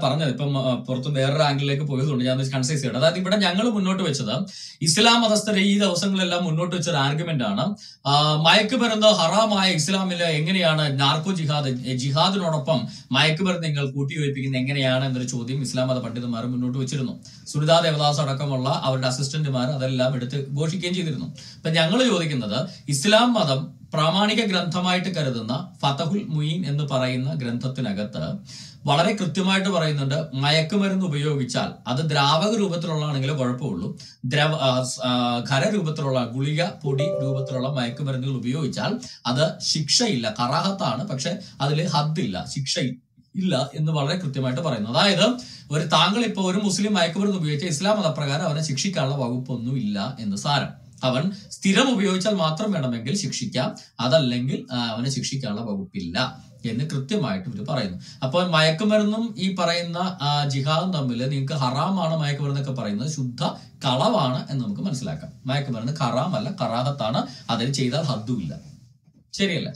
പറഞ്ഞത് ഇപ്പം ആ, പുറത്ത് വേറൊരു ആംഗിളിലേക്ക് പോയതുകൊണ്ട് ഞാൻ കൺസൈസ് ചെയ്യണം അതായത് ഇവിടെ ഞങ്ങൾ മുന്നോട്ട് വെച്ചത് ഇസ്ലാം മതസ്ഥരെ ഈ ദിവസങ്ങളെല്ലാം മുന്നോട്ട് വെച്ച ഒരു ആർഗ്യുമെന്റ് ആണ് ആ, മയക്കുമരുന്ന് ഹറാമായ ഇസ്ലാമില് എങ്ങനെയാണ് നാർക്കോ ജിഹാദ് എ, ജിഹാദിനോടൊപ്പം മയക്കുമരുന്ന് നിങ്ങൾ കൂട്ടിയോജിപ്പിക്കുന്നത് എങ്ങനെയാണ് എന്നൊരു ചോദ്യം ഇസ്ലാം മത പണ്ഡിതന്മാർ മുന്നോട്ട് വെച്ചിരുന്നു സുനിതാ ദേവദാസ് അടക്കമുള്ള അവരുടെ അസിസ്റ്റന്റുമാർ അതെല്ലാം എടുത്ത് ഘോഷിക്കുകയും ചെയ്തിരുന്നു അപ്പൊ ഞങ്ങൾ ചോദിക്കുന്നത് ഇസ്ലാം മതം പ്രാമാണിക ഗ്രന്ഥമായിട്ട് കരുതുന്ന ഫതഹുൽ മുയീൻ എന്ന് പറയുന്ന ഗ്രന്ഥത്തിനകത്ത് വളരെ കൃത്യമായിട്ട് പറയുന്നുണ്ട് മയക്കുമരുന്ന് ഉപയോഗിച്ചാൽ അത് ദ്രാവക രൂപത്തിലുള്ളതാണെങ്കിലേ കുഴപ്പമുള്ളൂ ദ്രവ ആ, സ്, ആ, ഖരരൂപത്തിലുള്ള ഗുളിക പൊടി രൂപത്തിലുള്ള മയക്കുമരുന്നുകൾ ഉപയോഗിച്ചാൽ അത് ശിക്ഷയില്ല കറാഹത്താണ് പക്ഷെ അതിൽ ഹദ്ദില്ല ശിക്ഷ ഇല്ല എന്ന് വളരെ കൃത്യമായിട്ട് പറയുന്നു അതായത് ഒരു താങ്കൾ ഇപ്പൊ ഒരു മുസ്ലിം മയക്കുമരുന്ന് ഉപയോഗിച്ച ഇസ്ലാം മതപ്രകാരം അവനെ ശിക്ഷിക്കാനുള്ള വകുപ്പൊന്നും ഇല്ല എന്ന് സാരം അവൻ സ്ഥിരം ഉപയോഗിച്ചാൽ മാത്രം വേണമെങ്കിൽ ശിക്ഷിക്കാം അതല്ലെങ്കിൽ ആ, അവനെ ശിക്ഷിക്കാനുള്ള വകുപ്പില്ല എന്ന് കൃത്യമായിട്ട് ഇവർ പറയുന്നു അപ്പോൾ മയക്കുമരുന്നും ഈ പറയുന്ന ആ, ജിഹാദും തമ്മിൽ നിങ്ങൾക്ക് ഹറാമാണ് മയക്കുമരുന്നൊക്കെ പറയുന്നത് ശുദ്ധ കളവാണ് എന്ന് നമുക്ക് മനസ്സിലാക്കാം മയക്കുമരുന്ന് ഹറാമല്ല കറാഹത്താണ് അതിൽ ചെയ്താൽ ഹദ്ദുമില്ല ശരിയല്ലേ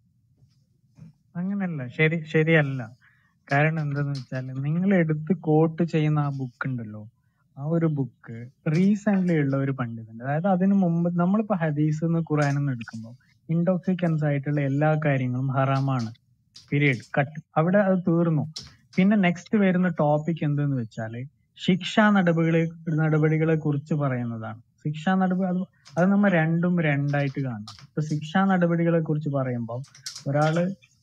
അങ്ങനല്ല ശരി ശരിയല്ല കാരണം എന്താന്ന് വെച്ചാല് നിങ്ങൾ എടുത്ത് കോട്ട് ചെയ്യുന്ന ആ ബുക്ക് ഉണ്ടല്ലോ ആ ഒരു ബുക്ക് റീസെന്റ് ഉള്ള ഒരു പണ്ഡിതന്റെ അതായത് അതിനു മുമ്പ് നമ്മളിപ്പോ ഹദീസ് എന്ന് ഖുറാൻ എന്ന് എടുക്കുമ്പോൾ ഇൻടോക്സിക്കൻസ് ആയിട്ടുള്ള എല്ലാ കാര്യങ്ങളും ഹറാമാണ് പീരീഡ് കട്ട് അവിടെ അത് തീർന്നു പിന്നെ നെക്സ്റ്റ് വരുന്ന ടോപ്പിക് എന്തെന്ന് വെച്ചാല് ശിക്ഷാ നടപടികളെ നടപടികളെ കുറിച്ച് പറയുന്നതാണ് ശിക്ഷാ നടപടി അത് അത് നമ്മ രണ്ടും രണ്ടായിട്ട് കാണണം ഇപ്പൊ ശിക്ഷാ നടപടികളെ കുറിച്ച് പറയുമ്പോൾ ഒരാള്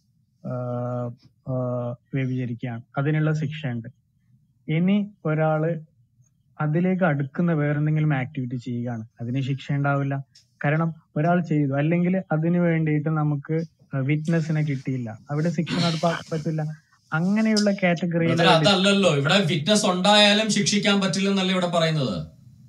ആഹ് ആഹ് വ്യഭിചരിക്കുകയാണ് അതിനുള്ള ശിക്ഷയുണ്ട് ഇനി ഒരാള് അതിലേക്ക് അടുക്കുന്ന വേറെന്തെങ്കിലും ആക്ടിവിറ്റി ചെയ്യുകയാണ് അതിന് ശിക്ഷ ഉണ്ടാവില്ല കാരണം ഒരാൾ ചെയ്തു അല്ലെങ്കിൽ അതിനു വേണ്ടിയിട്ട് നമുക്ക് വിറ്റ്നസിനെ കിട്ടിയില്ല അവിടെ ശിക്ഷ നടപ്പാക്കാൻ പറ്റില്ല അങ്ങനെയുള്ള കാറ്റഗറിയിൽ ബ്രദർ, അതല്ലല്ലോ ഇവിടെ ഫിറ്റ്നസ് ഉണ്ടായാലും ശിക്ഷിക്കാൻ പറ്റില്ലെന്നല്ല ഇവിടെ പറയുന്നത്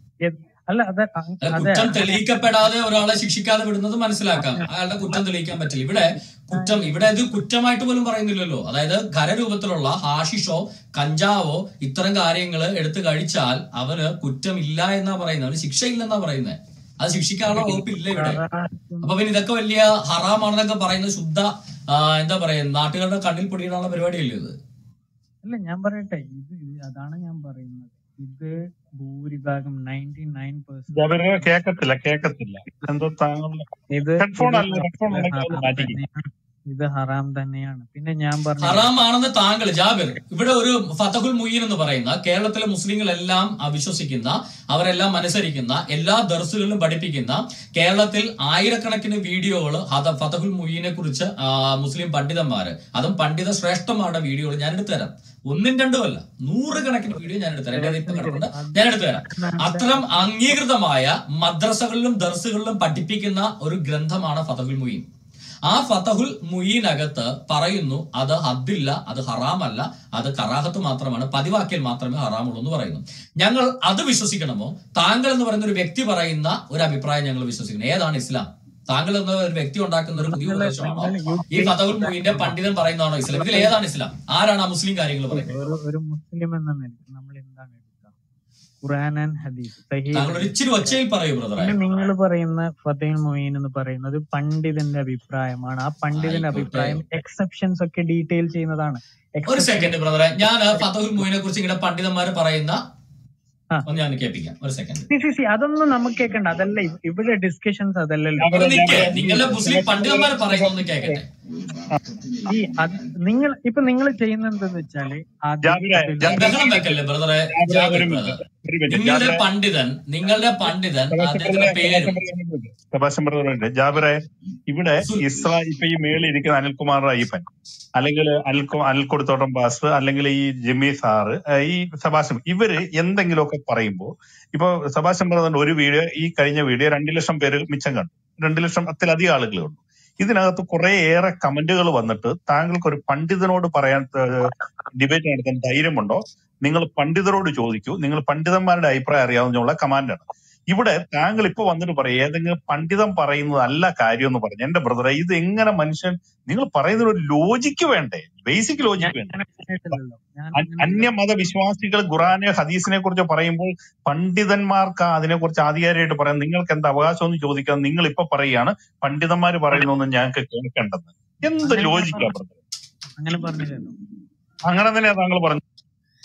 അല്ല അത് അ- അത് അതെ കുറ്റം തെളിയിക്കപ്പെടാതെ ഒരാളെ ശിക്ഷിക്കാതെ വിടുന്നത് മനസ്സിലാക്കാം അയാളുടെ കുറ്റം തെളിയിക്കാൻ പറ്റില്ല ഇവിടെ കുറ്റം ഇവിടെ ഇത് കുറ്റമായിട്ട് പോലും പറയുന്നില്ലല്ലോ അതായത് ഖരരൂപത്തിലുള്ള ഹാഷിഷോ കഞ്ചാവോ ഇത്തരം കാര്യങ്ങൾ എടുത്തു കഴിച്ചാൽ അവന് കുറ്റമില്ല എന്നാ പറയുന്നത് അവന് ശിക്ഷയില്ലെന്നാ പറയുന്നത് അത് ശിക്ഷിക്കാനുള്ള വകുപ്പില്ല ഇവിടെ അപ്പൊ പിന്നെ ഇതൊക്കെ വലിയ ഹറാമാണെന്നൊക്കെ പറയുന്നത് ശുദ്ധ ആ, എന്താ പറയാ നാട്ടുകാരുടെ കണ്ണിൽ പൊടിയിടാനുള്ള പരിപാടിയല്ലേ ഇത് അല്ല ഞാൻ പറയട്ടെ ഇത് ഇത് അതാണ് ഞാൻ പറയുന്നത് ഇത് ഭൂരിഭാഗം നയൻറ്റി നയൻ പെർസെന്റ് ജാബിറെ കേക്കത്തില്ല കേക്കത്തില്ല എന്തോ താങ്കളുടെ ഇത് ഹെഡ്ഫോൺ ഇത് അല്ല ഹെഡ്ഫോൺ ഇത് ഉണ്ടെങ്കിൽ അത് ഹറാം മാറ്റിക്കും തന്നെയാണ് ഇത് ഹറാം തന്നെയാണ് പിന്നെ ഞാൻ പറഞ്ഞു ഹറാമാണെന്ന് താങ്കൾ ജാബിർ ഇവിടെ ഒരു ഫതഹുൽ മുയീൻ എന്ന് പറയുന്ന കേരളത്തിലെ മുസ്ലിങ്ങളെല്ലാം അവിശ്വസിക്കുന്ന അവരെല്ലാം അനുസരിക്കുന്ന എല്ലാ ദർസുകളിലും പഠിപ്പിക്കുന്ന കേരളത്തിൽ ആയിരക്കണക്കിന് വീഡിയോകൾ ഫതഹുൽ മുയീനെ കുറിച്ച് ആ, മുസ്ലിം പണ്ഡിതന്മാര് അതും പണ്ഡിത ശ്രേഷ്ഠന്മാരുടെ വീഡിയോകൾ ഞാൻ എടുത്തു തരാം ഒന്നും രണ്ടും അല്ല നൂറുകണക്കിന് വീഡിയോ ഞാൻ എടുത്തു തരാം എന്റെ ഇപ്പൊ കിടപ്പുണ്ട് ഞാൻ എടുത്തു തരാം അത്തരം അംഗീകൃതമായ മദ്രസകളിലും ദർസുകളിലും പഠിപ്പിക്കുന്ന ഒരു ഗ്രന്ഥമാണ് ഫതഹുൽ മുയീൻ ആ ഫതഹുൽ മുയീനകത്ത് പറയുന്നു അത് ഹദ്ദില്ല അത് ഹറാമല്ല അത് കറാഹത്ത് മാത്രമാണ് പതിവാക്കിയാൽ മാത്രമേ ഹറാമുള്ളൂ എന്ന് പറയുന്നു ഞങ്ങൾ അത് വിശ്വസിക്കണമോ താങ്കൾ എന്ന് പറയുന്ന ഒരു വ്യക്തി പറയുന്ന ഒരു അഭിപ്രായം ഞങ്ങൾ വിശ്വസിക്കണം ഏതാണ് ഇസ്ലാം താങ്കൾ എന്ന ഒരു വ്യക്തി ഉണ്ടാക്കുന്ന ഒരു പുതിയ ഉപദേശമാണോ ഈ ഫതഹുൽ മുയീന്റെ പണ്ഡിതൻ പറയുന്നതാണോ ഇസ്ലാം ഇതിൽ ഏതാണ് ഇസ്ലാം ആരാണ് ആ മുസ്ലിം കാര്യങ്ങൾ പറയുന്നത് ഒരു ഒരു മുസ്ലിം എന്ന നിലയ്ക്ക് നമ്മൾ എന്താണ് എടുക്കുക ഖുറാൻ ആൻഡ് ഹദീസ് സഹീഹ് താങ്കൾ ഒരു ഇച്ചിരി ഒച്ചയിൽ പറയൂ ബ്രദറെ പിന്നെ നിങ്ങൾ പറയുന്ന ഫതേൽ മൊയ്ൻ എന്ന് പറയുന്നത് പണ്ഡിതന്റെ അഭിപ്രായമാണ് ആ പണ്ഡിതന്റെ ആയിക്കോട്ടെ. അഭിപ്രായം എക്സെപ്ഷൻസ് ഒക്കെ ഡീറ്റെയിൽ ചെയ്യുന്നതാണ് ഒരു Exception- സെക്കൻഡ് ബ്രദറെ ഞാൻ ഫതഹുൽ മുയിനെ കുറിച്ച് ഇങ്ങനെ പണ്ഡിതന്മാർ പറയുന്ന ആ. ഒന്ന് ഞാൻ കേൾപ്പിക്കാം ഒരു സെക്കൻഡ് സി, സി, സി, അതൊന്നും നമുക്ക് കേൾക്കണ്ട അതല്ല ഇവ- ഇവിടെ ഡിസ്കഷൻസ് അതല്ലല്ലോ അവിടെ നിൽക്കേ നിങ്ങളുടെ മുസ്ലിം പണ്ഡിതന്മാർ പറയുന്നൊന്ന് കേൾക്കട്ടെ ഈ അത് നിങ്ങൾ ഇപ്പൊ നിങ്ങൾ ചെയ്യുന്നത് എന്തെന്ന് വെച്ചാല് ജാബിറെ, ആദ്യം ബഹളം വെക്കല്ലേ ബ്രദറെ ജാബിറെ, ജാബിർ ഒരു ബ്രദർ മിനിറ്റ്, ഒരു മിനിറ്റ്. നിങ്ങളുടെ ജാബിറെ, പണ്ഡിതൻ നിങ്ങളുടെ പണ്ഡിതൻ അദ്ദേഹത്തിന്റെ പേരും സെബാസ്റ്റ്യൻ ബ്രദറുണ്ട് ജാബിറെ ഇവിടെ ഇസ്രാ ഇപ്പൊ ഈ മേളിൽ ഇരിക്കുന്ന അനിൽകുമാർ അയ്യപ്പൻ അല്ലെങ്കിൽ അനിൽ അനിൽ കൊടുത്തോട്ടം പാസ്റ്റർ അല്ലെങ്കിൽ ഈ ജിമ്മി സാറ് ഏഹ് ഈ സെബാസ്റ്റ്യൻ ഇവര് എന്തെങ്കിലുമൊക്കെ പറയുമ്പോൾ ഇപ്പൊ സെബാസ്റ്റ്യൻ ബ്രദറിന്റെ ഒരു വീഡിയോ ഈ കഴിഞ്ഞ വീഡിയോ രണ്ടു ലക്ഷം പേര് മിച്ചം കണ്ടു രണ്ടു ലക്ഷത്തിലധികം ആളുകൾ കണ്ടു ഇതിനകത്ത് കുറെ ഏറെ കമന്റുകൾ വന്നിട്ട് താങ്കൾക്ക് ഒരു പണ്ഡിതനോട് പറയാൻ ഡിബേറ്റ് നടത്താൻ ധൈര്യമുണ്ടോ നിങ്ങൾ പണ്ഡിതരോട് ചോദിക്കൂ നിങ്ങൾ പണ്ഡിതന്മാരുടെ അഭിപ്രായം അറിയാവുന്നുള്ള കമാൻഡാണ് ഇവിടെ താങ്കൾ ഇപ്പൊ വന്നിട്ട് പറയും ഏതെങ്കിലും പണ്ഡിതൻ പറയുന്നത് അല്ല കാര്യം എന്ന് പറഞ്ഞു എന്റെ ബ്രദറെ ഇത് എങ്ങനെ മനുഷ്യൻ നിങ്ങൾ പറയുന്ന ഒരു ലോജിക്ക് വേണ്ടേ ബേസിക് ലോജിക്ക് വേണ്ടേ അങ്ങനെ പറഞ്ഞിട്ടില്ലല്ലോ. ഞാൻ അ- അങ്ങനെ അന്യമത വിശ്വാസികൾ ഖുറാനെ ഹദീസിനെ കുറിച്ച് പറയുമ്പോൾ പണ്ഡിതന്മാർക്ക് അതിനെക്കുറിച്ച് ആധികാരികമായിട്ട് പറയാൻ നിങ്ങൾക്ക് എന്താ അവകാശം എന്ന് ചോദിക്കാൻ നിങ്ങൾ ഇപ്പൊ പറയുകയാണ് പണ്ഡിതന്മാർ പറയുന്നൊന്നും ഞങ്ങൾക്ക് കേൾക്കേണ്ടത് എന്ത് അങ്ങനെ ലോജിക്കാ പറഞ്ഞ- ബ്രദർ അങ്ങനെ പറഞ്ഞില്ലല്ലോ അങ്ങനെ തന്നെയാ താങ്കൾ പറഞ്ഞു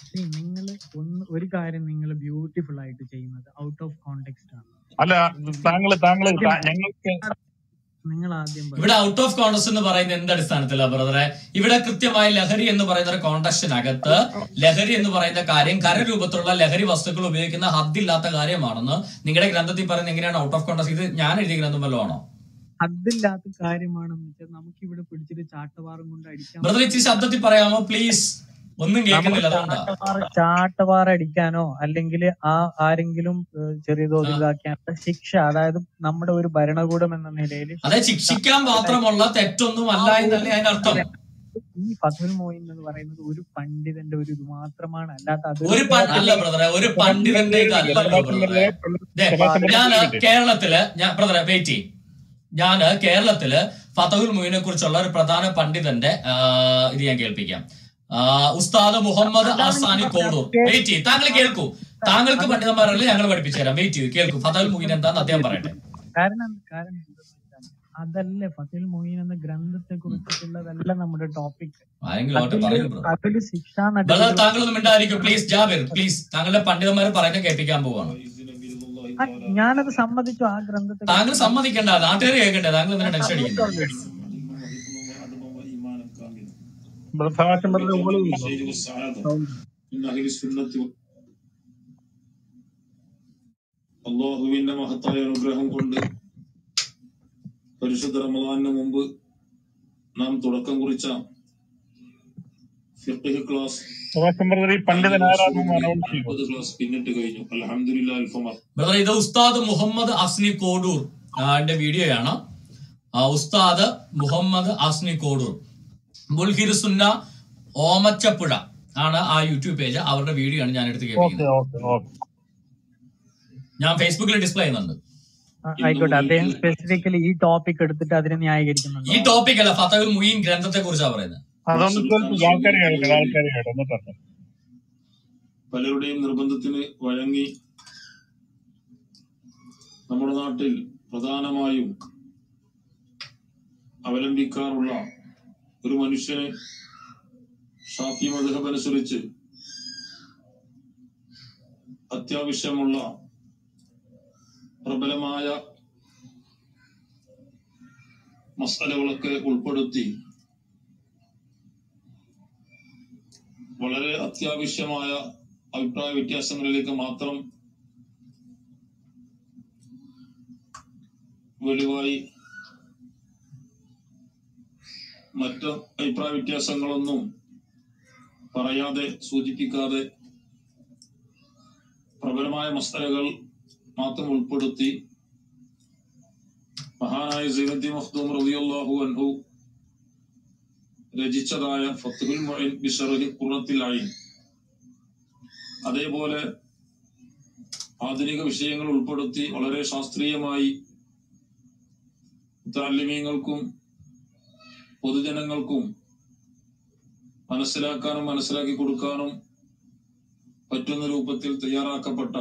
നിങ്ങൾ ഒന്ന് ഒരു കാര്യം നിങ്ങൾ ബ്യൂട്ടിഫുൾ ആയിട്ട് ചെയ്യുന്നത് ഔട്ട് ഓഫ് കോണ്ടെക്സ്റ്റ് ആണ് അല്ല താങ്കൾ താങ്കൾ ആദ്യം ഞങ്ങൾക്ക് നിങ്ങൾ ആദ്യം ഇവിടെ പറയും ഔട്ട് ഓഫ് കോൺടസ്റ്റ് എന്ന് പറയുന്നത് എന്ത് അടിസ്ഥാനത്തിലാണ് ബ്രദറെ ഇവിടെ കൃത്യമായി ലഹരി എന്ന് പറയുന്ന ഒരു കോണ്ടസ്റ്റിനകത്ത് ലഹരി എന്ന് പറയുന്ന കാര്യം കരരൂപത്തിലുള്ള ലഹരി വസ്തുക്കൾ ഉപയോഗിക്കുന്ന ഹദ്ദില്ലാത്ത കാര്യമാണെന്ന് നിങ്ങളുടെ ഗ്രന്ഥത്തിൽ പറയുന്നത് എങ്ങനെയാണ് ഔട്ട് ഓഫ് കോൺടസ്റ്റ് ഇത് ഞാൻ എഴുതിയ ഗ്രന്ഥം വല്ലതും ആണോ അതില്ലാത്ത കാര്യമാണെന്ന് വെച്ചാൽ നമുക്ക് ഇവിടെ പിടിച്ചിട്ട് ചാട്ടവാറും കൊണ്ട് അടിക്കാൻ ബ്രദർ ഇച്ചിരി ശബ്ദത്തിൽ പറയാമോ പ്ലീസ് ഒന്നും നമുക്ക് കേൾക്കുന്നില്ല അതുകൊണ്ടാ ചാട്ടവാർ ചാട്ടവാർ അടിക്കാനോ അല്ലെങ്കിൽ ആ ആരെങ്കിലും ഏഹ്, ചെറിയ തോതിൽ ആ. ഇതാക്കാനുള്ള ശിക്ഷ അതായത് നമ്മുടെ ഒരു ഭരണകൂടം എന്ന നിലയിൽ അതെ ശിക്ഷിക്കാൻ മാത്രമുള്ള തെറ്റൊന്നും അല്ല എന്നല്ലേ അതിനർത്ഥം ഈ ഫതുൽ മോയിൻ എന്ന് പറയുന്നത് ഒരു പണ്ഡിതന്റെ ഒരു ഇത് മാത്രമാണ് അല്ലാത്ത അത് ഒരു പ- അല്ല ബ്രദറെ ഒരു പണ്ഡിതന്റെ ഇതല്ലല്ലോ ബ്രദറെ ദേ, ഞാന് കേരളത്തില് ഞാൻ ബ്രദറെ വെയിറ്റ് ചെയ്യും ഞാന് കേരളത്തില് ഫതഹുൽ മുയിനെ കുറിച്ചുള്ള ഒരു പ്രധാന പണ്ഡിതന്റെ ആ, ഇത് ഞാൻ കേൾപ്പിക്കാം ആ, ഉസ്താദ് മുഹമ്മദ് ആസാനി കോടൂർ വെയിറ്റ് ചെയ്യും താങ്കൾ കേൾക്കൂ താങ്കൾക്ക് പണ്ഡിതന്മാരല്ലേ ഞങ്ങൾ പഠിപ്പിച്ചു തരാം വെയിറ്റ് ചെയ്യൂ കേൾക്കൂ ഫതഹുൽ മുയിൻ എന്താന്ന് അദ്ദേഹം പറയട്ടെ കാരണം കാരണം എന്തെന്ന് വെച്ചാൽ അതല്ലേ ഫതുൽ മൊയ്ൻ എന്ന ഗ്രന്ഥത്തെ കുറിച്ചിട്ടുള്ളതല്ല നമ്മുടെ ടോപ്പിക് ആരെങ്കിലും ആവട്ടെ പറയൂ ബ്രദർ അതില് ശിക്ഷാ ബ്രദർ നടപടി താങ്കൾ ഒന്നും മിണ്ടായിരിക്കും പ്ലീസ് ജാബിർ പ്ലീസ് താങ്കളുടെ പണ്ഡിതന്മാർ പറയുന്നത് കേൾപ്പിക്കാൻ പോവാണ് ആ, ഞാനത് സമ്മതിച്ചു ആ ഗ്രന്ഥത്തെ താങ്കൾ സമ്മതിക്കണ്ട നാട്ടുകാർ കേൾക്കണ്ടേ താങ്കൾ എന്തിനാ ടെൻഷൻ അടിക്കുന്നത് പ്രഭാഷണം പറഞ്ഞ പോലെ الخير والسعادة من أهل السنة വ- അള്ളാഹുവിന്റെ മഹത്തായ അനുഗ്രഹം കൊണ്ട് പരിശുദ്ധ റമദാനിന് മുമ്പ് നാം തുടക്കം കുറിച്ച ഫിഖ് ക്ലാസ് പ്രഭാഷണം പറഞ്ഞ ഈ പണ്ഡിതൻ ആരാണെന്ന് അനൗൺസ് ചെയ്തു നാൽപ്പത് ക്ലാസ് പിന്നിട്ട് കഴിഞ്ഞു അലഹമില്ല അൽഫമർ ബ്രദർ ഇത് ഉസ്താദ് മുഹമ്മദ് അസ്നി കോഡൂർ ന്റെ വീഡിയോയാണ് ആ, ഉസ്താദ് മുഹമ്മദ് അസ്നി കോഡൂർ മുൽഹിർ സുന്ന ഓമച്ചപ്പുഴ ആണ് ആ യൂട്യൂബ് പേജ് അവരുടെ വീഡിയോ ആണ് ഞാൻ എടുത്ത് ഓക്കെ കേൾപ്പിക്കുന്നത് ഓക്കെ ഓക്കെ ഞാൻ ഫേസ്ബുക്കിൽ ഡിസ്പ്ലേ ചെയ്യുന്നുണ്ട് ആ, ആയിക്കോട്ടെ അദ്ദേഹം സ്പെസിഫിക്കലി ഈ ടോപ്പിക് എടുത്തിട്ട് അതിനെ ഈ ന്യായീകരിക്കുന്നുണ്ടോ ടോപ്പിക് അല്ല ഫതഹുൽ മുയീൻ ഗ്രന്ഥത്തെ കുറിച്ചാണ് പറയുന്നത് അതൊന്ന് കേൾപ്പിക്കും ആൾക്കാർ കേൾക്കട്ടെ ആൾക്കാർ കേട്ടോ എന്നിട്ട് പലരുടെയും നിർബന്ധത്തിന് വഴങ്ങി നമ്മുടെ നാട്ടിൽ പ്രധാനമായും അവലംബിക്കാറുള്ള ഒരു മനുഷ്യന് ഷാഫി മധുഹബ് അനുസരിച്ച് അത്യാവശ്യമുള്ള പ്രബലമായ മസാലകളൊക്കെ ഉൾപ്പെടുത്തി വളരെ അത്യാവശ്യമായ അഭിപ്രായ വ്യത്യാസങ്ങളിലേക്ക് മാത്രം വെളിവായി മറ്റ് അഭിപ്രായ വ്യത്യാസങ്ങളൊന്നും പറയാതെ സൂചിപ്പിക്കാതെ പ്രബലമായ മസ്തലകൾ മാത്രം ഉൾപ്പെടുത്തി മഹാനായ സൈനദ്ദി മഖ്ദൂം റളിയല്ലാഹു അൻഹു രചിച്ചതായ ഫത്തുൽ മുഈൻ ബിശറഹി ഖുറത്തിൽ ഐൻ അതേപോലെ ആധുനിക വിഷയങ്ങൾ ഉൾപ്പെടുത്തി വളരെ ശാസ്ത്രീയമായി താലിമീങ്ങൾക്കും പൊതുജനങ്ങൾക്കും മനസ്സിലാക്കാനും മനസ്സിലാക്കി കൊടുക്കാനും പറ്റുന്ന രൂപത്തിൽ തയ്യാറാക്കപ്പെട്ട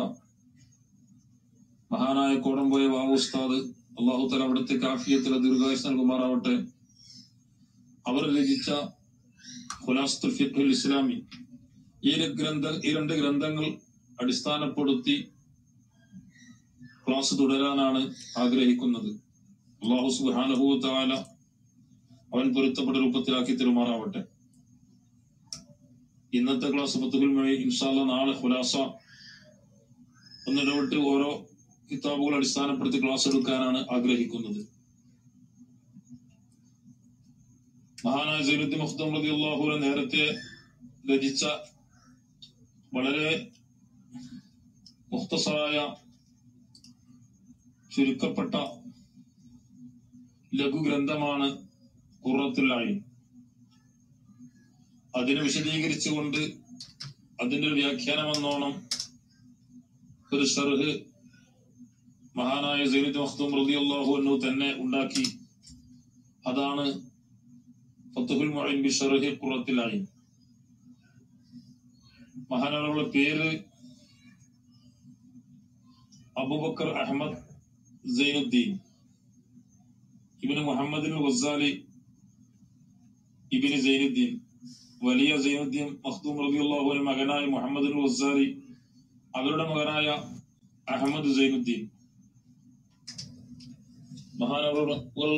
മഹാനായ കോടംപോയ ബാബു ഉസ്താദ് അള്ളാഹു തല അവിടുത്തെ കാഫിയത്തിലെ ദീർഘായുസ് നൽകുമാറാവട്ടെ അവർ രചിച്ച ഖുലാസ്തുൽ ഫിഖുൽ ഇസ്ലാമി ഈ ര- ഗ്രന്ഥ ഈ രണ്ട് ഗ്രന്ഥങ്ങൾ അടിസ്ഥാനപ്പെടുത്തി ക്ലാസ് തുടരാനാണ് ആഗ്രഹിക്കുന്നത് അള്ളാഹു സുബ്ഹാനഹു താല അവൻ പൊരുത്തപ്പെട്ട രൂപത്തിലാക്കി തെരുമാറാവട്ടെ ഇന്നത്തെ ക്ലാസ് ഫത്തുൽ മൊഴി ഇൻഷാല്ല നാളെ ഖുലാസ ഒന്നിടവിട്ട് ഓരോ കിതാബുകൾ അടിസ്ഥാനപ്പെടുത്തി ക്ലാസ് എടുക്കാനാണ് ആഗ്രഹിക്കുന്നത് മഹാനായ സൈനുദ്ദീൻ മഖ്ദൂം റളിയല്ലാഹു അൻഹു നേരത്തെ രചിച്ച വളരെ മുഖ്തസറായ ചുരുക്കപ്പെട്ട ലഘുഗ്രന്ഥമാണ് ഖുറത്തുൽ അതിനെ വിശദീകരിച്ചുകൊണ്ട് അതിന്റെ ഒരു വ്യാഖ്യാനം എന്നോണം ഒരു ഷർഹ് മഹാനായ സൈനുദ്ദീൻ മഖ്ദൂം റളിയല്ലാഹു അൻഹു തന്നെ ഉണ്ടാക്കി അതാണ് ഫത്തുഹുൽ മുഈൻ ബി ഷർഹി ഖുറത്തുൽ ഐൻ മഹാനാളുടെ പേര് അബൂബക്കർ അഹമ്മദ് സൈനുദ്ദീൻ ഇബിന് മുഹമ്മദിൻ വസാലി ഇബിന് സൈനുദ്ദീൻ വലിയ സൈനുദ്ദീൻ മഖ്ദൂം റബിയുള്ളാഹുവിന്റെ മകനായ മുഹമ്മദ് വസാരി അവരുടെ മകനായ അഹമ്മദ് സൈനുദ്ദീൻ മഹാനവറുകൾ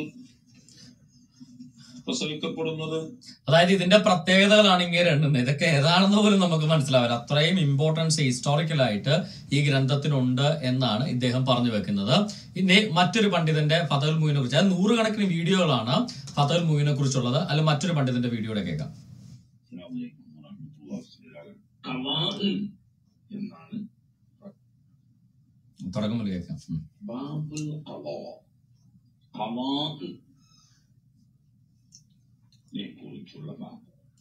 പ്രസവിക്കപ്പെടുന്നത് അതായത് ഇതിന്റെ പ്രത്യേകതകളാണ് ഇങ്ങനെ എണ്ണുന്നത് ഇതൊക്കെ ഏതാണെന്ന് പോലും നമുക്ക് മനസ്സിലാവില്ല അത്രയും ഇമ്പോർട്ടൻസ് ഹിസ്റ്റോറിക്കലായിട്ട് ഈ ഗ്രന്ഥത്തിനുണ്ട് എന്നാണ് ഇദ്ദേഹം പറഞ്ഞു വെക്കുന്നത് ഇനി മറ്റൊരു പണ്ഡിതന്റെ ഫതൽ മൂവിനെ കുറിച്ച് അത് നൂറുകണക്കിന് വീഡിയോകളാണ് ഫതൽ മൂവിനെ കുറിച്ചുള്ളത് അല്ല മറ്റൊരു പണ്ഡിതന്റെ വീഡിയോയുടെ കേൾക്കാം കവാഹ് എന്നാണ് തുടക്കം മുതൽ കേൾക്കാം ഉം. ബാബുൽ ഖവാ ഖവാഹ് നെ കുറിച്ചുള്ള ബാബ്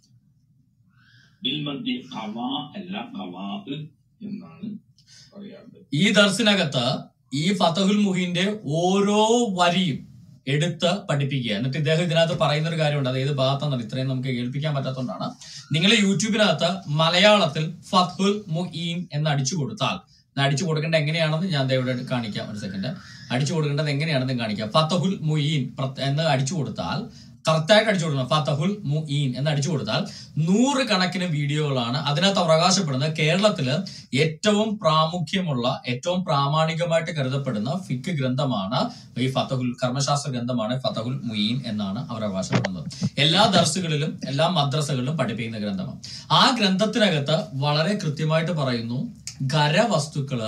ബിൽമദ്യ ഖവാ അല്ല ഖവാഹ് എന്നാണ് പറയാറുള്ളത് ഈ ദർസിനകത്ത് ഈ ഫതഹുൽ മുഹീന്റെ ഓരോ വരിയും എടുത്ത് പഠിപ്പിക്കുക എന്നിട്ട് ഇദ്ദേഹം ഇതിനകത്ത് പറയുന്ന ഒരു കാര്യമുണ്ട് അത് ഏത് ഭാഗത്താണെന്ന് ഇത്രയും നമുക്ക് കേൾപ്പിക്കാൻ പറ്റാത്തതുകൊണ്ടാണ് നിങ്ങൾ യൂട്യൂബിനകത്ത് മലയാളത്തിൽ ഫത്ഹുൽ മുഹീൻ എന്ന് അടിച്ചു കൊടുത്താൽ ഇത് അടിച്ചു കൊടുക്കേണ്ടത് എങ്ങനെയാണെന്ന് ഞാൻ ദേ ഇവിടെ കാണിക്കാം ഒരു സെക്കൻഡ് അടിച്ചു കൊടുക്കേണ്ടത് എങ്ങനെയാണെന്ന് കാണിക്കാം ഫത്തഹുൽ മുയീൻ പ്രത്- എന്ന് അടിച്ചു കൊടുത്താൽ കറക്റ്റായിട്ട് അടിച്ചു കൊടുക്കണം ഫത്തഹുൽ മുഈൻ എന്ന് അടിച്ചു കൊടുത്താൽ നൂറ് കണക്കിന് വീഡിയോകളാണ് അതിനകത്ത് അവകാശപ്പെടുന്നത് കേരളത്തില് ഏറ്റവും പ്രാമുഖ്യമുള്ള ഏറ്റവും പ്രാമാണികമായിട്ട് കരുതപ്പെടുന്ന ഫിക്ക് ഗ്രന്ഥമാണ് ഈ ഫത്തഹുൽ കർമ്മശാസ്ത്ര ഗ്രന്ഥമാണ് ഫത്തഹുൽ മുയീൻ എന്നാണ് അവർ അവകാശപ്പെടുന്നത് എല്ലാ ദർസുകളിലും എല്ലാ മദ്രസകളിലും പഠിപ്പിക്കുന്ന ഗ്രന്ഥമാണ് ആ ഗ്രന്ഥത്തിനകത്ത് വളരെ കൃത്യമായിട്ട് പറയുന്നു ഖരവസ്തുക്കള്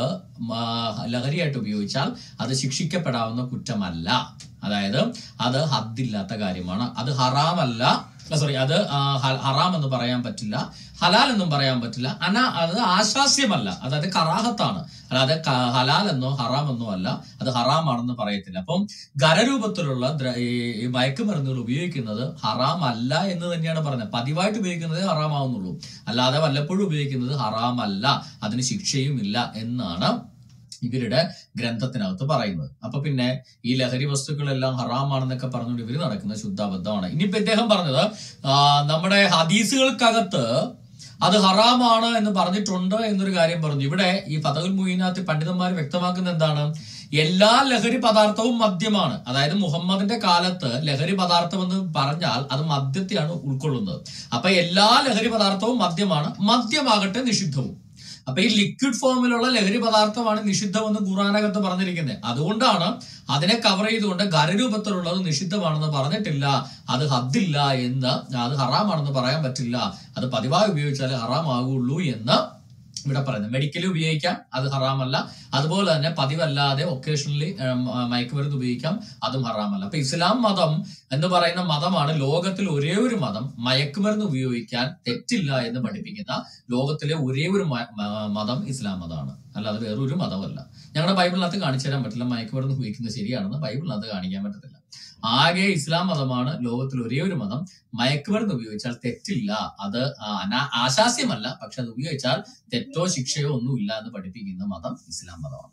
മ- ലഹരിയായിട്ട് ഉപയോഗിച്ചാൽ അത് ശിക്ഷിക്കപ്പെടാവുന്ന കുറ്റമല്ല അതായത് അത് ഹദ്ദില്ലാത്ത കാര്യമാണ് അത് ഹറാമല്ല സോറി അത് ആ, ഹ- ഹറാം എന്ന് പറയാൻ പറ്റില്ല ഹലാൽ എന്നും പറയാൻ പറ്റില്ല അന അത് ആശാസ്യമല്ല അതായത് കറാഹത്താണ് അല്ലാതെ ക- ഹലാൽ എന്നോ ഹറാം എന്നോ അല്ല അത് ഹറാമാണെന്ന് പറയത്തില്ല അപ്പം ഖരരൂപത്തിലുള്ള ദ്ര- ഈ ഈ മയക്കുമരുന്നുകൾ ഉപയോഗിക്കുന്നത് ഹറാം അല്ല എന്ന് തന്നെയാണ് പറയുന്നത് പതിവായിട്ട് ഉപയോഗിക്കുന്നത് ഹറാമാവുന്നുള്ളൂ അല്ലാതെ വല്ലപ്പോഴും ഉപയോഗിക്കുന്നത് ഹറാമല്ല അതിന് ശിക്ഷയും ഇല്ല എന്നാണ് ഇവരുടെ ഗ്രന്ഥത്തിനകത്ത് പറയുന്നത് അപ്പൊ പിന്നെ ഈ ലഹരി വസ്തുക്കളെല്ലാം ഹറാമാണെന്നൊക്കെ പറഞ്ഞുകൊണ്ട് ഇവര് നടക്കുന്ന ശുദ്ധാബദ്ധമാണ് ഇനിയിപ്പോ ഇദ്ദേഹം പറഞ്ഞത് ആ, നമ്മുടെ ഹദീസുകൾക്കകത്ത് അത് ഹറാമാണ് എന്ന് പറഞ്ഞിട്ടുണ്ട് എന്നൊരു കാര്യം പറഞ്ഞു ഇവിടെ ഈ ഫതഹുൽ മുഹീനകത്ത് പണ്ഡിതന്മാർ വ്യക്തമാക്കുന്ന എന്താണ് എല്ലാ ലഹരി പദാർത്ഥവും മദ്യമാണ് അതായത് മുഹമ്മദിന്റെ കാലത്ത് ലഹരി പദാർത്ഥം എന്ന് പറഞ്ഞാൽ അത് മദ്യത്തെയാണ് ഉൾക്കൊള്ളുന്നത് അപ്പൊ എല്ലാ ലഹരി പദാർത്ഥവും മദ്യമാണ് മദ്യമാകട്ടെ നിഷിദ്ധവും അപ്പൊ ഈ ലിക്വിഡ് ഫോമിലുള്ള ലഹരി പദാർത്ഥമാണ് നിഷിദ്ധമെന്ന് ഖുറാനകത്ത് പറഞ്ഞിരിക്കുന്നത് അതുകൊണ്ടാണ് അതിനെ കവർ ചെയ്തുകൊണ്ട് ഖരരൂപത്തിലുള്ളത് നിഷിദ്ധമാണെന്ന് പറഞ്ഞിട്ടില്ല അത് ഹദ്ദില്ല എന്ന് അത് ഹറാമാണെന്ന് പറയാൻ പറ്റില്ല അത് പതിവായി ഉപയോഗിച്ചാലേ ഹറാമാകുള്ളൂ എന്ന് ഇവിടെ പറയുന്നത് മെഡിക്കലി ഉപയോഗിക്കാം അത് ഹറാമല്ല അതുപോലെ തന്നെ പതിവല്ലാതെ ഒക്കേഷണലി മയക്കുമരുന്ന് ഉപയോഗിക്കാം അതും ഹറാമല്ല അപ്പൊ ഇസ്ലാം മതം എന്ന് പറയുന്ന മതമാണ് ലോകത്തിൽ ഒരേ ഒരു മതം മയക്കുമരുന്ന് ഉപയോഗിക്കാൻ തെറ്റില്ല എന്ന് പഠിപ്പിക്കുന്ന ലോകത്തിലെ ഒരേ ഒരു മ- മ- മതം ഇസ്ലാം മതമാണ് അല്ലാതെ വേറൊരു മതമല്ല ഞങ്ങളുടെ ബൈബിളിനകത്ത് കാണിച്ചു തരാൻ പറ്റില്ല മയക്കുമരുന്ന് ഉപയോഗിക്കുന്നത് ശരിയാണെന്ന് ബൈബിളിനകത്ത് കാണിക്കാൻ പറ്റത്തില്ല ആകെ ഇസ്ലാം മതമാണ് ലോകത്തിൽ ഒരേ ഒരു മതം മയക്കുമരുന്ന് ഉപയോഗിച്ചാൽ തെറ്റില്ല അത് ആ, അനാ- ആശാസ്യമല്ല പക്ഷെ അത് ഉപയോഗിച്ചാൽ തെറ്റോ ശിക്ഷയോ ഒന്നുമില്ല എന്ന് പഠിപ്പിക്കുന്ന മതം ഇസ്ലാം മതമാണ്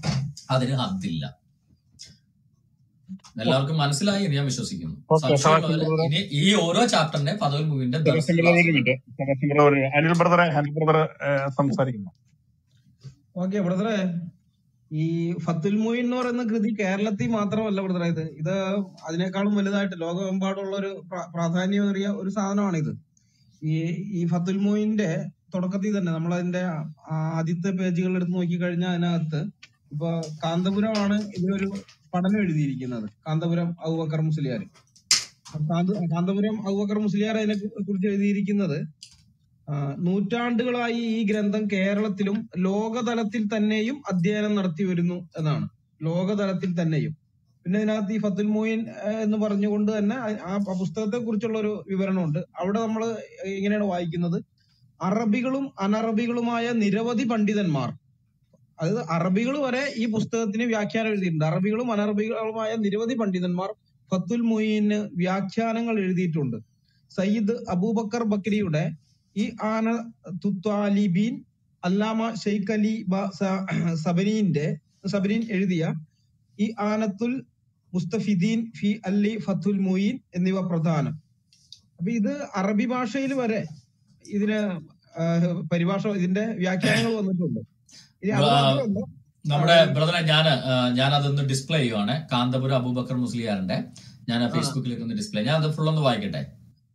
അതിന് ഹദ്ദില്ല എല്ലാവർക്കും മനസ്സിലായി എന്ന് ഞാൻ വിശ്വസിക്കുന്നു ഓക്കെ സംശയമുള്ളവര് ഇനി ഈ ഓരോ ചാപ്റ്ററിന്റെ പദവൽ മൂവിന്റെ സെബാസ്റ്റ്യൻ ബ്രദർ ഒരു മിനിറ്റ് സെബാസ്റ്റ്യൻ ബ്രദർ ഒരു- അനിൽ ബ്രദറെ അനിൽ ബ്രദർ സംസാരിക്കുന്നു ഓക്കെ ബ്രദറെ ഈ ഫത്തുൽ മുയിൻ എന്ന് പറയുന്ന കൃതി കേരളത്തിൽ മാത്രമല്ല ബ്രദറെ ഇത് ഇത് അതിനേക്കാളും വലുതായിട്ട് ലോകമെമ്പാടുള്ള ഒരു പ്ര- പ്രാധാന്യമേറിയ ഒരു സാധനമാണ് ഇത് ഈ ഈ ഫത്തുൽ മുയിന്റെ തുടക്കത്തിൽ തന്നെ നമ്മൾ അതിന്റെ ആദ്യത്തെ പേജുകൾ എടുത്ത് നോക്കിക്കഴിഞ്ഞാൽ അതിനകത്ത് ഇപ്പൊ കാന്തപുരമാണ് ഇതിനൊരു പഠനം എഴുതിയിരിക്കുന്നത് കാന്തപുരം അബൂബക്കർ മുസ്ലിയാർ കാന്ത- കാന്തപുരം അബൂബക്കർ മുസ്ലിയാർ അതിനെ കുറിച്ച് എഴുതിയിരിക്കുന്നത് ആ, നൂറ്റാണ്ടുകളായി ഈ ഗ്രന്ഥം കേരളത്തിലും ലോകതലത്തിൽ തന്നെയും അധ്യയനം നടത്തി വരുന്നു എന്നാണ് ലോകതലത്തിൽ തന്നെയും പിന്നെ ഇതിനകത്ത് ഈ ഫത്തുൽ മോയിൻ എന്ന് പറഞ്ഞുകൊണ്ട് തന്നെ ആ- ആ പുസ്തകത്തെ കുറിച്ചുള്ള ഒരു വിവരണമുണ്ട് അവിടെ നമ്മൾ ഇങ്ങനെയാണ് വായിക്കുന്നത് അറബികളും അനറബികളുമായ നിരവധി പണ്ഡിതന്മാർ അതായത് അറബികൾ വരെ ഈ പുസ്തകത്തിന് വ്യാഖ്യാനം എഴുതിയിട്ടുണ്ട് അറബികളും അനറബികളുമായ നിരവധി പണ്ഡിതന്മാർ ഫത്തുൽ മൊയ്യന് വ്യാഖ്യാനങ്ങൾ എഴുതിയിട്ടുണ്ട് സയ്യിദ് അബൂബക്കർ ബക്രിയുടെ ഈ ആന തുത്വാലിബീൻ അല്ലാമ ഷെയ്ഖ് അലി ബ- സ- സബനീന്റെ സബനീൻ എഴുതിയ ഈ ആനത്തുൽ മുസ്തഫിദീൻ ഫി അല്ലി ഫത്തുൽ മൊയ്യീൻ എന്നിവ പ്രധാനം അപ്പൊ ഇത് അറബി ഭാഷയിൽ വരെ ഇതിന് ആ, പരിഭാഷ ഇതിന്റെ വ്യാഖ്യാനങ്ങൾ വന്നിട്ടുണ്ട് ഇനി അത് മാത്രമല്ല നമ്മുടെ ബ്രദറെ ഞാൻ ഞാൻ അതൊന്ന് ഡിസ്പ്ലേ ചെയ്യുവാണ് കാന്തപുരം അബൂബക്കർ മുസ്ലിയാറിന്റെ ഞാൻ ഫേസ്ബുക്കിലേക്ക് ഒന്ന് ഡിസ്പ്ലേ ഞാൻ അത് ഫുൾ ഒന്ന് വായിക്കട്ടെ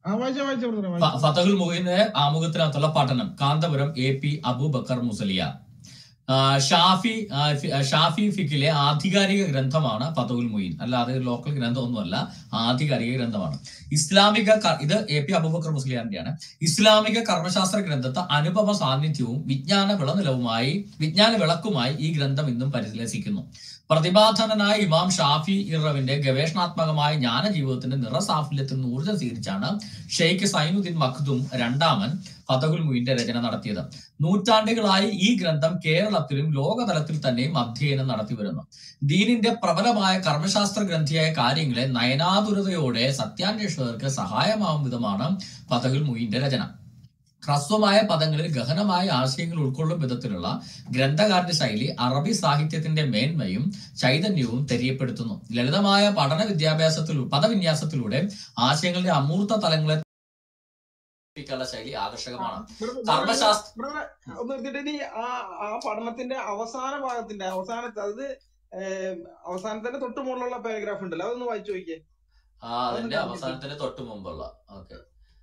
ആ വായിച്ച വായിച്ച ബ്രദറെ ഫ- വായിച്ച ഫതഹുൽ മുഹിന്റെ ആമുഖത്തിനകത്തുള്ള പഠനം കാന്തപുരം എ പി അബൂബക്കർ മുസലിയ ആ, ഷാഫി ആ, ഫി- ആ, ഷാഫി ഫിക്കിലെ ആധികാരിക ഗ്രന്ഥമാണ് ഫതഹുൽ മുയിൻ അല്ലാതെ ഒരു ലോക്കൽ ഗ്രന്ഥമൊന്നുമല്ല ആധികാരിക ഗ്രന്ഥമാണ് ഇസ്ലാമിക ക- ഇത് എ പി അബൂബക്കർ മുസ്ലിയാന്റെയാണ് ഇസ്ലാമിക കർമ്മശാസ്ത്ര ഗ്രന്ഥത്തെ അനുപമ സാന്നിധ്യവും വിജ്ഞാന വിളനിലവുമായി വിജ്ഞാന വിളക്കുമായി ഈ ഗ്രന്ഥം ഇന്നും പരിലസിക്കുന്നു പ്രതിഭാധനനായ ഇമാം ഷാഫി ഇറവിന്റെ ഗവേഷണാത്മകമായ ജ്ഞാന ജീവിതത്തിന്റെ നിറസാഫല്യത്തിൽ നിന്ന് ഊർജ്ജം സ്വീകരിച്ചാണ് ഷെയ്ഖ് സൈനുദ്ദീൻ മഖ്ദും രണ്ടാമൻ ഫതഹുൽ മുയിന്റെ രചന നടത്തിയത് നൂറ്റാണ്ടുകളായി ഈ ഗ്രന്ഥം കേരളത്തിലും ലോകതലത്തിൽ തന്നെയും അധ്യയനം നടത്തി വരുന്നു ദീനിന്റെ പ്രബലമായ കർമ്മശാസ്ത്ര ഗ്രന്ഥിയായ കാര്യങ്ങളെ നയനാതുരതയോടെ സത്യാന്വേഷകർക്ക് സഹായമാവും വിധമാണ് ഫതഹുൽ മുയിന്റെ രചന ഹ്രസ്വമായ പദങ്ങളിൽ ഗഹനമായ ആശയങ്ങൾ ഉൾക്കൊള്ളും വിധത്തിലുള്ള ഗ്രന്ഥകാരന്റെ ശൈലി അറബി സാഹിത്യത്തിന്റെ മേന്മയും ചൈതന്യവും തെரியപ്പെടുത്തുന്നു ലളിതമായ പഠന വിദ്യാഭ്യാസത്തിലൂടെ പദവിന്യാസത്തിലൂടെ ആശയങ്ങളുടെ അമൂർത്ത തലങ്ങളെ ിക്കാനുള്ള ശൈലി ആകർഷകമാണ് കർമ്മശാസ്ത്ര ബ്രദറെ ഒന്ന് നിർത്തിയിട്ട് ഇനി ആ ആ പഠനത്തിന്റെ അവസാന ഭാഗത്തിന്റെ അവസാനത്തെ അത് ഏം, അവസാനത്തിന്റെ തൊട്ട് മുകളിലുള്ള പാരഗ്രാഫ് ഉണ്ടല്ലോ അതൊന്ന് വായിച്ചു നോക്കിയേ ആ അതിന്റെ അവസാനത്തിന്റെ തൊട്ട് മുമ്പുള്ള ഓക്കെ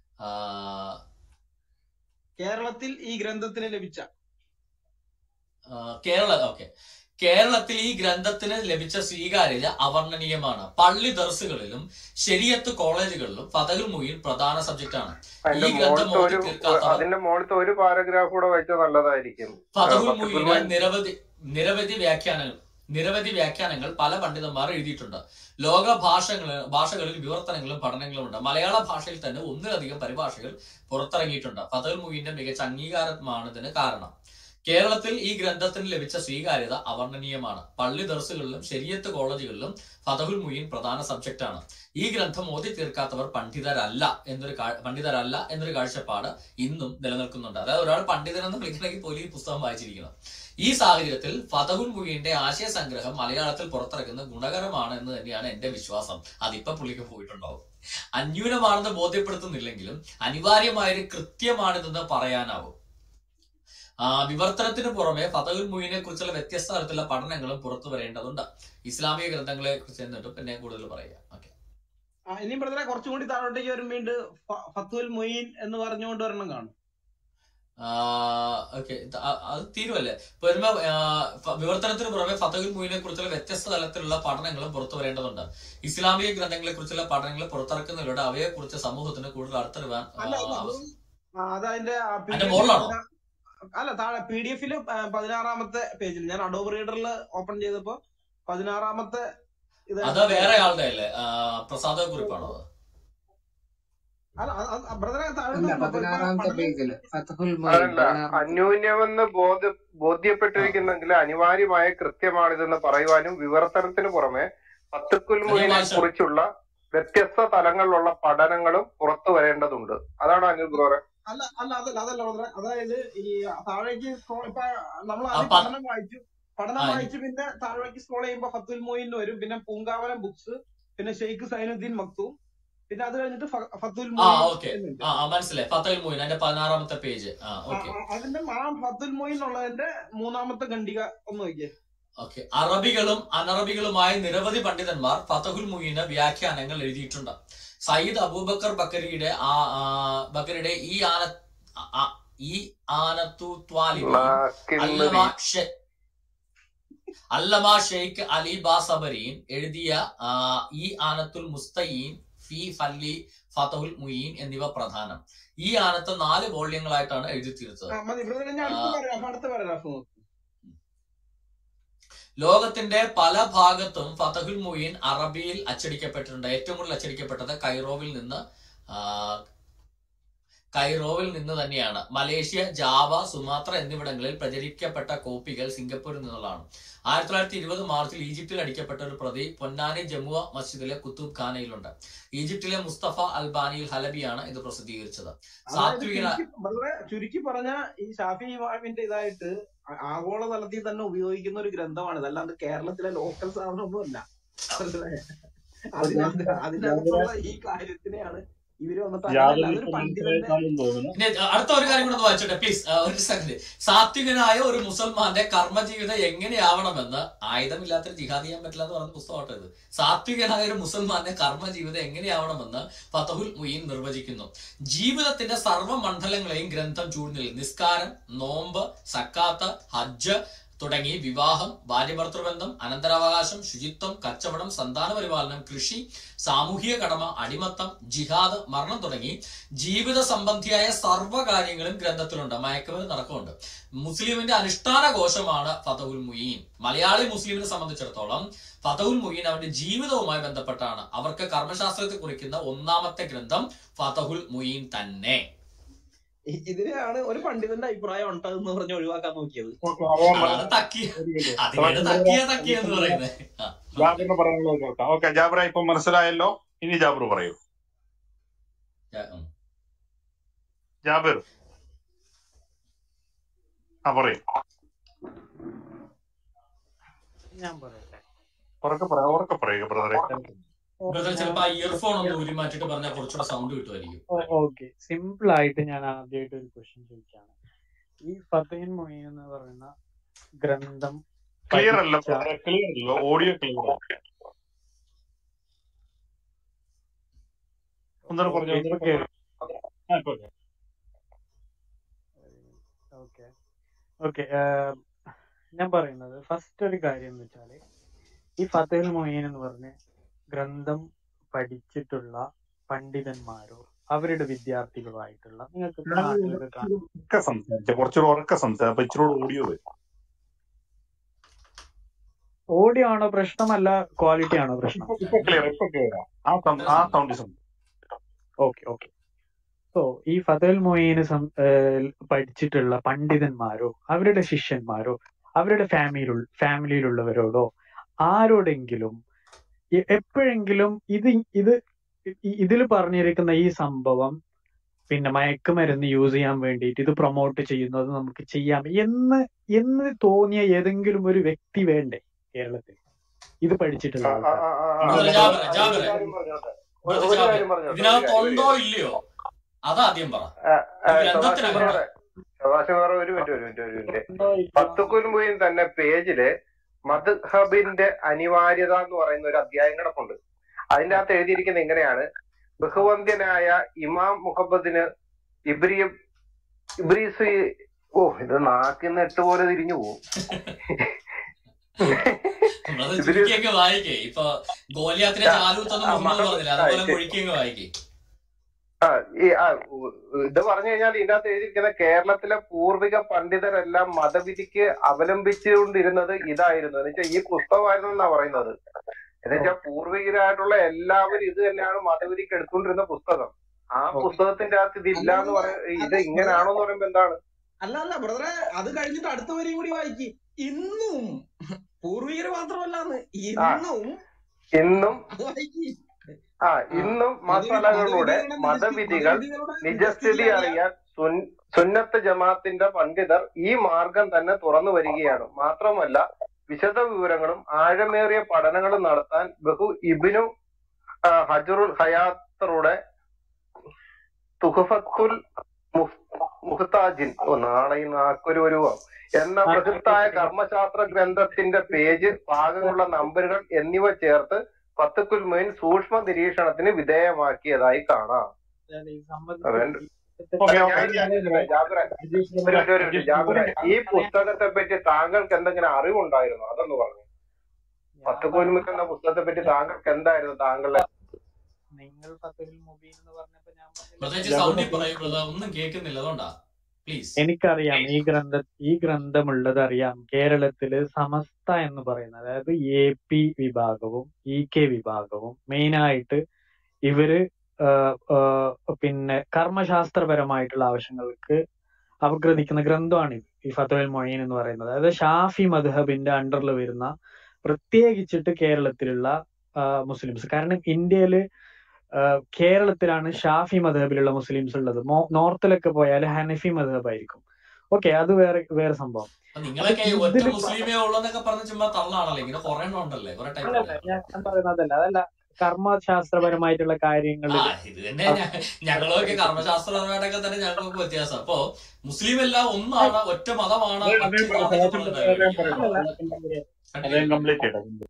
കേരളത്തിൽ ഈ ഗ്രന്ഥത്തിന് ലഭിച്ച കേരള ഓക്കെ കേരളത്തിൽ ഈ ഗ്രന്ഥത്തിന് ലഭിച്ച സ്വീകാര്യത അവർണ്ണനീയമാണ് പള്ളി ദർസുകളിലും ശരിയത്ത് കോളേജുകളിലും ഫതഹുൽ മുയിൻ പ്രധാന സബ്ജക്റ്റാണ് ഈ അതിന്റെ ഗ്രന്ഥം മുകളിലത്തെ ഓതി ഒരു തീർക്കാത്തവർ അതിന്റെ മുകളിലത്തെ ഒരു പാരഗ്രാഫ് കൂടെ വായിച്ചാൽ നല്ലതായിരിക്കും ആ, ഫതഹുൽ ഫതഹുൽ മുയിന് മുയിൻ നിരവധി നിരവധി വ്യാഖ്യാനങ്ങൾ നിരവധി വ്യാഖ്യാനങ്ങൾ പല പണ്ഡിതന്മാർ എഴുതിയിട്ടുണ്ട് ലോക ഭാഷകൾ ഭാഷകളിൽ വിവർത്തനങ്ങളും പഠനങ്ങളും ഉണ്ട് മലയാള ഭാഷയിൽ തന്നെ ഒന്നിലധികം പരിഭാഷകൾ പുറത്തിറങ്ങിയിട്ടുണ്ട് ഫതഹുൽ മുയിന്റെ മികച്ച അംഗീകാരമാണ് ഇതിന് കാരണം കേരളത്തിൽ ഈ ഗ്രന്ഥത്തിന് ലഭിച്ച സ്വീകാര്യത അവർണ്ണനീയമാണ് പള്ളി ദർസുകളിലും ശരിയത്ത് കോളേജുകളിലും ഫതഹുൽ മുയിൻ പ്രധാന സബ്ജക്റ്റാണ് ഈ ഗ്രന്ഥം ഓതി തീർക്കാത്തവർ പണ്ഡിതരല്ല എന്നൊരു കാ- പണ്ഡിതരല്ല എന്നൊരു കാഴ്ചപ്പാട് ഇന്നും നിലനിൽക്കുന്നുണ്ട് അതായത് ഒരാൾ പണ്ഡിതനെന്ന് വിളിക്കണമെങ്കിൽ പോലും ഈ പുസ്തകം വായിച്ചിരിക്കണം ഈ സാഹചര്യത്തിൽ ഫതഹുൽ മുയിന്റെ ആശയ സംഗ്രഹം മലയാളത്തിൽ പുറത്തിറക്കുന്നത് ഗുണകരമാണ് എന്ന് തന്നെയാണ് എന്റെ വിശ്വാസം അതിപ്പോ പുള്ളിക്ക് പോയിട്ടുണ്ടാവും അന്യൂനമാണെന്ന് ബോധ്യപ്പെടുത്തുന്നില്ലെങ്കിലും അനിവാര്യമായൊരു കൃത്യമാണിതെന്ന് പറയാനാവും ആ, വിവർത്തനത്തിന് പുറമെ ഫതഹുൽ മുയിനെ കുറിച്ചുള്ള വ്യത്യസ്ത തരത്തിലുള്ള പഠനങ്ങളും പുറത്തു വരേണ്ടതുണ്ട് ഇസ്ലാമിക ഗ്രന്ഥങ്ങളെ കുറിച്ച് എന്നിട്ട് പിന്നെ കൂടുതൽ പറയുക ഓക്കെ ആ, ഇനി ബ്രദറെ കുറച്ചും കൂടി താഴോട്ടേക്ക് വരുമ്പോൾ വീണ്ടും ഫ- ഫത്തുൽ മൊയ്ൻ എന്ന് പറഞ്ഞുകൊണ്ട് ഒരെണ്ണം കാണും ഓക്കെ അത് തീരുവല്ലേ ഇപ്പൊ വരുമ്പോ ആ, ഫ- വിവർത്തനത്തിന് പുറമെ ഫതഹുൽ മുയിനെ കുറിച്ചുള്ള വ്യത്യസ്ത തലത്തിലുള്ള പഠനങ്ങളും പുറത്തു വരേണ്ടതുണ്ട് ഇസ്ലാമിക ഗ്രന്ഥങ്ങളെ കുറിച്ചുള്ള പഠനങ്ങൾ പുറത്തിറക്കുന്നതിലൂടെ അവയെ കുറിച്ച് സമൂഹത്തിന് കൂടുതൽ അടുത്തറിവാൻ ആ, അല്ല അല്ല അവസ- ആ, അത് അതിന്റെ പി അതിന്റെ ഡി എഫിൽ മുകളിലാണോ അല്ല താഴെ പി ഡി എഫില് പതിനാറാമത്തെ പേജിൽ ഞാൻ അഡോബ് റീഡറിൽ ഓപ്പൺ ചെയ്തപ്പോ പതിനാറാമത്തെ ഇത് അത് വേറെ ആളുടെ അല്ലേ ആ, പ്രസാദ കുറിപ്പാണോ അത് അല്ല ബ്രദറെ അല്ല താഴോട്ട് പതിനാറാമത്തെ പേജില് ഫതഹുൽ മൊയ്ൻ അതല്ല പതിനാറാമത്തെ അന്യോന്യമെന്ന് ബോധ്യ ബോധ്യപ്പെട്ടിരിക്കുന്നെങ്കിൽ അനിവാര്യമായ കൃത്യമാണിതെന്ന് പറയുവാനും വിവർത്തനത്തിന് പുറമെ ഫത്തുക്കുൽ അത് ഞാൻ മുയിനെ വായിച്ചു കുറിച്ചുള്ള വ്യത്യസ്ത തലങ്ങളിലുള്ള പഠനങ്ങളും പുറത്തു വരേണ്ടതുണ്ട് അതാണ് അനിൽ ബ്രോറെ അല്ല അല്ല അതല്ല അതല്ല ബ്രദറെ അതായത് ഈ താഴേക്ക് scroll- ഇപ്പൊ നമ്മൾ ആ, ആദ്യം പ- പഠനം വായിച്ചു പഠനം ആ, ഇനി- വായിച്ചു പിന്നെ താഴേക്ക് സ്ക്രോൾ ചെയ്യുമ്പോ ഫത്തുൽ മൊയിൻ വരും പിന്നെ പൂങ്കാവനം ബുക്സ് പിന്നെ ഷെയ്ഖ് സൈനുദ്ദീൻ മക്തൂം പിന്നെ അത് കഴിഞ്ഞിട്ട് ഫ- ഫത്തുൽ ആ മൊയിൻ ഓക്കെ എന്നുണ്ട് ആ ആ, മനസ്സിലായി ഫതഹുൽ മുയിൻ അതിന്റെ പതിനാറാമത്തെ പേജ് ആ ആ, ഓക്കെ ആ, അതിന്റെ ആ ഫത്തുൽ മൊയിൻ ഉള്ളതിന്റെ മൂന്നാമത്തെ ഖണ്ഡിക ഒന്ന് നോക്കിയേ ഓക്കെ അറബികളും അനറബികളുമായ നിരവധി പണ്ഡിതന്മാർ ഫതഹുൽ മുയിന് വ്യാഖ്യാനങ്ങൾ എഴുതിയിട്ടുണ്ട് സയ്യിദ് അബൂബക്കർ ബക്കരിയുടെ ആ ആ, ബക്കരിയുടെ ഈ ആന ആ- ആ- ഈ ആനത്തു ത്വാലിബിയും അല്ലമ നാക്കിന്നതി ഷെ- അല്ലമ ഷെയ്ഖ് അലി ബാസബരിയും എഴുതിയ ആ, ഈ ആനത്തുൽ മുസ്തയീൻ ഫി ഫല്ലി ഫതഹുൽ മുയീൻ എന്നിവ പ്രധാനം ഈ ആനത്ത് നാല് വോള്യങ്ങളായിട്ടാണ് എഴുതി തീർത്തത് ആ, മതി ബ്രദറെ ഞാൻ അടുത്ത പാരഗ്രാഫ് അടുത്ത പാരഗ്രാഫ് നോക്ക് ലോകത്തിന്റെ പല ഭാഗത്തും ഫതഹുൽ മുയീൻ അറബിയിൽ അച്ചടിക്കപ്പെട്ടിട്ടുണ്ട് ഏറ്റവും കൂടുതൽ അച്ചടിക്കപ്പെട്ടത് കൈറോവിൽ നിന്ന് ആ, കൈറോവിൽ നിന്ന് തന്നെയാണ് മലേഷ്യ ജാവ സുമാത്ര എന്നിവിടങ്ങളിൽ പ്രചരിക്കപ്പെട്ട കോപ്പികൾ സിംഗപ്പൂരിൽ നിന്നുള്ളതാണ് ആയിരത്തി തൊള്ളായിരത്തി ഇരുപത് മാർച്ചിൽ ഈജിപ്തിൽ അടിക്കപ്പെട്ട ഒരു പ്രതി പൊന്നാനി ജമുവ മസ്ജിദിലെ കുത്തൂബ് ഖാനയിലുണ്ട് ഈജിപ്തിലെ മുസ്തഫ അൽബാനിയിൽ ഹലബിയാണ് ഇത് പ്രസിദ്ധീകരിച്ചത് അതായത് സാത്വിക ചുരുക്കി ബ്രദറെ ചുരുക്കി പറഞ്ഞ ഈ ഷാഫി ഇമാമിന്റെ ഇതായിട്ട് ആ- ആഗോള തലത്തിൽ തന്നെ ഉപയോഗിക്കുന്ന ഒരു ഗ്രന്ഥമാണ് അല്ലാണ്ട് കേരളത്തിലെ ലോക്കൽ സാധനമൊന്നും അല്ല മനസ്സിലായോ? അതിനകത്ത് അതിനകത്തുള്ള ഈ കാര്യത്തിനെയാണ് ഇവര് വന്നിട്ട് അങ്ങനെയല്ല യാതൊരു അതൊരു പണ്ഡിതന്റെ മനസ്സിലാക്കാനും തോന്നുന്നു ഇനി അടുത്ത ഒരു കാര്യം കൂടെ ഒന്ന് വായിച്ചോട്ടെ പ്ലീസ് ഒരു സെക്കൻഡ് സാത്വികനായ ഒരു മുസൽമാന്റെ കർമ്മജീവിതം എങ്ങനെയാവണമെന്ന് ആയുധമില്ലാത്തൊരു ജിഹാദ് ചെയ്യാൻ പറ്റില്ല എന്ന് പറഞ്ഞ പുസ്തകമാട്ടോ ഇത് സാത്വികനായ ഒരു മുസൽമാന്റെ കർമ്മജീവിതം എങ്ങനെയാവണമെന്ന് ഫതഹുൽ മുയീൻ നിർവചിക്കുന്നു ജീവിതത്തിന്റെ സർവ്വ മണ്ഡലങ്ങളെയും ഗ്രന്ഥം ചൂഴ്ന്നിൽ നിസ്കാരം നോമ്പ് സക്കാത്ത് ഹജ്ജ് തുടങ്ങി വിവാഹം ഭാര്യഭർത്തൃബന്ധം അനന്തരാവകാശം ശുചിത്വം കച്ചവടം സന്താന പരിപാലനം കൃഷി സാമൂഹിക കടമ അടിമത്തം ജിഹാദ് മരണം തുടങ്ങി ജീവിത സംബന്ധിയായ സർവ്വ കാര്യങ്ങളും ഗ്രന്ഥത്തിലുണ്ട് മയക്കുമരുന്ന് നടക്കമുണ്ട് മുസ്ലിമിന്റെ അനുഷ്ഠാന കോശമാണ് ഫതഹുൽ മുയീൻ മലയാളി മുസ്ലിമിനെ സംബന്ധിച്ചിടത്തോളം ഫതഹുൽ മുയീൻ അവന്റെ ജീവിതവുമായി ബന്ധപ്പെട്ടാണ് അവർക്ക് കർമ്മശാസ്ത്രത്തെ കുറിക്കുന്ന ഒന്നാമത്തെ ഗ്രന്ഥം ഫതഹുൽ മുയീൻ തന്നെ ഇ- ഇതിനെയാണ് ഒരു പണ്ഡിതന്റെ അഭിപ്രായം ഉണ്ടെന്ന് പറഞ്ഞ് ഒഴിവാക്കാൻ നോക്കിയത് ഓക്കെ, അവൻ അതാണ് പറഞ്ഞു. തക്കിയ ഒരു മിനിറ്റ്. അതിനാണ് തക്കിയ തക്കിയ എന്ന് പറയുന്നത് ആ, ജാബിറിന് പറയാനുള്ളത് കേൾക്കാം ഓക്കെ ജാബിറ ഇപ്പൊ മനസ്സിലായല്ലോ ഇനി ജാബിർ പറയൂ ആ, ഉം. ജാബിർ ആ പറയൂ ഞാൻ പറയട്ടെ ഉറക്കെ പറയാം ഉറക്കെ പറയുക ബ്രദറെ ബ്രദർ ചിലപ്പോ ആ ഇയർഫോൺ ഒന്ന് ഊരി മാറ്റിട്ട് പറഞ്ഞാൽ കുറച്ചുകൂടെ സൗണ്ട് കിട്ടുമായിരിക്കും ഓക്കെ സിമ്പിൾ ആയിട്ട് ഞാൻ ആദ്യമായിട്ട് ഒരു ക്വസ്റ്റ്യൻ ചോദിക്കാണ് ഈ ഫതഹിൻ മൊയ്ൻ എന്ന് പറയുന്ന ഗ്രന്ഥം ക്ലിയർ അല്ല പഠിച്ച ക്ലിയർ അല്ല ഓഡിയോ ക്ലിയർ ഒന്നുകൂടെ പറഞ്ഞു ഓക്കെ ഇപ്പൊ ഒന്നുകൂടെ കേൾക്കാം ആ, ഇപ്പൊ കേൾക്കാം. ഓക്കെ ഓക്കെ ഞാൻ പറയുന്നത് ഫസ്റ്റ് ഒരു കാര്യം എന്ന് വെച്ചാല് ഈ ഫതേൽ മൊയ്യൻ എന്ന് പറഞ്ഞ ഗ്രന്ഥം പഠിച്ചിട്ടുള്ള പണ്ഡിതന്മാരോ അവരുടെ വിദ്യാർത്ഥികളോ ആയിട്ടുള്ള നിങ്ങൾക്ക് ഇപ്പൊ ഞാൻ നാട്ടിലൊക്കെ കാണാം ഉറക്കെ സംസാരിച്ച കുറച്ചുകൂടെ ഉറക്കെ സംസാരിച്ച അപ്പൊ ഇച്ചിരി ഓഡിയോ വരും ഓഡിയോ ആണോ പ്രശ്നമല്ല ക്വാളിറ്റി ആണോ പ്രശ്നം ഇപ്പൊ ഇപ്പൊ ക്ലിയർ ഇപ്പൊ ക്ലിയർ ആ സം- ആ സൗണ്ട് ഓക്കെ ഓക്കെ സോ ഈ ഫതൽ മൊയ്യന് സം- ഏഹ് പഠിച്ചിട്ടുള്ള പണ്ഡിതന്മാരോ അവരുടെ ശിഷ്യന്മാരോ അവരുടെ ഫാമിലി ഫാമിലിയിലുള്ളവരോടോ ആരോടെങ്കിലും എ- എപ്പോഴെങ്കിലും ഇത് ഇത് ഇതിൽ പറഞ്ഞിരിക്കുന്ന ഈ സംഭവം പിന്നെ മയക്കുമരുന്ന് യൂസ് ചെയ്യാൻ വേണ്ടിയിട്ട് ഇത് പ്രൊമോട്ട് ചെയ്യുന്നത് നമുക്ക് ചെയ്യാം എന്ന് എന്ന് തോന്നിയ ഏതെങ്കിലും ഒരു വ്യക്തി വേണ്ടേ കേരളത്തിൽ ഇത് പഠിച്ചിട്ടുള്ള ആ, ആ, ആൾക്കാർ ആ, ആ, ആ, ബ്രദർ ഒരു ജാബിറെ ഒരു ജാബിറെ കാര്യം പറഞ്ഞോട്ടെ ഒരു ബ്രദർ ഒരു ജാബിറെ കാര്യം പറഞ്ഞോട്ടെ ഒരു ഇതിനകത്ത് കാര്യം ഒരു ഉണ്ടോ കാര്യം ഇല്ലയോ അതാദ്യം പറ ആ, ആ, ഈ സദാശിവ ഗ്രന്ഥത്തിനകത്ത് വേറെ സദാശിവ വേറെ ഒരു മിനിറ്റ് ഒരു മിനിറ്റ് ഒരു മിനിറ്റ് ഉണ്ടോ ഇല്ലയോ പത്തുക്കുൽമുയും തന്നെ പേജില് മദ്ഹബിന്റെ അനിവാര്യത എന്ന് പറയുന്ന ഒരു അധ്യായം കിടപ്പുണ്ട് അതിന്റെ അകത്ത് എഴുതിയിരിക്കുന്നത് ഇങ്ങനെയാണ് ബഹുവന്ധ്യനായ ഇമാം മുഹബദിന് ഇബ്രി ഇബ്രീസ് ഓ ഇത് നാക്കിന്ന് എട്ട് പോലെ തിരിഞ്ഞു പോകും ബ്രദർ ഇബ്രീസ് ചുരുക്കിയൊക്കെ വായിക്കേ ഇപ്പൊ ഗോലിയാത്തിനെ ആ, ചാലൂത്തൊന്ന് ആ, മുഹമ്മദ് മഹ- പറഞ്ഞില്ല ആ, അതുപോലെ ഇത് മുഴുക്കിയങ്ങ് വായിക്കേ ആ ഈ ആ ഉ- ഇത് പറഞ്ഞു കഴിഞ്ഞാൽ ഇതിന്റെ അകത്ത് എഴുതിയിരിക്കുന്ന കേരളത്തിലെ പൂർവിക പണ്ഡിതരെല്ലാം മതവിധിക്ക് അവലംബിച്ചുകൊണ്ടിരുന്നത് ഇതായിരുന്നു എന്ന് വെച്ചാൽ ഈ പുസ്തകമായിരുന്നു എന്നാ പറയുന്നത് എന്ന് വെച്ചാൽ ഓക്കെ പൂർവികരായിട്ടുള്ള എല്ലാവരും ഇത് തന്നെയാണ് മതവിധിക്ക് എടുത്തുകൊണ്ടിരുന്ന പുസ്തകം ആ ഓക്കെ പുസ്തകത്തിന്റെ അകത്ത് ഇതില്ല എന്ന് അല്ലല്ല പറയ ഇത് അത് ബ്രദറെ ഇങ്ങനാണോ എന്ന് പറയുമ്പോ എന്താണ് അല്ല അല്ല ബ്രദറെ അത് കഴിഞ്ഞിട്ട് അടുത്ത വരിയും കൂടി വായിക്ക് ഇന്നും പൂർവികര് മാത്രമല്ലാന്ന് ആ ഇന്നും ഇന്നും അത് വായിക്ക് ആ ആ ഇന്നും മതവി മസലകളുടെ മതവിധികളുടെ നിജസ്ഥിതി മതവിധികൾ മതവിധികളുടെ നിജസ്ഥിതി നിജസ്ഥിതി അറിയാൻ അറിയാൻ സുൻ- സുന്നത്ത് ജമാഅത്തിന്റെ പണ്ഡിതർ ഈ മാർഗം തന്നെ തുറന്നു വരികയാണ് മാത്രമല്ല വിശദ വിവരങ്ങളും ആഴമേറിയ പഠനങ്ങളും നടത്താൻ ബഹു ഇബിനു ആ, ഹജറുൽ ഹയാത്തറുടെ തുഹഫത്തുൽ മുഹ്- മുഹ്താജിൻ ഓ നാളെ ഈ നാക്കൊരു വരുവോ എന്ന ആ ബൃഹത്തായ കേൾക്കാം കർമ്മശാസ്ത്ര ഗ്രന്ഥത്തിന്റെ പേജ് ഭാഗങ്ങളുള്ള നമ്പറുകൾ എന്നിവ ചേർത്ത് ഫത്തുക്കുൽ മൊയിൻ സൂക്ഷ്മ നിരീക്ഷണത്തിന് വിധേയമാക്കിയതായി കാണാം ഈ സംബന്ധിച്ച് അതുകൊണ്ട് ഓക്കെ അല്ല ഓക്കെ ഞാൻ ഞാൻ ചോദിച്ചോട്ടെ, ജാബിറെ അജീഷ് ഒരു ബ്രദറെ മിനിറ്റ് ഒരു മിനിറ്റ് അജീഷ് ജാബിറെ ബ്രദറെ ഈ ഞാൻ പറയാം പുസ്തകത്തെ പറ്റി താങ്കൾക്ക് എന്തെങ്കിലും അറിവുണ്ടായിരുന്നോ അതൊന്ന് പറഞ്ഞു ഞാൻ ഫത്തുക്കുൽ മുക്ക് എന്ന പുസ്തകത്തെ പറ്റി താങ്കൾക്ക് എന്തായിരുന്നു താങ്കളുടെ നിങ്ങൾ ഫത്തുൽ മുബീൻ എന്ന് പറഞ്ഞപ്പോ ഞാൻ പറഞ്ഞില്ല ബ്രദർ ഫത്തുൽ സൗണ്ടിൽ മുബീൻ പറയൂ ബ്രദർ ഒന്നും കേൾക്കുന്നില്ല അതുകൊണ്ടാ പ്ലീസ് എനിക്കറിയാം ഈ ഗ്രന്ഥ ഈ ഗ്രന്ഥമുള്ളത് അറിയാം കേരളത്തില് സമസ്ത എന്ന് പറയുന്നത് അതായത് എ പി വിഭാഗവും ഇ കെ വിഭാഗവും മെയിനായിട്ട് ഇവര് ആഹ് ആഹ് പിന്നെ കർമ്മശാസ്ത്രപരമായിട്ടുള്ള ആവശ്യങ്ങൾക്ക് അപഗ്രഥിക്കുന്ന ഗ്രന്ഥമാണിത് ഈ ഫത്തുൽ മൊയ്ൻ എന്ന് പറയുന്നത് അതായത് ഷാഫി മദ്ഹബിന്റെ അണ്ടറിൽ വരുന്ന പ്രത്യേകിച്ചിട്ട് കേരളത്തിലുള്ള ആഹ് മുസ്ലിംസ് കാരണം ഇന്ത്യയില് ആഹ് കേരളത്തിലാണ് ഷാഫി മദ്ഹബിലുള്ള മുസ്ലിംസ് ഉള്ളത് മോ നോർത്തിലൊക്കെ പോയാൽ ഹനഫി മദ്ഹബ് ആയിരിക്കും ഓക്കെ അത് വേറെ വേറെ സംഭവം അപ്പൊ അപ്പൊ നിങ്ങളൊക്കെ ഈ ഒറ്റ ഇതില് പ- മുസ്ലിമേ ഉള്ളൂ എന്നൊക്കെ പറഞ്ഞ് ചുമ്മാ തള്ളാണല്ലോ ഇങ്ങനെ കുറെ എണ്ണം ഉണ്ടല്ലേ കുറെ ടൈപ്പ് അല്ലല്ല അല്ലേ ഞാൻ ഞാൻ പറയുന്നത് അതല്ല അതല്ല കർമ്മശാസ്ത്രപരമായിട്ടുള്ള ആ കാര്യങ്ങളിൽ ഇത് തന്നെ ഞ- ഞങ്ങളൊക്കെ കർമ്മശാസ്ത്രപരമായിട്ടൊക്കെ തന്നെ ഞങ്ങൾക്ക് വ്യത്യാസം അപ്പോ മുസ്ലിം എല്ലാം ഒന്നാണ് ഒറ്റ മതമാണ് അതേ അതേ മറ്റേതാണ് സദാശിവം എന്നുള്ളത് അദ്ദേഹം പറയട്ടെ അല്ലല്ല അദ്ദേഹം കംപ്ലീറ്റ് ചെയ്യട്ടെ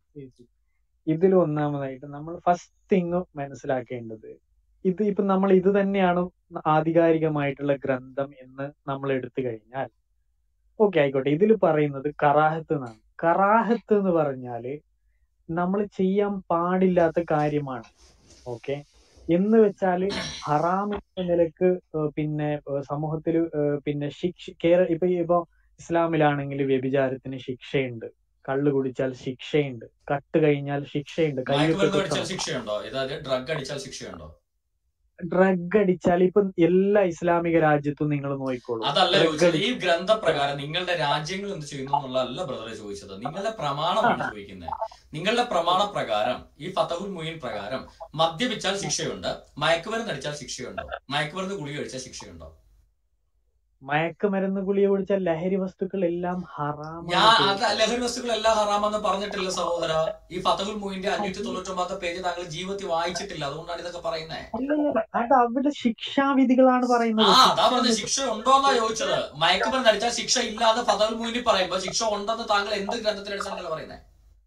ഇതിൽ ഒന്നാമതായിട്ട് നമ്മൾ ഫസ്റ്റ് തിങ് മനസ്സിലാക്കേണ്ടത് ഇത് ഇപ്പൊ നമ്മൾ ഇത് തന്നെയാണ് ആധികാരികമായിട്ടുള്ള ഗ്രന്ഥം എന്ന് നമ്മൾ എടുത്തു കഴിഞ്ഞാൽ ഓക്കെ ആയിക്കോട്ടെ ഇതിൽ പറയുന്നത് കറാഹത്ത് എന്നാണ് കറാഹത്ത് എന്ന് പറഞ്ഞാല് നമ്മൾ ചെയ്യാൻ പാടില്ലാത്ത കാര്യമാണ് ഓക്കെ എന്ന് വെച്ചാല് ഹറാം എന്ന നിലക്ക് ഏഹ് പിന്നെ ഏഹ് സമൂഹത്തില് ഏഹ് പിന്നെ ശിക്ഷ കേരള ഇപ്പൊ ഇപ്പൊ ഇസ്ലാമിലാണെങ്കിൽ വ്യഭിചാരത്തിന് ശിക്ഷയുണ്ട് കള്ള് കുടിച്ചാൽ ശിക്ഷയുണ്ട് കട്ട് കഴിഞ്ഞാൽ ശിക്ഷയുണ്ട് കയ്യൊക്കെ മയക്കുമരുന്ന് അടിച്ചാൽ കുത്തണം ശിക്ഷയുണ്ടോ ഇതായത് ഡ്രഗ് അടിച്ചാൽ ശിക്ഷയുണ്ടോ ഡ്രഗ് അടിച്ചാൽ ഇപ്പൊ എല്ലാ ഇസ്ലാമിക രാജ്യത്തും നിങ്ങൾ നോക്കിക്കോളൂ അതല്ല ഡ്രഗ് ചോദിച്ചത് അടി ഈ ഗ്രന്ഥപ്രകാരം നിങ്ങളുടെ രാജ്യങ്ങൾ എന്ത് ചെയ്യുന്നു എന്നുള്ളതല്ല ബ്രദറെ ചോദിച്ചത് നിങ്ങളുടെ പ്രമാണമാണ് ചോദിക്കുന്നത് നിങ്ങളുടെ പ്രമാണ പ്രകാരം ഈ ഫതഹുൽ മുയിൻ പ്രകാരം മദ്യപിച്ചാൽ ശിക്ഷയുണ്ട് മയക്കുമരുന്ന് അടിച്ചാൽ ശിക്ഷയുണ്ടോ മയക്കുമരുന്ന് ഗുളിക കഴിച്ചാൽ ശിക്ഷയുണ്ടോ മയക്കുമരുന്ന് ഗുളിക കുടിച്ചാൽ ലഹരി വസ്തുക്കൾ എല്ലാം ഹറാമാണ് ഞാൻ അത് ചോദിച്ചത് ലഹരി വസ്തുക്കളെല്ലാം ഹറാമെന്ന് പറഞ്ഞിട്ടില്ല സഹോദര ഈ ഫതഹുൽ മുയിന്റെ അഞ്ഞൂറ്റി തൊണ്ണൂറ്റി ഒമ്പതാമത്തെ പേജ് താങ്കൾ ജീവിതത്തിൽ വായിച്ചിട്ടില്ല അതുകൊണ്ടാണ് ഇതൊക്കെ പറയുന്നത് അല്ലല്ല അത് അവിടെ ശിക്ഷാവിധികളാണ് ആ പറയുന്നത് അതാ പറഞ്ഞ ശിക്ഷാവിധി ശിക്ഷ ഉണ്ടോന്നാ ചോദിച്ചത് മയക്കുമരുന്ന് അടിച്ചാൽ ശിക്ഷ ഇല്ലാതെ ഫതഹുൽ മുയിനി പറയുമ്പോ ശിക്ഷ ഉണ്ടെന്ന് താങ്കൾ എന്ത് ഗ്രന്ഥത്തിന്റെ അടിസ്ഥാനത്തിൽ പറയുന്നത്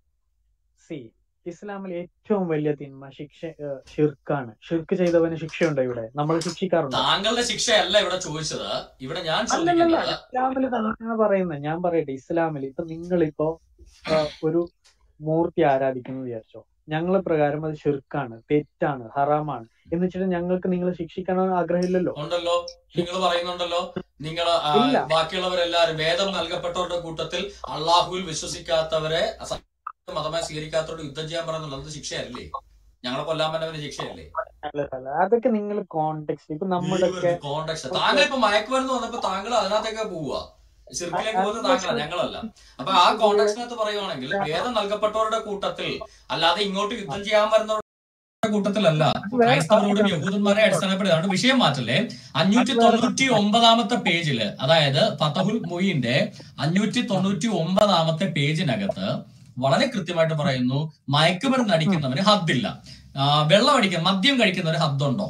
സി ഇസ്ലാമിൽ ഏറ്റവും വലിയ തിന്മ ശിക്ഷ ഏഹ്, ഷിർക്കാണ് ഷിർക്ക് ചെയ്തവന് ശിക്ഷയുണ്ടോ ഇവിടെ നമ്മൾ ശിക്ഷിക്കാറുണ്ടോ താങ്കളുടെ ശിക്ഷയല്ല ഇവിടെ ചോദിച്ചത് ഇവിടെ ഞാൻ അല്ലല്ലല്ല ചോദിക്കുന്നത് ഇസ്ലാമിൽ തന്നെയാണ് പറയുന്നത് ഞാൻ പറയട്ടെ ഇസ്ലാമിൽ ഇപ്പൊ നിങ്ങളിപ്പോ ഏഹ്, ഒരു മൂർത്തി ആരാധിക്കുന്നു വിചാരിച്ചോ ഞങ്ങളെ പ്രകാരം അത് ഷിർക്കാണ് തെറ്റാണ് ഹറാമാണ് എന്ന് വെച്ചിട്ട് ഞങ്ങൾക്ക് നിങ്ങളെ ശിക്ഷിക്കാൻ ആഗ്രഹമില്ലല്ലോ ഉണ്ടല്ലോ നിങ്ങൾ പറയുന്നുണ്ടല്ലോ നിങ്ങൾ ഇല്ല ബാക്കിയുള്ളവരെല്ലാരും വേദം നൽകപ്പെട്ടവരുടെ കൂട്ടത്തിൽ അള്ളാഹുവിൽ വിശ്വസിക്കാത്തവരെ സ- മതമായി സ്വീകരിക്കാത്തവരോട് യുദ്ധം ചെയ്യാൻ പറയുന്നുള്ളത് അത് ശിക്ഷയല്ലേ ഞങ്ങളെ കൊല്ലാൻ പറ്റവന് ശിക്ഷയല്ലേ അല്ല അല്ല അതൊക്കെ നിങ്ങൾ കോണ്ടെക്സ്റ്റ് ഇപ്പൊ നമ്മളൊക്കെ കോണ്ടക്സ്റ്റ് താങ്കൾ ഇപ്പൊ മയക്കുമരുന്ന് വന്നപ്പോ താങ്കൾ അതിനകത്തേക്ക് പോവുക ചെറുക്കിലേക്ക് പോകുന്നത് താങ്കളാ ഞങ്ങളല്ല അപ്പൊ ആ കോണ്ടക്സ്റ്റിനകത്ത് പറയുവാണെങ്കിൽ വേദം നൽകപ്പെട്ടവരുടെ കൂട്ടത്തിൽ അല്ലാതെ ഇങ്ങോട്ട് യുദ്ധം ചെയ്യാൻ വരുന്നവരുടെ കൂട്ടത്തിലല്ല വേറെ ക്രൈസ്തവരോടും യഹൂദന്മാരെ അടിസ്ഥാനപ്പെടുത്തിയാണ് വിഷയം മാറ്റല്ലേ അഞ്ഞൂറ്റി തൊണ്ണൂറ്റി ഒമ്പതാമത്തെ പേജില് അതായത് ഫതഹുൽ മുയിന്റെ അഞ്ഞൂറ്റി തൊണ്ണൂറ്റി ഒമ്പതാമത്തെ പേജിനകത്ത് വളരെ കൃത്യമായിട്ട് പറയുന്നു മയക്കുമരുന്ന് അടിക്കുന്നവന് ഹദ്ദില്ല ആ, വെള്ളം അടിക്കുന്ന മദ്യം കഴിക്കുന്നവന് ഹദ്ദുണ്ടോ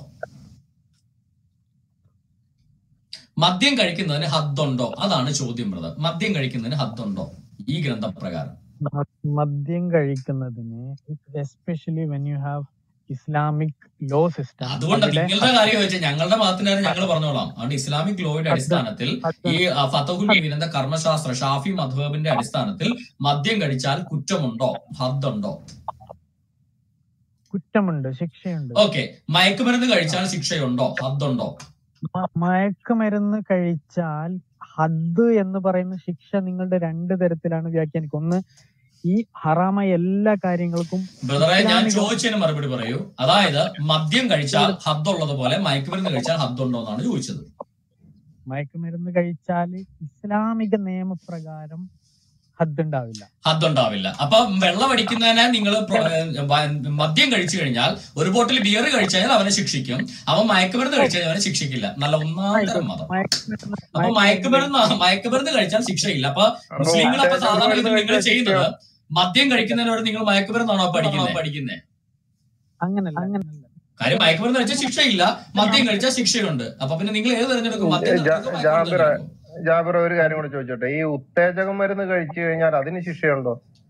മദ്യം കഴിക്കുന്നതിന് ഹദ്ദുണ്ടോ അതാണ് ചോദ്യം ബ്രദർ മദ്യം കഴിക്കുന്നതിന് ഹദ്ദുണ്ടോ ഈ ഗ്രന്ഥപ്രകാരം മ- മദ്യം കഴിക്കുന്നതിന് especially when you have Islamic law system അതുകൊണ്ട് അവിടെ നിങ്ങളുടെ കാര്യം വെച്ചാൽ ഞങ്ങളുടെ ഭാഗത്തിന്റെ കാര്യം ഞങ്ങൾ പറഞ്ഞോളാം അതുകൊണ്ട് ഇസ്ലാമിക് ലോയുടെ അടിസ്ഥാനത്തിൽ ഈ ആ, ഫതഹുൽ മുബീനിന്റെ കർമ്മശാസ്ത്ര ഷാഫി മധുബിന്റെ അടിസ്ഥാനത്തിൽ മദ്യം കഴിച്ചാൽ കുറ്റമുണ്ടോ ഹദ്ദുണ്ടോ കുറ്റമുണ്ട് ശിക്ഷയുണ്ട് ഓക്കെ മയക്കുമരുന്ന് കഴിച്ചാൽ ശിക്ഷയുണ്ടോ ഹദ്ദുണ്ടോ മ- മയക്കുമരുന്ന് കഴിച്ചാൽ ഹദ് എന്ന് പറയുന്ന ശിക്ഷ നിങ്ങളുടെ രണ്ട് തരത്തിലാണ് വ്യാഖ്യാനിക്കുക ഒന്ന് ഈ ഹറാമായ എല്ലാ കാര്യങ്ങൾക്കും ബ്രദറെ ഞാൻ ഇസ്ലാമിക ചോദിച്ചതിന് മറുപടി പറയൂ അതായത് മദ്യം കഴിച്ചാൽ ഹദ്ദുള്ളത് പോലെ മയക്കുമരുന്ന് കഴിച്ചാൽ ഹദ്ദുണ്ടോ എന്നാണ് ചോദിച്ചത് മയക്കുമരുന്ന് കഴിച്ചാൽ ഇസ്ലാമിക നിയമപ്രകാരം ഹദ് ഉണ്ടാവില്ല ഹദ്ദുണ്ടാവില്ല അപ്പൊ വെള്ളം അടിക്കുന്നതിനെ നിങ്ങൾ മദ്യം കഴിച്ചു കഴിഞ്ഞാൽ ഒരു ബോട്ടിൽ ബിയർ കഴിച്ചു കഴിഞ്ഞാൽ അവനെ ശിക്ഷിക്കും അവൻ മയക്കുമരുന്ന് കഴിച്ചു കഴിഞ്ഞാൽ അവനെ ശിക്ഷിക്കില്ല നല്ല ഒന്നാം തരം മതം മയക്കുമരുന്ന് അപ്പൊ മയക്കുമരുന്ന് മയക്കുമരുന്ന് കഴിച്ചാൽ ശിക്ഷയില്ല അപ്പൊ മുസ്ലിങ്ങൾ അപ്പൊ സാധാരണ ഇത് നിങ്ങൾ ചെയ്യുന്നത് മദ്യം കഴിക്കുന്നതിനോട് നിങ്ങൾ മയക്കുമരുന്നാണോ പഠിക്കുന്നത് പഠിക്കുന്നത് അങ്ങനല്ല അങ്ങനല്ല കാര്യം മയക്കുമരുന്ന് കഴിച്ചാൽ ശിക്ഷയില്ല മദ്യം കഴിച്ചാൽ ശിക്ഷയുണ്ട് അപ്പൊ പിന്നെ നിങ്ങൾ ഏത് തിരഞ്ഞെടുക്കും മദ്യം ജാ- തിരഞ്ഞെടുക്കും മയക്കുമരുന്ന് ജാബിറ തിരഞ്ഞെടുക്കും ജാബിറ ഒരു കാര്യം കൂടെ ചോദിച്ചോട്ടെ ഈ ഉത്തേജക മരുന്ന് കഴിച്ചു കഴിഞ്ഞാൽ അതിന് ശിക്ഷയുണ്ടോ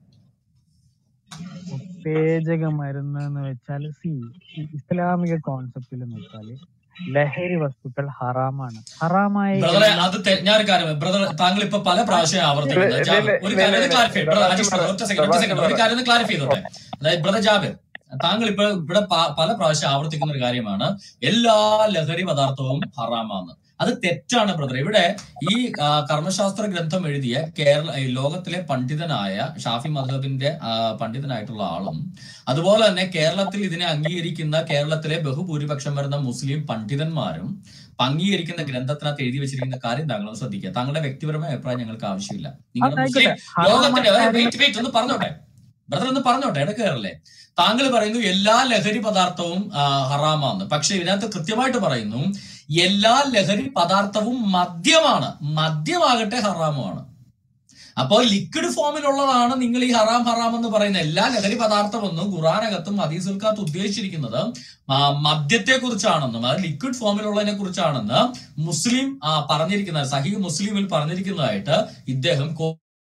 ഉത്തേജക മരുന്ന് എന്ന് വെച്ചാൽ സി ഇസ്ലാമിക കോൺസെപ്റ്റിൽ എന്ന് വെച്ചാൽ ലഹരി വസ്തുക്കൾ ഹറാമാണ് ഹറാമായ ബ്രദറെ എല്ലാ അത് തെ- ഞാൻ ഒരു കാര്യം ബ്രദർ താങ്കൾ ഇപ്പൊ പല പ്രാവശ്യം ഇല്ല ആവർത്തിക്കുന്നത് ഇല്ല ജാബിർ ഇല്ല ഒരു ഇല്ല കാര്യം ഇല്ല ക്ലാരിഫൈ ഇല്ല brother Sebastian Ajeesh brother brother ഒറ്റ സെക്കൻഡ് ഒറ്റ സെബാസ്റ്റ്യൻ സെക്കൻഡ് ഒരു ബ്രദർ കാര്യം ക്ലാരിഫൈ ചെയ്തോട്ടെ അതായത് ബ്രദർ ജാബിർ താങ്കൾ ഇപ്പൊ ഇവിടെ പ- പല പ്രാവശ്യം ആവർത്തിക്കുന്ന ഒരു കാര്യമാണ് എല്ലാ ലഹരി പദാർത്ഥവും ഹറാമാണ് അത് തെറ്റാണ് ബ്രദർ ഇവിടെ ഈ ആ, കർമ്മശാസ്ത്ര ഗ്രന്ഥം എഴുതിയ കേരള ഈ ലോകത്തിലെ പണ്ഡിതനായ ഷാഫി മധബിന്റെ പണ്ഡിതനായിട്ടുള്ള ആളും അതുപോലെ തന്നെ കേരളത്തിൽ ഇതിനെ അംഗീകരിക്കുന്ന കേരളത്തിലെ ബഹുഭൂരിപക്ഷം വരുന്ന മുസ്ലിം പണ്ഡിതന്മാരും അംഗീകരിക്കുന്ന ഗ്രന്ഥത്തിനകത്ത് എഴുതി വെച്ചിരിക്കുന്ന കാര്യം താങ്കൾ ഒന്ന് ശ്രദ്ധിക്കുക താങ്കളുടെ വ്യക്തിപരമായ അഭിപ്രായം ഞങ്ങൾക്ക് ആവശ്യമില്ല നിങ്ങളുടെ മുസ്ലിം അതായിക്കോട്ടെ ലോകത്തിന്റെ ഹറാമായ വെയിറ്റ് വെയിറ്റ് ഒന്ന് പറഞ്ഞോട്ടെ ബ്രദർ ഒന്ന് പറഞ്ഞോട്ടെ ഇടയ്ക്ക് കയറല്ലേ താങ്കൾ പറയുന്നു എല്ലാ ലഹരി പദാർത്ഥവും ആ, ഹറാമാണ് പക്ഷെ ഇതിനകത്ത് കൃത്യമായിട്ട് പറയുന്നു എല്ലാ ലഹരി പദാർത്ഥവും മദ്യമാണ് മദ്യമാകട്ടെ ഹറാമുമാണ് അപ്പോൾ ലിക്വിഡ് ഫോമിലുള്ളതാണ് നിങ്ങൾ ഈ ഹറാം ഹറാം എന്ന് പറയുന്ന എല്ലാ ലഹരി പദാർത്ഥമൊന്നും ഖുറാനകത്തും ഹദീസുൽക്കകത്ത് ഉദ്ദേശിച്ചിരിക്കുന്നത് മദ്യത്തെ കുറിച്ചാണെന്നും അത് ലിക്വിഡ് ഫോമിലുള്ളതിനെ കുറിച്ചാണെന്ന് മുസ്ലിം ആ, പറഞ്ഞിരിക്കുന്ന സഹി മുസ്ലിമിൽ പറഞ്ഞിരിക്കുന്നതായിട്ട് ഇദ്ദേഹം കോ-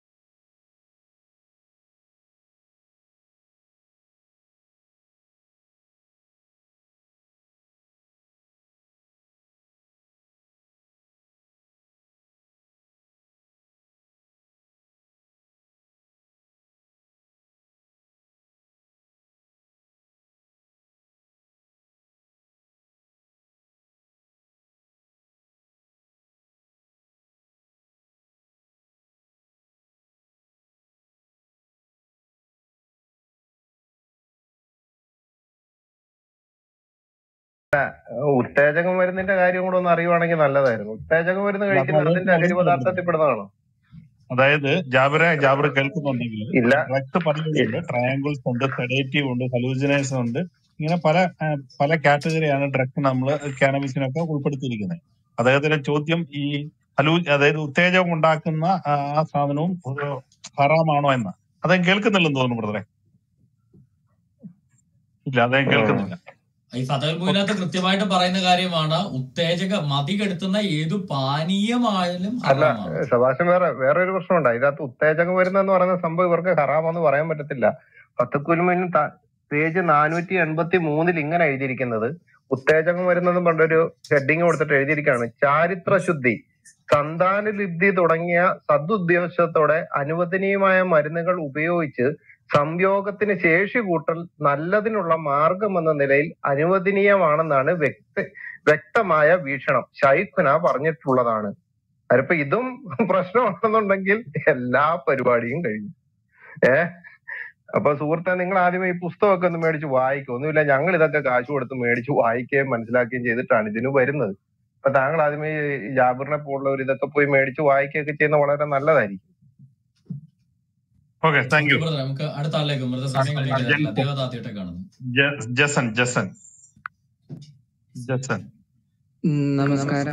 ഉത്തേജക മരുന്നിന്റെ കാര്യം കൂടെ ഒന്ന് അറിയുവാണെങ്കിൽ നല്ലതായിരുന്നു ഉത്തേജക മരുന്ന് അല്ല, അപ്പൊ കഴിക്കുന്നത് അത് അതിന്റെ ലഹരി പറയുന്നത് പദാർത്ഥത്തിൽ പെടുന്നതാണോ അതായത് ജാബിറെ ജാബിർ കേൾക്കുന്നുണ്ടെങ്കിൽ ഇല്ല ഡ്രഗ്സ് പറയുന്നുണ്ട് ട്രയാങ്കിൾസ് ഉണ്ട് സെഡേറ്റീവ് ഉണ്ട് ഹലൂസിനേഷൻ ഉണ്ട് ഇങ്ങനെ പല ആ, പല കാറ്റഗറിയാണ് ഡ്രഗ് നമ്മൾ കാനബിസിനൊക്കെ ഉൾപ്പെടുത്തിയിരിക്കുന്നത് അദ്ദേഹത്തിന്റെ ചോദ്യം ഈ ഹലൂ അതായത് ഉത്തേജകം ഉണ്ടാക്കുന്ന ആ ആ സാധനവും ഒരു ഹറാമാണോ എന്ന് അദ്ദേഹം കേൾക്കുന്നില്ലെന്ന് തോന്നുന്നു ബ്രദറെ ഇല്ല അദ്ദേഹം കേൾക്കുന്നില്ല ഈ ഫതൽ മുയിനകത്ത് കൃത്യമായിട്ട് പറയുന്ന കാര്യമാണ് ഉത്തേജക മതി കെടുത്തുന്ന ഏതു പാനീയമായാലും അല്ല ഹറാമാണ് സഭാഷൻ വേറെ വേറെ ഒരു പ്രശ്നമുണ്ട് ഇതിനകത്ത് ഉത്തേജക മരുന്ന് എന്ന് പറയുന്ന സംഭവം ഇവർക്ക് ഹറാമെന്ന് പറയാൻ പറ്റത്തില്ല പത്തുക്കുൽമിന് പേജ് നാനൂറ്റി എൺപത്തി മൂന്നിൽ ഇങ്ങനെ എഴുതിയിരിക്കുന്നത് ഉത്തേജക മരുന്നെന്ന് പറഞ്ഞൊരു ഹെഡിങ് കൊടുത്തിട്ട് എഴുതിയിരിക്കുകയാണ് ചാരിത്ര ശുദ്ധി സന്താനലിബ്ധി തുടങ്ങിയ സദുദ്ദേശത്തോടെ അനുവദനീയമായ മരുന്നുകൾ ഉപയോഗിച്ച് സംയോഗത്തിന് ശേഷി കൂട്ടൽ നല്ലതിനുള്ള മാർഗം എന്ന നിലയിൽ അനുവദനീയമാണെന്നാണ് വ്യക്ത വ്യക്തമായ വീക്ഷണം ഷൈഖുന പറഞ്ഞിട്ടുള്ളതാണ് അതിപ്പോ ഇതും പ്രശ്നമാണെന്നുണ്ടെങ്കിൽ എല്ലാ പരിപാടിയും കഴിഞ്ഞു ഏ അപ്പൊ സുഹൃത്തെ നിങ്ങൾ ആദ്യമേ ഈ പുസ്തകമൊക്കെ ഒന്ന് മേടിച്ച് വായിക്കും ഒന്നുമില്ല ഞങ്ങൾ ഇതൊക്കെ കാശ് കൊടുത്ത് മേടിച്ച് വായിക്കുകയും മനസ്സിലാക്കുകയും ചെയ്തിട്ടാണ് ഇതിന് വരുന്നത് അപ്പൊ താങ്കൾ ആദ്യമേ ഈ ജാബിറിനെ പോലുള്ളവർ ഇതൊക്കെ പോയി മേടിച്ച് വായിക്കുകയൊക്കെ ചെയ്യുന്നത് വളരെ നല്ലതായിരിക്കും ഓക്കെ താങ്ക് യു ബ്രദർ നമുക്ക് അടുത്ത ആളിലേക്ക് ബ്രദർ സമയം കളിക്കുന്നില്ല അദ്ദേഹം ആദ്യമായിട്ട് കാണുന്നു ജസൻ ജസൻ ജസൻ ഉം, നമസ്കാരം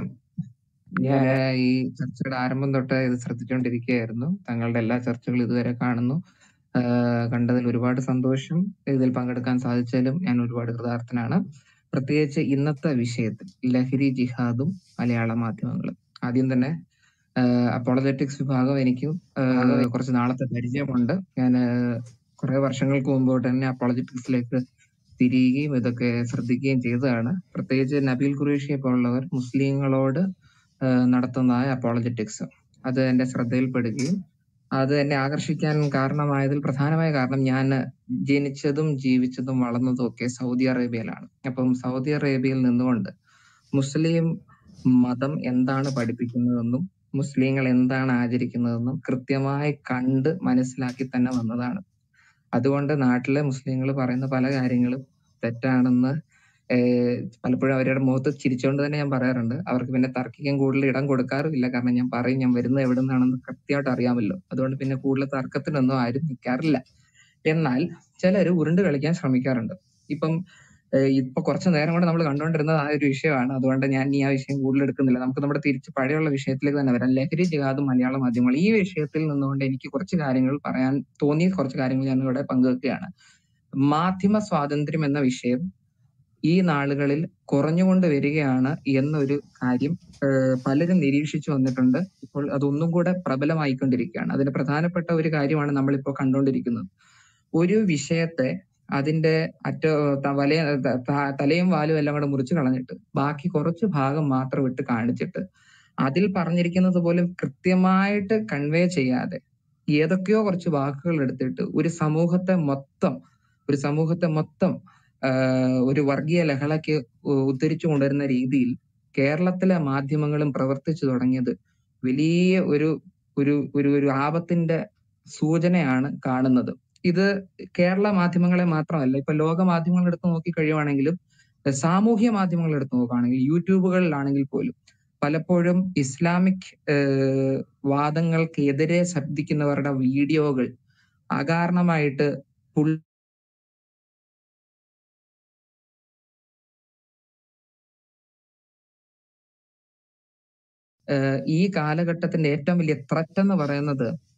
ഞാൻ ഈ ചർച്ചയുടെ ആരംഭം തൊട്ട് ഇത് ശ്രദ്ധിച്ചുകൊണ്ടിരിക്കുകയായിരുന്നു താങ്കളുടെ എല്ലാ ചർച്ചകളും ഇതുവരെ കാണുന്നു ആഹ് കണ്ടതിൽ ഒരുപാട് സന്തോഷം ഇതിൽ പങ്കെടുക്കാൻ സാധിച്ചാലും ഞാൻ ഒരുപാട് കൃതാർത്ഥനാണ് പ്രത്യേകിച്ച് ഇന്നത്തെ വിഷയത്തിൽ ലഹരി ജിഹാദും മലയാള മാധ്യമങ്ങളും ആദ്യം തന്നെ അപ്പോളജറ്റിക്സ് വിഭാഗം എനിക്കും ആഹ് കുറച്ച് നാളത്തെ പരിചയമുണ്ട് ഞാൻ കുറെ വർഷങ്ങൾക്ക് മുമ്പ് തൊട്ട് തന്നെ അപ്പോളജറ്റിക്സിലേക്ക് തിരിയുകയും ഇതൊക്കെ ശ്രദ്ധിക്കുകയും ചെയ്തതാണ് പ്രത്യേകിച്ച് നബീൽ ഖുറേഷിയെ പോലുള്ളവർ മുസ്ലിങ്ങളോട് ആഹ് നടത്തുന്നതായ അപ്പോളജറ്റിക്സ് അത് എന്റെ ശ്രദ്ധയിൽപ്പെടുകയും അത് എന്നെ ആകർഷിക്കാൻ കാരണമായതിൽ പ്രധാനമായ കാരണം ഞാൻ ജനിച്ചതും ജീവിച്ചതും വളർന്നതും ഒക്കെ സൗദി അറേബ്യയിലാണ് അപ്പം സൗദി അറേബ്യയിൽ നിന്നുകൊണ്ട് മുസ്ലിം മതം എന്താണ് പഠിപ്പിക്കുന്നതെന്നും മുസ്ലിങ്ങൾ എന്താണ് ആചരിക്കുന്നതെന്നും കൃത്യമായി കണ്ട് മനസ്സിലാക്കി തന്നെ വന്നതാണ് അതുകൊണ്ട് നാട്ടിലെ മുസ്ലിങ്ങൾ പറയുന്ന പല കാര്യങ്ങളും തെറ്റാണെന്ന് ഏഹ് പലപ്പോഴും അവരുടെ മുഖത്ത് ചിരിച്ചുകൊണ്ട് തന്നെ ഞാൻ പറയാറുണ്ട് അവർക്ക് പിന്നെ തർക്കിക്കാൻ കൂടുതൽ ഇടം കൊടുക്കാറുമില്ല കാരണം ഞാൻ പറയും ഞാൻ വരുന്നത് എവിടെ നിന്നാണെന്ന് കൃത്യമായിട്ട് അറിയാമല്ലോ അതുകൊണ്ട് പിന്നെ കൂടുതൽ തർക്കത്തിനൊന്നും ആരും നിൽക്കാറില്ല എന്നാൽ ചിലർ ഉരുണ്ട് കളിക്കാൻ ശ്രമിക്കാറുണ്ട് ഇപ്പം ഏഹ് ഇപ്പൊ കുറച്ചു നേരം കൊണ്ട് നമ്മൾ കണ്ടുകൊണ്ടിരുന്നത് ആ ഒരു വിഷയമാണ് അതുകൊണ്ട് ഞാൻ ഈ ആ വിഷയം കൂടുതൽ എടുക്കുന്നില്ല നമുക്ക് നമ്മുടെ തിരിച്ച് പഴയുള്ള വിഷയത്തിലേക്ക് തന്നെ വരാം ലഹരി ജിഹാദും മലയാള മാധ്യമങ്ങൾ ഈ വിഷയത്തിൽ നിന്നുകൊണ്ട് എനിക്ക് കുറച്ച് കാര്യങ്ങൾ പറയാൻ തോന്നിയ കുറച്ച് കാര്യങ്ങൾ ഞാൻ ഇവിടെ പങ്കുവെക്കുകയാണ് മാധ്യമ സ്വാതന്ത്ര്യം എന്ന വിഷയം ഈ നാളുകളിൽ കുറഞ്ഞുകൊണ്ട് വരികയാണ് എന്നൊരു കാര്യം ഏഹ് പലരും നിരീക്ഷിച്ചു വന്നിട്ടുണ്ട് ഇപ്പോൾ അതൊന്നും കൂടെ പ്രബലമായിക്കൊണ്ടിരിക്കുകയാണ് അതിന് പ്രധാനപ്പെട്ട ഒരു കാര്യമാണ് നമ്മളിപ്പോൾ കണ്ടുകൊണ്ടിരിക്കുന്നത് ഒരു വിഷയത്തെ അതിന്റെ അറ്റ ത- വലയ ത- ത- തലയും വാലും എല്ലാം കൂടെ മുറിച്ച് കളഞ്ഞിട്ട് ബാക്കി കുറച്ച് ഭാഗം മാത്രം വിട്ട് കാണിച്ചിട്ട് അതിൽ പറഞ്ഞിരിക്കുന്നത് പോലും കൃത്യമായിട്ട് കൺവേ ചെയ്യാതെ ഏതൊക്കെയോ കുറച്ച് വാക്കുകൾ എടുത്തിട്ട് ഒരു സമൂഹത്തെ മൊത്തം ഒരു സമൂഹത്തെ മൊത്തം ആഹ് ഒരു വർഗീയ ലഹളയ്ക്ക് ഉ- ഉദ്ധരിച്ചു കൊണ്ടുവരുന്ന രീതിയിൽ കേരളത്തിലെ മാധ്യമങ്ങളും പ്രവർത്തിച്ചു തുടങ്ങിയത് വലിയ ഒരു ഒരു ഒരു ഒരു ആപത്തിന്റെ സൂചനയാണ് കാണുന്നത് ഇത് കേരള മാധ്യമങ്ങളെ മാത്രമല്ല ഇപ്പൊ ലോക മാധ്യമങ്ങൾ എടുത്ത് നോക്കി കഴിയുവാണെങ്കിലും സാമൂഹ്യ മാധ്യമങ്ങൾ എടുത്ത് നോക്കുകയാണെങ്കിൽ യൂട്യൂബുകളിലാണെങ്കിൽ പോലും പലപ്പോഴും ഇസ്ലാമിക് ഏഹ് വാദങ്ങൾക്കെതിരെ ശബ്ദിക്കുന്നവരുടെ വീഡിയോകൾ അകാരണമായിട്ട് പുൾ ഏഹ് ഈ കാലഘട്ടത്തിന്റെ ഏറ്റവും വലിയ ത്രറ്റ് എന്ന് പറയുന്നത്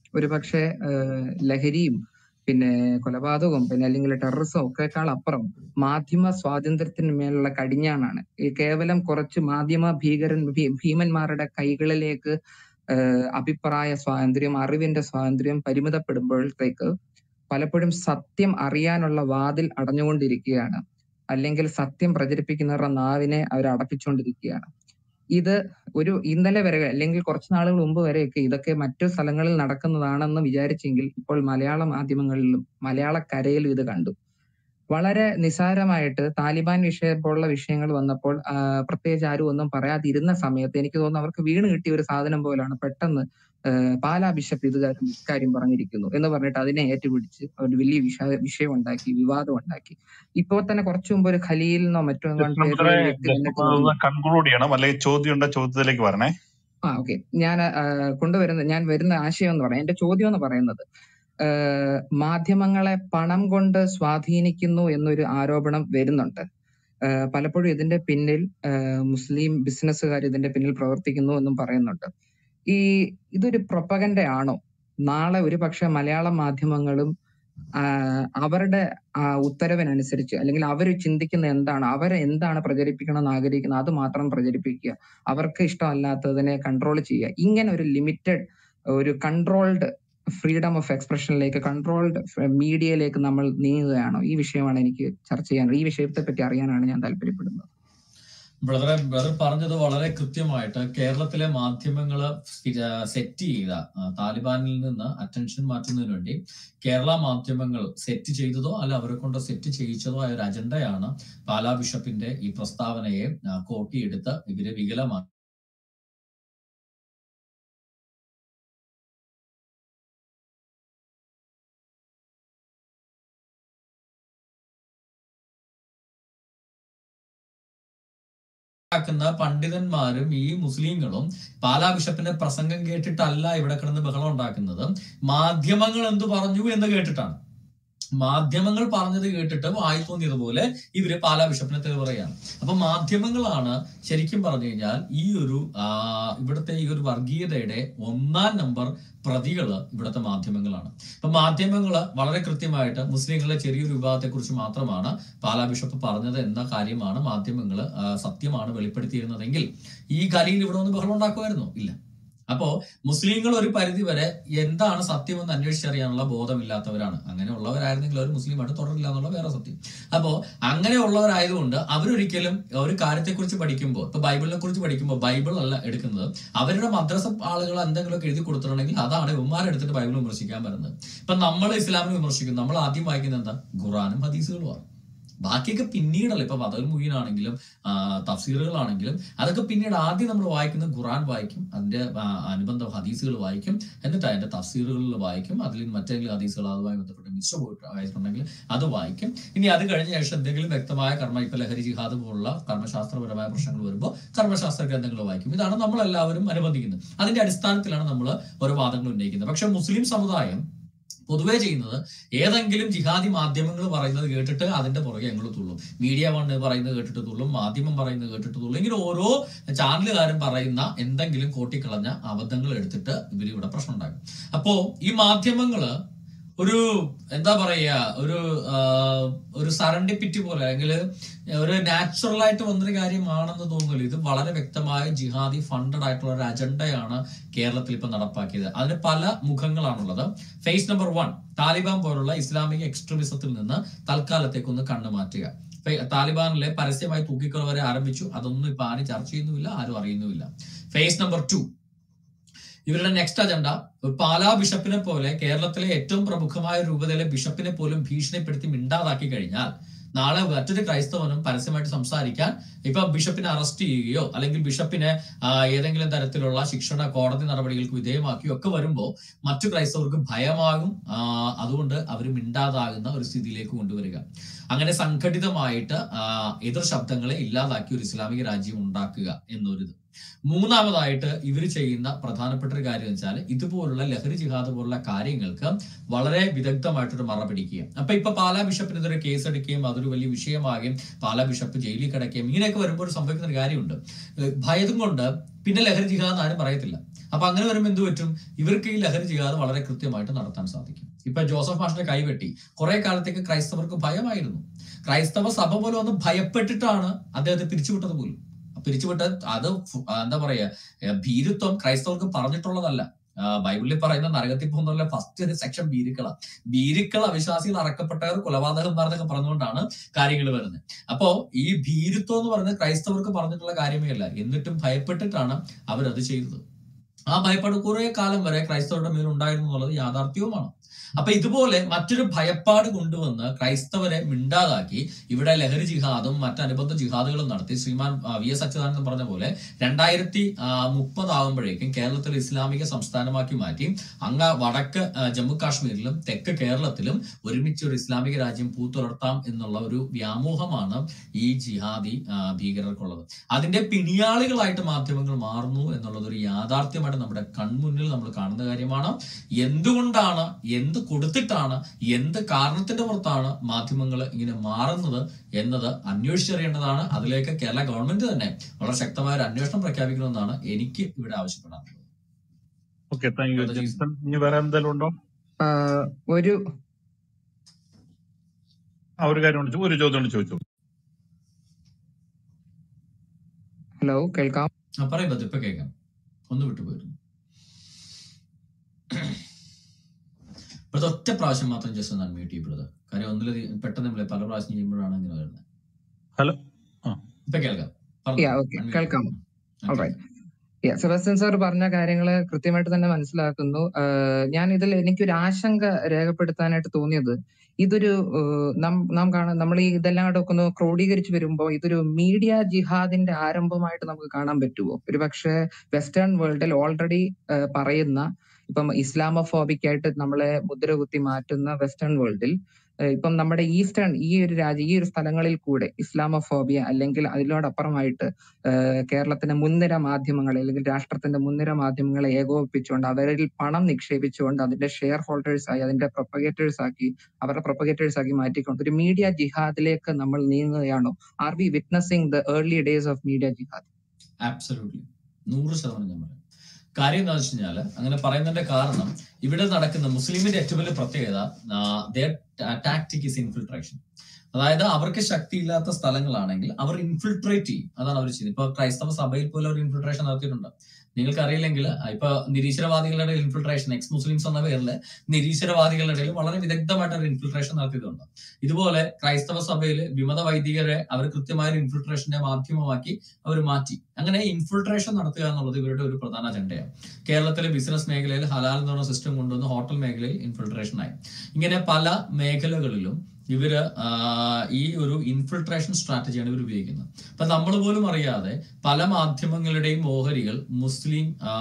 ഒരുപക്ഷെ ഏഹ്, ലഹരിയും പിന്നെ കൊലപാതകവും പിന്നെ അല്ലെങ്കിൽ ടെററിസം ഒക്കെക്കാൾ അപ്പുറം മാധ്യമ സ്വാതന്ത്ര്യത്തിന് മേലുള്ള കടിഞ്ഞാണാണ് ഈ കേവലം കുറച്ച് മാധ്യമ ഭീകരൻ ഭീ- ഭീമന്മാരുടെ കൈകളിലേക്ക് ഏഹ്, അഭിപ്രായ സ്വാതന്ത്ര്യം അറിവിന്റെ സ്വാതന്ത്ര്യം പരിമിതപ്പെടുമ്പോഴത്തേക്ക് പലപ്പോഴും സത്യം അറിയാനുള്ള വാതിൽ അടഞ്ഞുകൊണ്ടിരിക്കുകയാണ് അല്ലെങ്കിൽ സത്യം പ്രചരിപ്പിക്കുന്നവരുടെ നാവിനെ അവർ അടപ്പിച്ചുകൊണ്ടിരിക്കുകയാണ് ഇത് ഒരു ഇന്നലെ വരെ അല്ലെങ്കിൽ കുറച്ച് നാളുകൾ മുമ്പ് വരെയൊക്കെ ഇതൊക്കെ മറ്റു സ്ഥലങ്ങളിൽ നടക്കുന്നതാണെന്ന് വിചാരിച്ചെങ്കിൽ ഇപ്പോൾ മലയാള മാധ്യമങ്ങളിലും മലയാളക്കരയിലും ഇത് കണ്ടു വളരെ നിസാരമായിട്ട് താലിബാൻ വിഷയം പോലുള്ള വിഷയങ്ങൾ വന്നപ്പോൾ ആ, പ്രത്യേകിച്ച് ആരും ഒന്നും പറയാതിരുന്ന സമയത്ത് എനിക്ക് തോന്നുന്നു അവർക്ക് വീണ് കിട്ടിയ ഒരു സാധനം പോലാണ് പെട്ടെന്ന് ആ, പാലാ ബിഷപ്പ് ഇത് കാര്യം ഇക്കാര്യം പറഞ്ഞിരിക്കുന്നു എന്ന് പറഞ്ഞിട്ട് അതിനെ ഏറ്റുപിടിച്ച് ഒരു വലിയ വിഷയ വിഷയം ഉണ്ടാക്കി വിവാദം ഉണ്ടാക്കി ഇപ്പോൾ തന്നെ കുറച്ചു മുമ്പ് ഒരു ഖലീൽ എന്നോ മറ്റോ എങ്ങാണ്ട് ജസ്റ്റ് പേരുള്ള ബ്രദറെ ഒരു വ്യക്തി ജസ്റ്റ് വന്നിട്ട് പറഞ്ഞു ഒന്ന് കൺക്ലൂഡ് ചെയ്യണം അല്ലെങ്കിൽ ചോദ്യം ഉണ്ട ചോദ്യത്തിലേക്ക് വരണേ ആ ഓക്കെ ഞാൻ ആ, കൊണ്ടുവരുന്ന ഞാൻ വരുന്ന ആശയം എന്ന് പറയാം എന്റെ ചോദ്യം എന്ന് പറയുന്നത് ഏഹ് മാധ്യമങ്ങളെ പണം കൊണ്ട് സ്വാധീനിക്കുന്നു എന്നൊരു ആരോപണം വരുന്നുണ്ട് ഏഹ് പലപ്പോഴും ഇതിന്റെ പിന്നിൽ ഏഹ് മുസ്ലിം ബിസിനസ്സുകാർ ഇതിന്റെ പിന്നിൽ പ്രവർത്തിക്കുന്നു എന്നും പറയുന്നുണ്ട് ഈ ഇതൊരു പ്രൊപ്പഗൻഡ ആണോ നാളെ ഒരു പക്ഷെ മലയാള മാധ്യമങ്ങളും ആഹ് അവരുടെ ആ ഉത്തരവിനനുസരിച്ച് അല്ലെങ്കിൽ അവർ ചിന്തിക്കുന്ന എന്താണ് അവരെ എന്താണ് പ്രചരിപ്പിക്കണം എന്ന് ആഗ്രഹിക്കുന്നത് അത് മാത്രം പ്രചരിപ്പിക്കുക അവർക്ക് ഇഷ്ടമല്ലാത്തതിനെ കൺട്രോൾ ചെയ്യുക ഇങ്ങനെ ഒരു ലിമിറ്റഡ് ഒരു കൺട്രോൾഡ് ഫ്രീഡം ഓഫ് എക്സ്പ്രഷനിലേക്ക് കൺട്രോൾഡ് മീഡിയയിലേക്ക് നമ്മൾ നീങ്ങുകയാണോ ഈ വിഷയമാണ് എനിക്ക് ചർച്ച ചെയ്യാൻ ഈ വിഷയത്തെ പറ്റി അറിയാനാണ് ഞാൻ താല്പര്യപ്പെടുന്നത് ബ്രദറെ ബ്രദർ പറഞ്ഞത് വളരെ കൃത്യമായിട്ട് കേരളത്തിലെ മാധ്യമങ്ങൾ സെറ്റ് ചെയ്ത ആ, താലിബാനിൽ നിന്ന് അറ്റൻഷൻ മാറ്റുന്നതിന് വേണ്ടി കേരള മാധ്യമങ്ങൾ സെറ്റ് ചെയ്തതോ അല്ല അവരെ കൊണ്ട് സെറ്റ് ചെയ്യിച്ചതോ ആയ ഒരു അജണ്ടയാണ് പാലാ ബിഷപ്പിന്റെ ഈ പ്രസ്താവനയെ ആ, കോട്ടിയെടുത്ത് ഇവരെ വികലമാക്കി ാക്കുന്ന പണ്ഡിതന്മാരും ഈ മുസ്ലിങ്ങളും പാലാ ബിഷപ്പിന്റെ പ്രസംഗം കേട്ടിട്ടല്ല ഇവിടെ കിടന്ന് ബഹളം ഉണ്ടാക്കുന്നത് മാധ്യമങ്ങൾ എന്തു പറഞ്ഞു എന്ന് കേട്ടിട്ടാണ് മാധ്യമങ്ങൾ പറഞ്ഞത് കേട്ടിട്ട് വായി തോന്നിയതുപോലെ ഇവര് പാലാ ബിഷപ്പിനെ തെളിവ് പറയാണ് അപ്പൊ മാധ്യമങ്ങളാണ് ശരിക്കും പറഞ്ഞു കഴിഞ്ഞാൽ ഈ ഒരു ആ, ഇവിടുത്തെ ഈ ഒരു വർഗീയതയുടെ ഒന്നാം നമ്പർ പ്രതികള് ഇവിടുത്തെ മാധ്യമങ്ങളാണ് അപ്പൊ മാധ്യമങ്ങള് വളരെ കൃത്യമായിട്ട് മുസ്ലിങ്ങളെ ചെറിയൊരു വിഭാഗത്തെ കുറിച്ച് മാത്രമാണ് പാലാ ബിഷപ്പ് പറഞ്ഞത് എന്ന കാര്യമാണ് മാധ്യമങ്ങള് ആ, സത്യമാണ് വെളിപ്പെടുത്തിയിരുന്നതെങ്കിൽ ഈ കലിയിൽ ഇവിടെ ഒന്ന് ബഹളം ഉണ്ടാക്കുമായിരുന്നു ഇല്ല അപ്പോ മുസ്ലിങ്ങൾ ഒരു പരിധി വരെ എന്താണ് സത്യമെന്ന് അന്വേഷിച്ചറിയാനുള്ള ബോധമില്ലാത്തവരാണ് അങ്ങനെയുള്ളവരായിരുന്നെങ്കിൽ അവർ മുസ്ലിമായിട്ട് തുടരില്ല എന്നുള്ള വേറെ സത്യം അപ്പോ അങ്ങനെയുള്ളവരായതുകൊണ്ട് അവരൊരിക്കലും ഒരു കാര്യത്തെക്കുറിച്ച് പഠിക്കുമ്പോൾ ഇപ്പൊ ബൈബിളിനെ കുറിച്ച് പഠിക്കുമ്പോൾ ബൈബിൾ അല്ല എടുക്കുന്നത് അവരുടെ മദ്രസ ആളുകൾ എന്തെങ്കിലുമൊക്കെ എഴുതി കൊടുത്തിട്ടുണ്ടെങ്കിൽ അതാണ് ഇവന്മാരെടുത്തിട്ട് ബൈബിൾ വിമർശിക്കാൻ വരുന്നത് ഇപ്പൊ നമ്മൾ ഇസ്ലാമിനെ വിമർശിക്കും നമ്മൾ ആദ്യം വായിക്കുന്നത് എന്താ ഖുറാനും ഹദീസുകളുമാണ് ബാക്കിയൊക്കെ പിന്നീടല്ല ഇപ്പൊ ബദൽ മുഹീനാണെങ്കിലും ആ, തഫ്സീറുകളാണെങ്കിലും അതൊക്കെ പിന്നീട് ആദ്യം നമ്മൾ വായിക്കുന്നത് ഖുറാൻ വായിക്കും അതിന്റെ ആ, അനുബന്ധ ഹദീസുകൾ വായിക്കും എന്നിട്ട് അതിന്റെ തഫ്സീറുകളിൽ വായിക്കും അതിൽ മറ്റേതെങ്കിലും ഹദീസുകൾ അതുമായി ബന്ധപ്പെട്ട് മിശ്ര പോയിട്ട് ആയിട്ടുണ്ടെങ്കിൽ അത് വായിക്കും ഇനി അത് കഴിഞ്ഞ ശേഷം എന്തെങ്കിലും വ്യക്തമായ കർമ്മ ഇപ്പൊ ലഹരി ജിഹാദ് പോലുള്ള കർമ്മശാസ്ത്രപരമായ പ്രശ്നങ്ങൾ വരുമ്പോൾ കർമ്മശാസ്ത്ര ഗ്രന്ഥങ്ങൾ വായിക്കും ഇതാണ് നമ്മൾ എല്ലാവരും അനുബന്ധിക്കുന്നത് അതിന്റെ അടിസ്ഥാനത്തിലാണ് നമ്മൾ ഓരോ വാദങ്ങൾ ഉന്നയിക്കുന്നത് പക്ഷെ മുസ്ലിം സമുദായം പൊതുവേ ചെയ്യുന്നത് ഏതെങ്കിലും ജിഹാദി മാധ്യമങ്ങൾ പറയുന്നത് കേട്ടിട്ട് അതിന്റെ പുറകെ ഞങ്ങൾ തുള്ളും മീഡിയ വൺ പറയുന്നത് കേട്ടിട്ട് തുള്ളും മാധ്യമം പറയുന്നത് കേട്ടിട്ട് തുള്ളും ഇങ്ങനെ ഓരോ ചാനലുകാരും പറയുന്ന എന്തെങ്കിലും കോട്ടിക്കളഞ്ഞ അബദ്ധങ്ങൾ എടുത്തിട്ട് ഇവർ ഇവിടെ പ്രശ്നം ഉണ്ടാക്കും അപ്പോ ഈ മാധ്യമങ്ങള് ഒരു എന്താ പറയാ ഒരു ആ, ഒരു സറണ്ടിപ്പിറ്റി പോലെ അല്ലെങ്കിൽ ഒരു നാച്ചുറൽ ആയിട്ട് വന്നൊരു കാര്യമാണെന്ന് തോന്നുന്നില്ല ഇത് വളരെ വ്യക്തമായ ജിഹാദി ഫണ്ടഡ് ആയിട്ടുള്ള ഒരു അജണ്ടയാണ് കേരളത്തിൽ ഇപ്പൊ നടപ്പാക്കിയത് അതിന് പല മുഖങ്ങളാണുള്ളത് ഫേസ് നമ്പർ വൺ താലിബാൻ പോലുള്ള ഇസ്ലാമിക എക്സ്ട്രീമിസത്തിൽ നിന്ന് തൽക്കാലത്തേക്കൊന്ന് കണ്ണു മാറ്റുക ഫെ- താലിബാനിലെ പരസ്യമായി തൂക്കിക്കൊലവരെ ആരംഭിച്ചു അതൊന്നും ഇപ്പൊ ആരും ചർച്ച ചെയ്യുന്നുമില്ല ആരും അറിയുന്നുമില്ല ഫേസ് നമ്പർ ടു ഇവരുടെ നെക്സ്റ്റ് അജണ്ട പാലാ ബിഷപ്പിനെ പോലെ കേരളത്തിലെ ഏറ്റവും പ്രമുഖമായ രൂപതയിലെ ബിഷപ്പിനെ പോലും ഭീഷണിപ്പെടുത്തി മിണ്ടാതാക്കി കഴിഞ്ഞാൽ നാളെ മറ്റൊരു ക്രൈസ്തവനും പരസ്യമായിട്ട് സംസാരിക്കാൻ ഇപ്പൊ ബിഷപ്പിനെ അറസ്റ്റ് ചെയ്യുകയോ അല്ലെങ്കിൽ ബിഷപ്പിനെ ആ, ഏതെങ്കിലും തരത്തിലുള്ള ശിക്ഷണ കോടതി നടപടികൾക്ക് വിധേയമാക്കിയോ ഒക്കെ വരുമ്പോൾ മറ്റു ക്രൈസ്തവർക്ക് ഭയമാകും ആ, അതുകൊണ്ട് അവർ മിണ്ടാതാകുന്ന ഒരു സ്ഥിതിയിലേക്ക് കൊണ്ടുവരിക അങ്ങനെ സംഘടിതമായിട്ട് ആ, എതിർ ശബ്ദങ്ങളെ ഇല്ലാതാക്കി ഒരു ഇസ്ലാമിക രാജ്യം ഉണ്ടാക്കുക എന്നൊരിത് മൂന്നാമതായിട്ട് ഇവർ ചെയ്യുന്ന പ്രധാനപ്പെട്ട ഒരു കാര്യം വെച്ചാൽ ഇതുപോലുള്ള ലഹരി ജിഹാദ് പോലുള്ള കാര്യങ്ങൾക്ക് വളരെ വിദഗ്ധമായിട്ടൊരു മറ പിടിക്കുക അപ്പൊ ഇപ്പൊ പാലാ ബിഷപ്പിനെതിരെ കേസ് എടുക്കുകയും അതൊരു വലിയ വിഷയമാകുകയും പാലാ ബിഷപ്പ് ജയിലിൽ കിടക്കുകയും ഇങ്ങനെയൊക്കെ വരുമ്പോൾ സംഭവിക്കുന്ന ഒരു കാര്യമുണ്ട് ഏഹ് ഭയതും കൊണ്ട് പിന്നെ ലഹരി ജിഹാദ് ആരും പറയത്തില്ല അപ്പൊ അങ്ങനെ വരുമ്പോൾ എന്ത് പറ്റും ഇവർക്ക് ഈ ലഹരി ജിഹാദ് വളരെ കൃത്യമായിട്ട് നടത്താൻ സാധിക്കും ഇപ്പൊ ജോസഫ് മാഷിന്റെ കൈവെട്ടി കുറെ കാലത്തേക്ക് ക്രൈസ്തവർക്ക് ഭയമായിരുന്നു ക്രൈസ്തവ സഭ പോലും ഒന്ന് ഭയപ്പെട്ടിട്ടാണ് അദ്ദേഹത്തെ പിരിച്ചുവിട്ടത് പോലും പിരിച്ചുവിട്ട അത് ഫു- ആ, എന്താ പറയാ ഏ, ഭീരുത്വം ക്രൈസ്തവർക്ക് പറഞ്ഞിട്ടുള്ളതല്ല ആ, ബൈബിളിൽ പറയുന്ന നരകത്തിൽ പോകുന്ന ഫസ്റ്റ് ഒരു സെക്ഷൻ ഭീരുക്കള ഭീരുക്കൾ അവിശ്വാസികൾ അറക്കപ്പെട്ടവർ കൊലപാതകന്മാർ എന്നൊക്കെ പറഞ്ഞുകൊണ്ടാണ് കാര്യങ്ങൾ വരുന്നത് അപ്പോ ഈ ഭീരുത്വം എന്ന് പറയുന്നത് ക്രൈസ്തവർക്ക് പറഞ്ഞിട്ടുള്ള കാര്യമേ അല്ല എന്നിട്ടും ഭയപ്പെട്ടിട്ടാണ് അവരത് ചെയ്തത് ആ ഭയപ്പാട് കുറെ കാലം വരെ ക്രൈസ്തവരുടെ മേൽ ഉണ്ടായിരുന്നു എന്നുള്ളത് യാഥാർത്ഥ്യവുമാണ് അപ്പൊ ഇതുപോലെ മറ്റൊരു ഭയപ്പാട് കൊണ്ടുവന്ന് ക്രൈസ്തവരെ മിണ്ടാതാക്കി ഇവിടെ ലഹരി ജിഹാദും മറ്റനുബന്ധ ജിഹാദുകളും നടത്തി ശ്രീമാൻ ആ, വി എസ് അച്യുതാനന്ദൻ പറഞ്ഞ പോലെ രണ്ടായിരത്തി മുപ്പതാകുമ്പോഴേക്കും കേരളത്തിൽ ഇസ്ലാമിക സംസ്ഥാനമാക്കി മാറ്റി അങ്ങ് വടക്ക് ആ, ജമ്മു കാശ്മീരിലും തെക്ക് കേരളത്തിലും ഒരുമിച്ച് ഒരു ഇസ്ലാമിക രാജ്യം പൂത്തുലർത്താം എന്നുള്ള ഒരു വ്യാമോഹമാണ് ഈ ജിഹാദി ആ, ഭീകരർക്കുള്ളത് അതിന്റെ പിണിയാളികളായിട്ട് മാധ്യമങ്ങൾ മാറുന്നു എന്നുള്ളത് ഒരു യാഥാർത്ഥ്യമായിട്ട് നമ്മുടെ കൺമുന്നിൽ നമ്മൾ കാണുന്ന കാര്യമാണ് എന്തുകൊണ്ടാണ് എന്ത് കൊടുത്തിട്ടാണ് എന്ത് കാരണത്തിന്റെ പുറത്താണ് മാധ്യമങ്ങൾ ഇങ്ങനെ മാറുന്നത് എന്നത് അന്വേഷിച്ചറിയേണ്ടതാണ് അതിലേക്ക് കേരള ഗവൺമെന്റ് തന്നെ വളരെ ശക്തമായ ഒരു അന്വേഷണം പ്രഖ്യാപിക്കണമെന്നാണ് എനിക്ക് ഇവിടെ ആവശ്യപ്പെടാനുള്ളത് ഓക്കെ താങ്ക് യു ജിൻസൺ ഇനി വേറെ എന്തെങ്കിലും ഉണ്ടോ ആഹ് ഒരു ആ ഒരു കാര്യം കൊണ്ട് ചോ- ഒരു ചോദ്യം കൊണ്ട് ചോദിച്ചു ഹലോ കേൾക്കാം ആ പറയും ബദർ, ഇപ്പൊ കേൾക്കാം ഒന്ന് വിട്ടുപോയിരുന്നു ഇപ്പോഴത്തെ ഒറ്റ പ്രാവശ്യം മാത്രം ജസ്റ്റ് ഒന്ന് അൺമ്യൂട്ട് ചെയ്യും ബ്രദർ കാര്യം ഒന്നിലധികം പെട്ടെന്ന് നമ്മളെ പല പ്രാവശ്യം ചെയ്യുമ്പോഴാണ് ഇങ്ങനെ വരുന്നത് ഹലോ ആ ഇപ്പൊ കേൾക്കാം യാ പറഞ്ഞോ ഓക്കെ unmute കേൾക്കാം ചെയ്തു. ആ, ഓൾറൈറ്റ് കേൾക്കാം യാ സെബാസ്റ്റ്യൻ സാർ പറഞ്ഞ കാര്യങ്ങൾ കൃത്യമായിട്ട് തന്നെ മനസ്സിലാക്കുന്നു ആഹ് ഞാൻ ഇതിൽ എനിക്കൊരു ആശങ്ക രേഖപ്പെടുത്താനായിട്ട് തോന്നിയത് ഇതൊരു ആഹ് നാം നാം കാണാൻ നമ്മൾ ഈ ഇതെല്ലാം കൂടെ ഒക്കെ ഒന്ന് ക്രോഡീകരിച്ച് വരുമ്പോൾ ഇതൊരു മീഡിയ ജിഹാദിന്റെ ആരംഭമായിട്ട് നമുക്ക് കാണാൻ പറ്റുമോ ഒരുപക്ഷെ വെസ്റ്റേൺ വേൾഡിൽ ഓൾറെഡി പറയുന്ന ഇപ്പം ഇസ്ലാമോഫോബിക് ആയിട്ട് നമ്മളെ മുദ്ര കുത്തി മാറ്റുന്ന വെസ്റ്റേൺ വേൾഡിൽ ഏഹ് ഇപ്പം നമ്മുടെ ഈസ്റ്റേൺ ഈ ഒരു രാജ്യ ഈ ഒരു സ്ഥലങ്ങളിൽ കൂടെ ഇസ്ലാമോഫോബിയ അല്ലെങ്കിൽ അതിനോടപ്പുറമായിട്ട് ഏഹ് കേരളത്തിന്റെ മുൻനിര മാധ്യമങ്ങളെ അല്ലെങ്കിൽ രാഷ്ട്രത്തിന്റെ മുൻനിര മാധ്യമങ്ങളെ ഏകോപിപ്പിച്ചുകൊണ്ട് അവരിൽ പണം നിക്ഷേപിച്ചുകൊണ്ട് അതിന്റെ ഷെയർ ഹോൾഡേഴ്സ് ആയി അതിന്റെ പ്രൊപ്പഗേറ്റേഴ്സ് ആക്കി അവരുടെ പ്രൊപ്പഗേറ്റേഴ്സ് ആക്കി മാറ്റിക്കൊണ്ട് ഒരു മീഡിയ ജിഹാദിലേക്ക് നമ്മൾ നീങ്ങുകയാണോ are we witnessing the early days of media ജിഹാദ് ആബ്സല്യൂട്ട്ലി നൂറ് ശതമാനം ഞാൻ പറയാം കാര്യം എന്താണെന്ന് വെച്ച് കഴിഞ്ഞാല് അങ്ങനെ പറയുന്നതിന്റെ കാരണം ഇവിടെ നടക്കുന്ന മുസ്ലിമിന്റെ ഏറ്റവും വലിയ പ്രത്യേകത ടാക്ടിക് ഇസ് ഇൻഫിൽട്രേഷൻ അതായത് അവർക്ക് ശക്തിയില്ലാത്ത സ്ഥലങ്ങളാണെങ്കിൽ അവർ ഇൻഫിൽട്രേറ്റ് ചെയ്യും അതാണ് അവർ ചെയ്യുന്നത് ഇപ്പൊ ക്രൈസ്തവ സഭയിൽ പോലും അവർ ഇൻഫിൽട്രേഷൻ നടത്തിയിട്ടുണ്ട് നിങ്ങൾക്ക് അറിയില്ലെങ്കിൽ ഇപ്പൊ നിരീശ്വരവാദികളുടെ ഇൻഫിൽട്രേഷൻ എക്സ് മുസ്ലിംസ് എന്ന പേരിൽ നിരീശ്വരവാദികളുടെ ഇടയിൽ വളരെ വിദഗ്ധമായിട്ട് ഒരു ഇൻഫിൽട്രേഷൻ നടത്തിയിട്ടുണ്ട് ഇതുപോലെ ക്രൈസ്തവ സഭയിൽ വിമത വൈദികരെ അവർ കൃത്യമായ ഒരു ഇൻഫിൽട്രേഷന്റെ മാധ്യമമാക്കി അവർ മാറ്റി അങ്ങനെ ഇൻഫിൽട്രേഷൻ നടത്തുക എന്നുള്ളത് ഇവരുടെ ഒരു പ്രധാന അജണ്ടയാണ് കേരളത്തിലെ ബിസിനസ് മേഖലയിൽ ഹലാൽ എന്ന് പറഞ്ഞ സിസ്റ്റം കൊണ്ടുവന്ന് ഹോട്ടൽ മേഖലയിൽ ഇൻഫിൽട്രേഷൻ ആയി ഇങ്ങനെ പല മേഖലകളിലും ഇവര് ആ, ഈ ഒരു ഇൻഫിൽട്രേഷൻ സ്ട്രാറ്റജിയാണ് ഇവർ ഉപയോഗിക്കുന്നത് അപ്പൊ നമ്മൾ പോലും അറിയാതെ പല മാധ്യമങ്ങളുടെയും ഓഹരികൾ മുസ്ലിം ആ,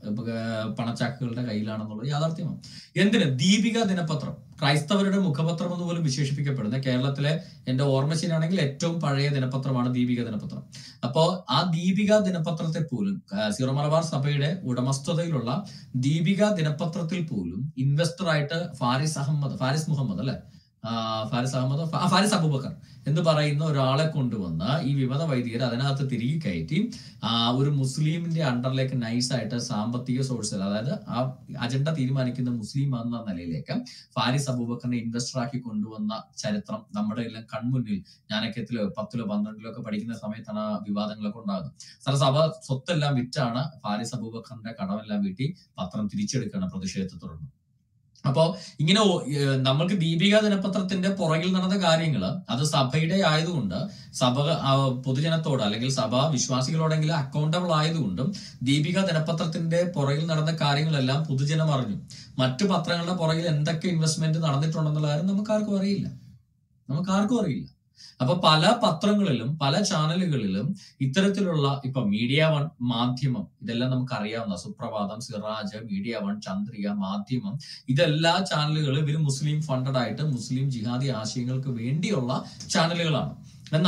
ഏർ, പണച്ചാക്കുകളുടെ കയ്യിലാണെന്നുള്ളത് യാഥാർത്ഥ്യമാണ് എന്തിന് ദീപിക ദിനപത്രം ക്രൈസ്തവരുടെ മുഖപത്രം എന്ന് പോലും വിശേഷിപ്പിക്കപ്പെടുന്ന കേരളത്തിലെ എന്റെ ഓർമ്മ ശരിയാണെങ്കിൽ ഏറ്റവും പഴയ ദിനപത്രമാണ് ദീപിക ദിനപത്രം അപ്പോ ആ ദീപിക ദിനപത്രത്തെ പോലും ആ, സീറോ മലബാർ സഭയുടെ ഉടമസ്ഥതയിലുള്ള ദീപിക ദിനപത്രത്തിൽ പോലും ഇൻവെസ്റ്റർ ആയിട്ട് ഫാരിസ് അഹമ്മദ് ഫാരിസ് മുഹമ്മദ് അല്ലെ ആ, ഫാരിസ് അഹമ്മദ് ഫ- ആ, ഫാരിസ് അബൂബക്കർ എന്ന് പറയുന്ന ഒരാളെ കൊണ്ടുവന്ന് ഈ വിമത വൈദികർ അതിനകത്ത് തിരികെ കയറ്റി ആ ഒരു മുസ്ലിമിന്റെ അണ്ടറിലേക്ക് നൈസായിട്ട് സാമ്പത്തിക സോഴ്സിൽ അതായത് ആ അജണ്ട തീരുമാനിക്കുന്ന മുസ്ലിം എന്ന നിലയിലേക്ക് ഫാരിസ് അബൂബക്കറിനെ ഇൻവെസ്റ്റർ ആക്കി കൊണ്ടുവന്ന ചരിത്രം നമ്മുടെ എല്ലാം കൺമുന്നിൽ ഞാനൊക്കെ എത്തിലോ പത്തിലോ പന്ത്രണ്ടിലോ ഒക്കെ പഠിക്കുന്ന സമയത്താണ് ആ വിവാദങ്ങളൊക്കെ ഉണ്ടാകുന്നത് സാർ സഭ സ്വത്തെല്ലാം വിറ്റാണ് ഫാരിസ് അബൂബക്കറിന്റെ കടമെല്ലാം വീട്ടി പത്രം തിരിച്ചെടുക്കുകയാണ് പ്രതിഷേധത്തെ തുടർന്ന് അപ്പോ ഇങ്ങനെ ഓ- ഏഹ് നമ്മൾക്ക് ദീപിക ദിനപത്രത്തിന്റെ പുറകിൽ നടന്ന കാര്യങ്ങൾ അത് സഭയുടെ ആയതുകൊണ്ട് സഭ ആ, പൊതുജനത്തോട് അല്ലെങ്കിൽ സഭ വിശ്വാസികളോടെങ്കിലും അക്കൗണ്ടബിൾ ആയതുകൊണ്ടും ദീപിക ദിനപത്രത്തിന്റെ പുറകിൽ നടന്ന കാര്യങ്ങളെല്ലാം പൊതുജനം അറിഞ്ഞു മറ്റു പത്രങ്ങളുടെ പുറകിൽ എന്തൊക്കെ ഇൻവെസ്റ്റ്മെന്റ് നടന്നിട്ടുണ്ടെന്നുള്ള കാര്യം നമുക്ക് ആർക്കും അറിയില്ല നമുക്ക് ആർക്കും അറിയില്ല അപ്പൊ പല പത്രങ്ങളിലും പല ചാനലുകളിലും ഇത്തരത്തിലുള്ള ഇപ്പൊ മീഡിയ വൺ മാധ്യമം ഇതെല്ലാം നമുക്ക് അറിയാവുന്ന സുപ്രഭാതം സിറാജ് മീഡിയ വൺ ചന്ദ്രിക മാധ്യമം ഇതെല്ലാ ചാനലുകളും ഇവർ മുസ്ലിം ഫണ്ടഡ് ആയിട്ട് മുസ്ലിം ജിഹാദി ആശയങ്ങൾക്ക് വേണ്ടിയുള്ള ചാനലുകളാണ് എന്നാൽ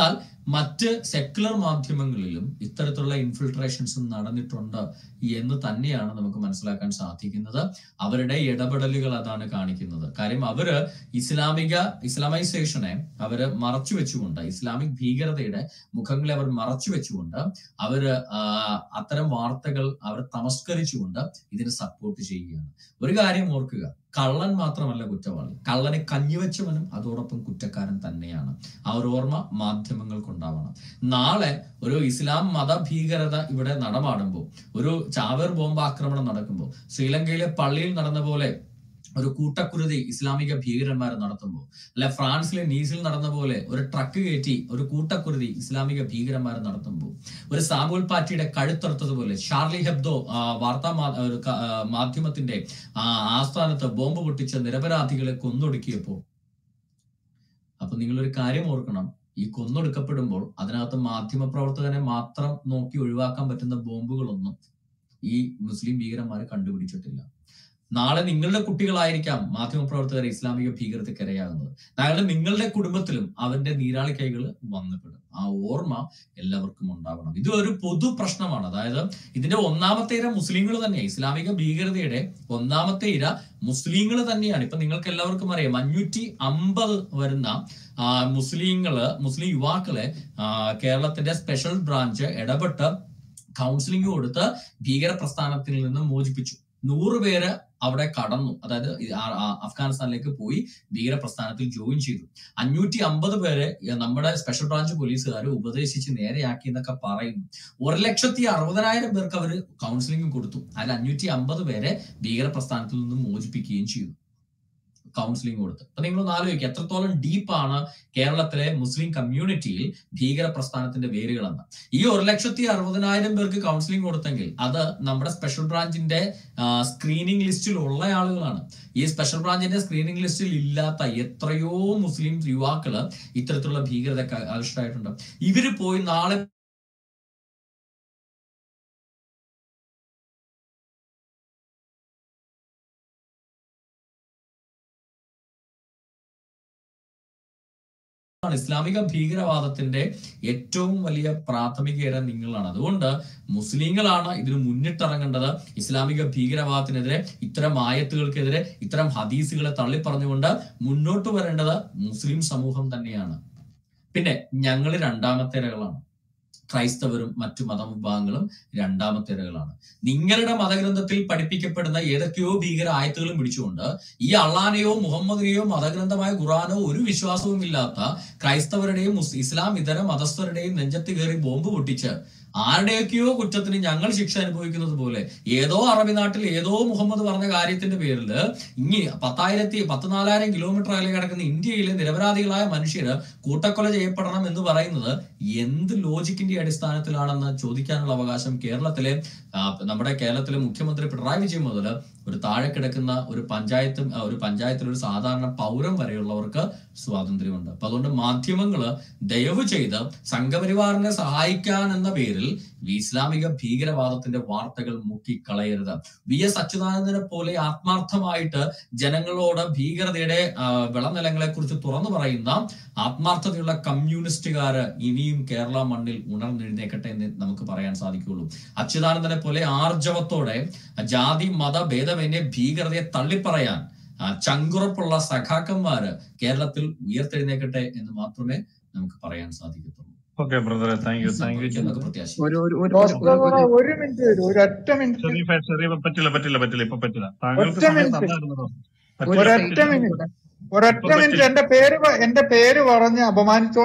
മറ്റ് സെക്യുലർ മാധ്യമങ്ങളിലും ഇത്തരത്തിലുള്ള ഇൻഫിൽട്രേഷൻസ് നടന്നിട്ടുണ്ട് എന്ന് തന്നെയാണ് നമുക്ക് മനസ്സിലാക്കാൻ സാധിക്കുന്നത് അവരുടെ ഇടപെടലുകൾ അതാണ് കാണിക്കുന്നത് കാര്യം അവര് ഇസ്ലാമിക ഇസ്ലാമൈസേഷനെ അവര് മറച്ചു വെച്ചുകൊണ്ട് ഇസ്ലാമിക് ഭീകരതയുടെ മുഖങ്ങളെ അവർ മറച്ചു വെച്ചുകൊണ്ട് അവര് ആ, അത്തരം വാർത്തകൾ അവർ തമസ്കരിച്ചുകൊണ്ട് ഇതിനെ സപ്പോർട്ട് ചെയ്യുകയാണ് ഒരു കാര്യം ഓർക്കുക കള്ളൻ മാത്രമല്ല കുറ്റവാളി കള്ളനെ കഞ്ഞിവെച്ചവനും അതോടൊപ്പം കുറ്റക്കാരൻ തന്നെയാണ് ആ ഒരു ഓർമ്മ മാധ്യമങ്ങൾക്കുണ്ടാവണം നാളെ ഒരു ഇസ്ലാം മത ഭീകരത ഇവിടെ നടമാടുമ്പോൾ ഒരു ചാവേർ ബോംബ് ആക്രമണം നടക്കുമ്പോൾ ശ്രീലങ്കയിലെ പള്ളിയിൽ നടന്ന പോലെ ഒരു കൂട്ടക്കുരുതി ഇസ്ലാമിക ഭീകരന്മാർ നടത്തുമ്പോൾ അല്ല ഫ്രാൻസിലെ നീസിൽ നടന്ന പോലെ ഒരു ട്രക്ക് കയറ്റി ഒരു കൂട്ടക്കുരുതി ഇസ്ലാമിക ഭീകരന്മാർ നടത്തുമ്പോൾ ഒരു സാമുൽ പാറ്റിയുടെ കഴുത്തറുത്തതുപോലെ ഷാർലി ഹെബ്ദോ ആ, വാർത്താ മാ- ഒരു ക- ആ, മാധ്യമത്തിന്റെ ആ, ആസ്ഥാനത്ത് ബോംബ് പൊട്ടിച്ച നിരപരാധികളെ കൊന്നൊടുക്കിയപ്പോൾ അപ്പൊ നിങ്ങളൊരു കാര്യം ഓർക്കണം ഈ കൊന്നൊടുക്കപ്പെടുമ്പോൾ അതിനകത്ത് മാധ്യമ പ്രവർത്തകനെ മാത്രം നോക്കി ഒഴിവാക്കാൻ പറ്റുന്ന ബോംബുകളൊന്നും ഈ മുസ്ലിം ഭീകരന്മാരെ കണ്ടുപിടിച്ചിട്ടില്ല നാളെ നിങ്ങളുടെ കുട്ടികളായിരിക്കാം മാധ്യമപ്രവർത്തകർ ഇസ്ലാമിക ഭീകരതയ്ക്ക് ഇരയാകുന്നത് നാളെ നിങ്ങളുടെ കുടുംബത്തിലും അവന്റെ നീരാളി കൈകൾ വന്നുപെടും ആ ഓർമ്മ എല്ലാവർക്കും ഉണ്ടാവണം ഇത് ഒരു പൊതു പ്രശ്നമാണ് അതായത് ഇതിന്റെ ഒന്നാമത്തെ ഇര മുസ്ലിങ്ങൾ തന്നെയാണ് ഇസ്ലാമിക ഭീകരതയുടെ ഒന്നാമത്തെ ഇര മുസ്ലിങ്ങൾ തന്നെയാണ് ഇപ്പൊ നിങ്ങൾക്ക് എല്ലാവർക്കും അറിയാം അഞ്ഞൂറ്റി അമ്പത് വരുന്ന ആ, മുസ്ലിങ്ങള് മുസ്ലിം യുവാക്കളെ ആ, കേരളത്തിന്റെ സ്പെഷ്യൽ ബ്രാഞ്ച് ഇടപെട്ട് കൗൺസിലിംഗ് കൊടുത്ത് ഭീകര പ്രസ്ഥാനത്തിൽ നിന്ന് മോചിപ്പിച്ചു നൂറ് പേര് അവിടെ കടന്നു അതായത് ഈ ആ- ആ അഫ്ഗാനിസ്ഥാനിലേക്ക് പോയി ഭീകര പ്രസ്ഥാനത്തിൽ ജോയിൻ ചെയ്തു അഞ്ഞൂറ്റി അമ്പത് പേരെ നമ്മുടെ സ്പെഷ്യൽ ബ്രാഞ്ച് പോലീസുകാർ ഉപദേശിച്ച് നേരെയാക്കി എന്നൊക്കെ പറയുന്നു ഒരു ലക്ഷത്തി അറുപതിനായിരം പേർക്ക് അവർ കൗൺസിലിംഗ് കൊടുത്തു അതിൽ അഞ്ഞൂറ്റി അമ്പത് പേരെ ഭീകര പ്രസ്ഥാനത്തിൽ നിന്ന് മോചിപ്പിക്കുകയും ചെയ്തു കൗൺസിലിംഗ് കൊടുത്ത് അപ്പൊ നിങ്ങൾ ആലോചിക്കുക എത്രത്തോളം ഡീപ്പാണ് കേരളത്തിലെ മുസ്ലിം കമ്മ്യൂണിറ്റിയിൽ ഭീകര പ്രസ്ഥാനത്തിന്റെ വേരുകളെന്ന് ഈ ഒരു ലക്ഷത്തി അറുപതിനായിരം പേർക്ക് കൗൺസിലിംഗ് കൊടുത്തെങ്കിൽ അത് നമ്മുടെ സ്പെഷ്യൽ ബ്രാഞ്ചിന്റെ സ്ക്രീനിങ് ലിസ്റ്റിൽ ഉള്ള ആളുകളാണ് ഈ സ്പെഷ്യൽ ബ്രാഞ്ചിന്റെ സ്ക്രീനിങ് ലിസ്റ്റിൽ ഇല്ലാത്ത എത്രയോ മുസ്ലിം യുവാക്കള് ഇത്തരത്തിലുള്ള ഭീകരത ആവിഷ്ടായിട്ടുണ്ട് ഇവര് പോയി നാളെ ആണ് ഇസ്ലാമിക ഭീകരവാദത്തിന്റെ ഏറ്റവും വലിയ പ്രാഥമിക ഇര നിങ്ങളാണ് അതുകൊണ്ട് മുസ്ലിങ്ങളാണ് ഇതിന് മുന്നിട്ടിറങ്ങേണ്ടത് ഇസ്ലാമിക ഭീകരവാദത്തിനെതിരെ ഇത്തരം ആയത്തുകൾക്കെതിരെ ഇത്തരം ഹദീസുകളെ തള്ളിപ്പറഞ്ഞുകൊണ്ട് മുന്നോട്ട് വരേണ്ടത് മുസ്ലിം സമൂഹം തന്നെയാണ് പിന്നെ ഞങ്ങൾ രണ്ടാമത്തെ ഇരകളാണ് ക്രൈസ്തവരും മറ്റു മതവിഭാഗങ്ങളും രണ്ടാമത്തെ ഇരകളാണ് നിങ്ങളുടെ മതഗ്രന്ഥത്തിൽ പഠിപ്പിക്കപ്പെടുന്ന ഏതൊക്കെയോ ഭീകര ആയത്തുകളും പിടിച്ചുകൊണ്ട് ഈ അള്ളാനെയോ മുഹമ്മദിനെയോ മതഗ്രന്ഥമായ ഖുറാനോ ഒരു വിശ്വാസവും ഇല്ലാത്ത ക്രൈസ്തവരുടെയും മുസ് ഇസ്ലാം ഇതര മതസ്ഥരുടെയും നെഞ്ചത്ത് കയറി ബോംബ് പൊട്ടിച്ച് ആരുടെയൊക്കെയോ കുറ്റത്തിന് ഞങ്ങൾ ശിക്ഷ അനുഭവിക്കുന്നത് പോലെ ഏതോ അറബി നാട്ടിൽ ഏതോ മുഹമ്മദ് പറഞ്ഞ കാര്യത്തിന്റെ പേരിൽ ഇനി പത്തായിരത്തി പത്തിനാലായിരം കിലോമീറ്റർ അകലെ കിടക്കുന്ന ഇന്ത്യയിലെ നിരപരാധികളായ മനുഷ്യര് കൂട്ടക്കൊല ചെയ്യപ്പെടണം എന്ന് പറയുന്നത് എന്ത് ലോജിക്കിന്റെ അടിസ്ഥാനത്തിലാണെന്ന് ചോദിക്കാനുള്ള അവകാശം കേരളത്തിലെ ആ, നമ്മുടെ കേരളത്തിലെ മുഖ്യമന്ത്രി പിണറായി വിജയൻ മുതൽ ഒരു താഴെ കിടക്കുന്ന ഒരു പഞ്ചായത്തും ആ, ഒരു പഞ്ചായത്തിലെ ഒരു സാധാരണ പൗരം വരെയുള്ളവർക്ക് സ്വാതന്ത്ര്യമുണ്ട് അപ്പൊ അതുകൊണ്ട് മാധ്യമങ്ങള് ദയവ് ചെയ്ത് സംഘപരിവാറിനെ സഹായിക്കാൻ എന്ന പേരിൽ ഈ ഇസ്ലാമിക ഭീകരവാദത്തിന്റെ വാർത്തകൾ മുക്കിക്കളയരുത് വി എസ് അച്യുതാനന്ദനെ പോലെ ആത്മാർത്ഥമായിട്ട് ജനങ്ങളോട് ഭീകരതയുടെ ആ, വിളനിലങ്ങളെ കുറിച്ച് തുറന്നു പറയുന്ന ആത്മാർത്ഥതയുള്ള കമ്മ്യൂണിസ്റ്റുകാര് ഇനിയും കേരള മണ്ണിൽ ഉണർന്നെഴുന്നേക്കട്ടെ എന്ന് നമുക്ക് പറയാൻ സാധിക്കുള്ളൂ അച്യുതാനന്ദനെ പോലെ ആർജവത്തോടെ ജാതി മത ഭേദമന്യേ ഭീകരതയെ തള്ളിപ്പറയാൻ ആ, ചങ്കുറപ്പുള്ള സഖാക്കന്മാര് കേരളത്തിൽ ഉയർത്തെഴുന്നേക്കട്ടെ എന്ന് മാത്രമേ നമുക്ക് പറയാൻ സാധിക്കത്തുള്ളൂ ഓക്കെ ബ്രദറെ താങ്ക് യു താങ്ക് യു എന്നൊക്കെ പ്രത്യാശിക്കുന്നു ഒരു ഒരു ഒരു ഒരു ജോസ് ഒരു ബ്രദർ ഒരു ഒരു മിനിറ്റ് വരും ഒരു ഒറ്റ മിനിറ്റ് ഷെറീഫ ഷെറീഫ പറ്റില്ല പറ്റില്ല പറ്റില്ല ഇപ്പൊ പറ്റില്ല താങ്കൾക്ക് ഒറ്റ സമയം മിനിറ്റ് തന്നായിരുന്നല്ലോ ഒരു പറ്റില്ല ഒരൊറ്റ പറ്റില്ല സ്റ്റേറ്റ്മെന്റ് മിനിറ്റ് കൂടെ ഒരൊറ്റ ഇപ്പൊ മിനിറ്റ് പറ്റില്ല എന്റെ പേര് പ- എന്റെ പേര് പറഞ്ഞ് അപമാനിച്ചോ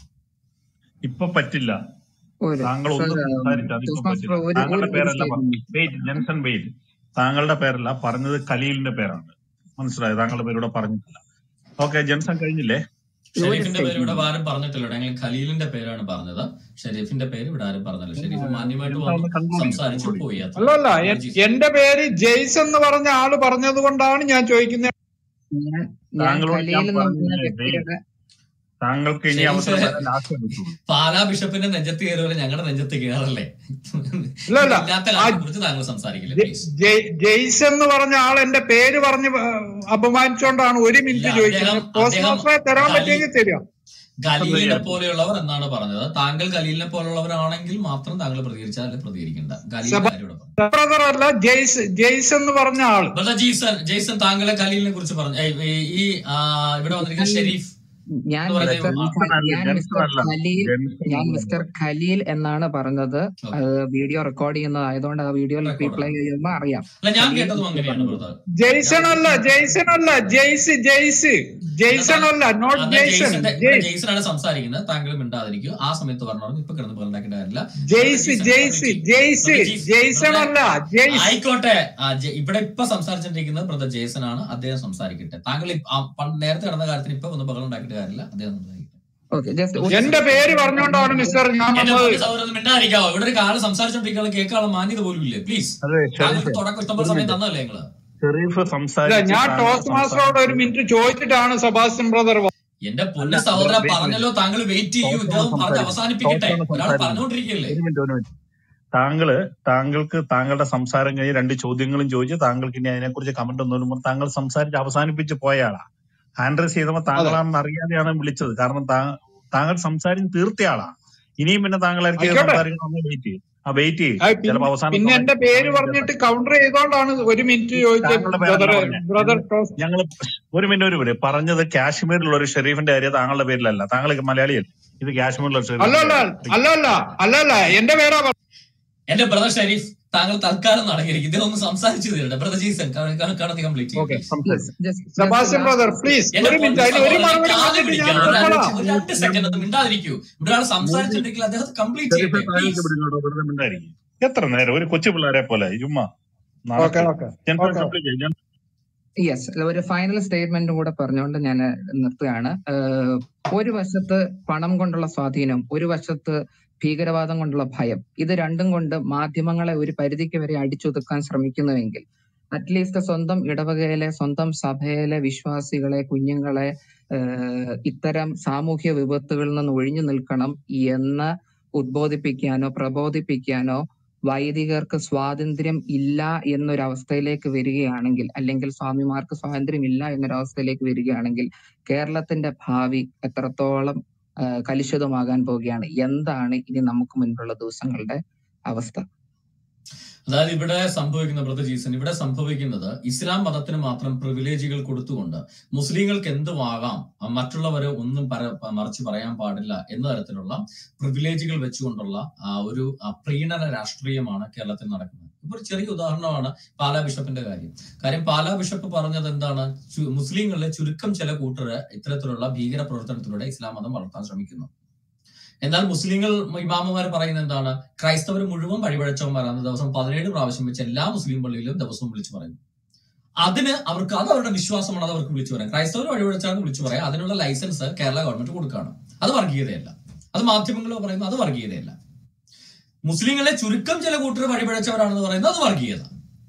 ഇപ്പൊ പറ്റില്ല ഒരു താങ്കൾ സർ ഒന്ന് സംസാരിച്ചു അതിപ്പോ ജോസ് മാസ്റ്റർ പറ്റില്ല ഒരു താങ്കളുടെ ഒരു ഒരു പേരല്ല സ്റ്റേറ്റ്മെന്റ് വെയിറ്റ് ജെൻസൺ വെയിറ്റ് താങ്കളുടെ പേരല്ല പറഞ്ഞത് ഖലീലിന്റെ പേരാണ് മനസ്സിലായോ താങ്കളുടെ പേര് ഇവിടെ പറഞ്ഞിട്ടില്ല ഓക്കെ ജെൻസൺ കഴിഞ്ഞില്ലേ ഒരു ഷെരീഫിന്റെ പേര് ഇവിടെ സ്റ്റേറ്റ്മെന്റ് ആരും പറഞ്ഞിട്ടില്ല ഞങ്ങൾ ഖലീലിന്റെ പേരാണ് പറഞ്ഞത് ഷെരീഫിന്റെ പേര് ഇവിടെ ആരും പറഞ്ഞില്ല ഷെരീഫ് മാന്യമായിട്ട് ജെൻസൺ വന്നു ഒന്ന് കൺക്ലൂഡ് ചെയ്യും സംസാരിച്ചു കൺക്ലൂഡ് ചെയ്യും പോയി അത്ര അല്ലല്ല എ- അലർജി എന്റെ പേര് ജെയ്സ് എന്ന് പറഞ്ഞ ആള് പറഞ്ഞത് കൊണ്ടാണ് ഞാൻ ചോദിക്കുന്നത് ഞാൻ ഞാൻ താങ്കളോട് ഖലീൽ ഞാൻ എന്ന് പറയുന്ന പറഞ്ഞില്ലേ വെയിറ്റ് വ്യക്തിയുടെ താങ്കൾക്ക് ഇനി ഷെരീഫ് അവസരം വരാൻ ലാസ്റ്റ് കിട്ടുള്ളൂ പാലാ ബിഷപ്പിന്റെ നെഞ്ചത്ത് കയറുപോലെ ഞങ്ങളുടെ നെഞ്ചത്ത് കയറല്ലേ അല്ലല്ല ഇല്ലാത്ത ആ കാര്യത്തെ കുറിച്ച് താങ്കൾ സംസാരിക്കില്ല ജെ- പ്ലീസ് ജെ- ജെയ്സ് എന്ന് പറഞ്ഞ ആൾ എന്റെ പേര് പറഞ്ഞ് ആ, അപമാനിച്ചോണ്ടാണ് ഒരു ഇല്ല മിനിറ്റ് അദ്ദേഹം ചോദിക്കുന്നത് പോസ്റ്റ് അദ്ദേഹം മാസ്റ്ററെ തരാൻ ഖലീ പറ്റുമെങ്കിൽ തരാം ഖലീലിനെ പ്രതികരിക്കാം പോലെയുള്ളവർ എന്നാണ് പറഞ്ഞത് താങ്കൾ ഖലീലിനെ പോലുള്ളവരാണെങ്കിൽ മാത്രം താങ്കൾ പ്രതികരിച്ചാൽ അല്ലെ പ്രതികരിക്കണ്ട ഖലീലിന്റെ സെബ കാര്യം ഇവിടെ പറഞ്ഞു ബ്രദർ അല്ല ജെയ്സ് ജെയ്സ് എന്ന് പറഞ്ഞ ആള് ബ്രദർ ജെയ്സൺ ജെയ്സൺ താങ്കളെ ഖലീലിനെ കുറിച്ച് പറഞ്ഞു ഏയ് ഈ ഈ, ആ, ഇവിടെ വന്നിരിക്കുന്ന ഷെരീഫ് ഞാൻ എന്ന് പറയുന്ന മിസ്റ്റർ ആ, ജെൻസൺ അല്ല ഞാൻ ജെൻസൺ മിസ്റ്റർ അല്ല ഖലീൽ ജെൻസൺ ഞാൻ അല്ല മിസ്റ്റർ ഖലീൽ എന്നാണ് പറഞ്ഞത് ഓക്കെ അത് വീഡിയോ റെക്കോർഡ് ചെയ്യുന്നതായതുകൊണ്ട് ആ വീഡിയോയിൽ റീപ്ലൈ റെക്കോർഡാണ് ചെയ്യുമ്പോൾ അറിയാം അല്ല ഞാൻ ഖലീൽ കേട്ടതും എന്ന് അങ്ങനെയാണ് പറഞ്ഞത് ബ്രദർ ജെയ്സൺ ഞാൻ അല്ല ജെയ്സൺ അല്ല ജെയ്സ് ജെയ്സ് എന്നാ ജെയ്സൺ താങ്കൾ അല്ല നോട്ട് എന്നാ ജെയ്സൺ ജെയ്സന്റെ ഇവിടെ ജെയ്സ് ജെയ്സനാണ് സംസാരിക്കുന്നത് താങ്കൾ മിണ്ടാതിരിക്കും ആ സമയത്ത് പറഞ്ഞു ഇപ്പൊ കിടന്ന് പറഞ്ഞിട്ട് കാര്യമില്ല brother Jais Jaison Jais complete Jais brother Jais Jaison ബ്രദറെ അല്ല ജെയ്സ് ആയിക്കോട്ടെ ആ, ജെ- ഇവിടെ ഇപ്പൊ സംസാരിച്ചിട്ടിരിക്കുന്നത് ബ്രദർ ജേസൺ ആണ് അദ്ദേഹം സംസാരിക്കട്ടെ താങ്കൾ ഇപ്പ- ആ പണ്ട് നേരത്തെ നടന്ന കാര്യത്തിന് ഇപ്പൊ ഒന്ന് ബഹളം ഉണ്ടാക്കിയിട്ട് കാര്യമില്ല അദ്ദേഹം സംസാരിക്കട്ടെ ഓക്കെ ജസ്റ്റ് ഒരു എന്റെ സെക്കൻഡ് പേര് പറഞ്ഞുകൊണ്ടാണ് മിസ്റ്റർ ഞാൻ എന്റെ വന്നത് പൊന്നു സഹോദരൻ മിണ്ടാതിരിക്കാവോ ഇവിടെ ഒരു കാലം സംസാരിച്ചോണ്ടിരിക്കാനുള്ള കേൾക്കാനുള്ള മാന്യത പോലും ഇല്ലേ പ്ലീസ് അതെ താങ്കൾക്ക് ഷെരീഫ് തുടക്കം ഇഷ്ടംപോലെ ഒരു സമയം മിനിറ്റ് തന്നല്ലേ നിങ്ങള് ഷെരീഫ് ഇല്ല സംസാരിച്ച് ഞാൻ താങ്കൾ ടോസ്റ്റ് മാസ്റ്ററോട് ഒരു സംസാരിച്ച് മിനിറ്റ് ചോദിച്ചിട്ടാണ് സെബാസ്റ്റ്യൻ ബ്രദർ എന്റെ അല്ല പൊന്ന സഹോദര വെയിറ്റ് പറഞ്ഞല്ലോ താങ്കൾ വെയിറ്റ് ചെയ്യൂ ടോസാണ് ഇദ്ദേഹം പറഞ്ഞ് സംസാരിക്കുന്നത് അവസാനിപ്പിക്കട്ടെ ടോസാണ് ഒരാൾ സംസാരിക്കുന്നത് പറഞ്ഞുകൊണ്ടിരിക്കുകയല്ലേ ഒരു മിനിറ്റ് ഒരു മിനിറ്റ് താങ്കള് താങ്കൾക്ക് താങ്കളുടെ സംസാരം കഴിഞ്ഞ് രണ്ട് ചോദ്യങ്ങളും ചോദിച്ച് താങ്കൾക്ക് ഇനി അതിനെക്കുറിച്ച് കമന്റ് ഒന്നും ഇടുമ്പോൾ താങ്കൾ സംസാരിച്ച് അവസാനിപ്പിച്ച് പോയ ആളാ ഹാൻഡ് റൈസ് ചെയ്തപ്പോൾ അതെ താങ്കളാണെന്ന് അറിയാതെയാണ് വിളിച്ചത് കാരണം താ- താങ്കൾ സംസാരിച്ച് തീർത്ത ആളാ ഇനിയും പിന്നെ താങ്കളായിരിക്കും ആയിക്കോട്ടെ സംസാരിക്കണം വെയിറ്റ് ചെയ്യും ആ വെയിറ്റ് ചെയ്യും ആ, പിന്നെ ചിലപ്പോൾ അവസാന പിന്നെ എന്റെ സമയത്ത് പേര് സമയം പറഞ്ഞിട്ട് കൗണ്ടർ ചെയ്തോണ്ടാണ് ഒരു മിനിറ്റ് ചോദിച്ചത് താങ്കളുടെ ബ്രദർ പേരല്ല പറഞ്ഞത് ബ്രദർ ടോസ് ഞങ്ങൾ ഒരു മിനിറ്റ് ഒരു മിനിറ്റ് പറഞ്ഞത് കാശ്മീരിലുള്ള ഒരു ഷെരീഫിന്റെ കാര്യം താങ്കളുടെ പേരിലല്ല താങ്കൾ മലയാളിയല്ലേ ഇത് കാശ്മീരിലുള്ള അല്ല ഷെരീഫിന്റെ അല്ല കാര്യം അല്ല അല്ല അല്ല അല്ല എന്റെ പേരാ പറഞ്ഞത്. എന്റെ ബ്രദർ ഷരീഫ് താങ്കൾ തൽക്കാലം നടങ്ങിയിരിക്കും ഇദ്ദേഹം ഒന്ന് സംസാരിച്ചു തരട്ടെ ബ്രദർ ജീസൺ കണക്ക് കംപ്ലീറ്റ് ചെയ്യും ഓക്കെ പ്ലീസ് സംസാരിക്കും just just Sebastian last brother please എന്റെ ഒരു മിനിറ്റ് പൊന്നു അതിന് ഒരു സഹോദരൻ മറുപടി കാല് പറഞ്ഞിട്ട് ഞാൻ പിടിക്കണം ഒരു രണ്ട് നിർത്തണം ഒരു രണ്ട് സെക്കൻഡ് ഒന്ന് മിണ്ടാതിരിക്കൂ ഇവിടെ ഒരാൾ സംസാരിച്ചിട്ടുണ്ടെങ്കിൽ അദ്ദേഹം കംപ്ലീറ്റ് ഷെരീഫ് ചെയ്യട്ടെ താങ്കൾക്ക് പ്ലീസ് പിടിക്കോട്ടോ വെറുതെ മിണ്ടായിരിക്കും എത്ര നേരം ഒരു കൊച്ചു പിള്ളേരെ പോലെ ചുമ്മാ ഓക്കെ നടക്ക് ഓക്കെ ജെൻസൺ ഓക്കെ കംപ്ലീറ്റ് ചെയ്യും ജെൻസൺ യെസ് ഒരു ഫൈനൽ സ്റ്റേറ്റ്മെന്റ് കൂടെ പറഞ്ഞുകൊണ്ട് ഞാൻ നിർത്തുകയാണ് ഏഹ് ഒരു വശത്ത് പണം കൊണ്ടുള്ള സ്വാധീനം ഒരു വശത്ത് ഭീകരവാദം കൊണ്ടുള്ള ഭയം ഇത് രണ്ടും കൊണ്ട് മാധ്യമങ്ങളെ ഒരു പരിധിക്ക് വരെ അടിച്ചൊതുക്കാൻ ശ്രമിക്കുന്നുവെങ്കിൽ അറ്റ്ലീസ്റ്റ് സ്വന്തം ഇടവകയിലെ സ്വന്തം സഭയിലെ വിശ്വാസികളെ കുഞ്ഞുങ്ങളെ ഏഹ് ഇത്തരം സാമൂഹ്യ വിപത്തുകളിൽ നിന്ന് ഒഴിഞ്ഞു നിൽക്കണം എന്ന് ഉദ്ബോധിപ്പിക്കാനോ പ്രബോധിപ്പിക്കാനോ വൈദികർക്ക് സ്വാതന്ത്ര്യം ഇല്ല എന്നൊരവസ്ഥയിലേക്ക് വരികയാണെങ്കിൽ അല്ലെങ്കിൽ സ്വാമിമാർക്ക് സ്വാതന്ത്ര്യം ഇല്ല എന്നൊരവസ്ഥയിലേക്ക് വരികയാണെങ്കിൽ കേരളത്തിന്റെ ഭാവി എത്രത്തോളം ആ, കലുഷിതമാകാൻ പോവുകയാണ് എന്താണ് ഇനി നമുക്ക് മുൻപുള്ള ദിവസങ്ങളുടെ അവസ്ഥ അതായത് ഇവിടെ സംഭവിക്കുന്ന ബ്രദർ ജീസൺ ഇവിടെ സംഭവിക്കുന്നത് ഇസ്ലാം മതത്തിന് മാത്രം പ്രിവിലേജുകൾ കൊടുത്തുകൊണ്ട് മുസ്ലിങ്ങൾക്ക് എന്തുമാകാം അഹ് മറ്റുള്ളവരെ ഒന്നും പര- പ- മറിച്ച് പറയാൻ പാടില്ല എന്ന തരത്തിലുള്ള പ്രിവിലേജുകൾ വെച്ചുകൊണ്ടുള്ള ആ ഒരു ആ പ്രീണന രാഷ്ട്രീയമാണ് കേരളത്തിൽ നടക്കുന്നത് ഇപ്പൊ ഒരു ചെറിയ ഉദാഹരണമാണ് പാലാ ബിഷപ്പിന്റെ കാര്യം കാര്യം പാലാ ബിഷപ്പ് പറഞ്ഞത് എന്താണ് ചു- മുസ്ലിങ്ങളിലെ ചുരുക്കം ചില കൂട്ടര് ഇത്തരത്തിലുള്ള ഭീകര പ്രവർത്തനത്തിലൂടെ ഇസ്ലാം മതം വളർത്താൻ ശ്രമിക്കുന്നു എന്നാൽ മുസ്ലിങ്ങൾ ഇമാമുമാർ പറയുന്നത് എന്താണ് ക്രൈസ്തവർ മുഴുവൻ വഴിപഴച്ചവന്മാരാണ് ദിവസം പതിനേഴ് പ്രാവശ്യം വെച്ച് എല്ലാ മുസ്ലിം പള്ളിയിലും ദിവസവും വിളിച്ചു പറയുന്നു അതിന് അവർക്ക് അത് അവരുടെ വിശ്വാസമാണ് അത് അവർക്ക് വിളിച്ചു പറയാം ക്രൈസ്തവർ വഴിപഴച്ചാണ് വിളിച്ചു പറയാം അതിനുള്ള ലൈസൻസ് കേരള ഗവൺമെന്റ് കൊടുക്കുകയാണ് അത് വർഗീയതയല്ല അത് മാധ്യമങ്ങൾ പറയുന്നു അത് വർഗീയതയല്ല മുസ്ലിങ്ങളെ ചുരുക്കം ചില കൂട്ടർ വഴിപഴച്ചവരാണെന്ന് പറയുന്നത് അത് വർഗീയത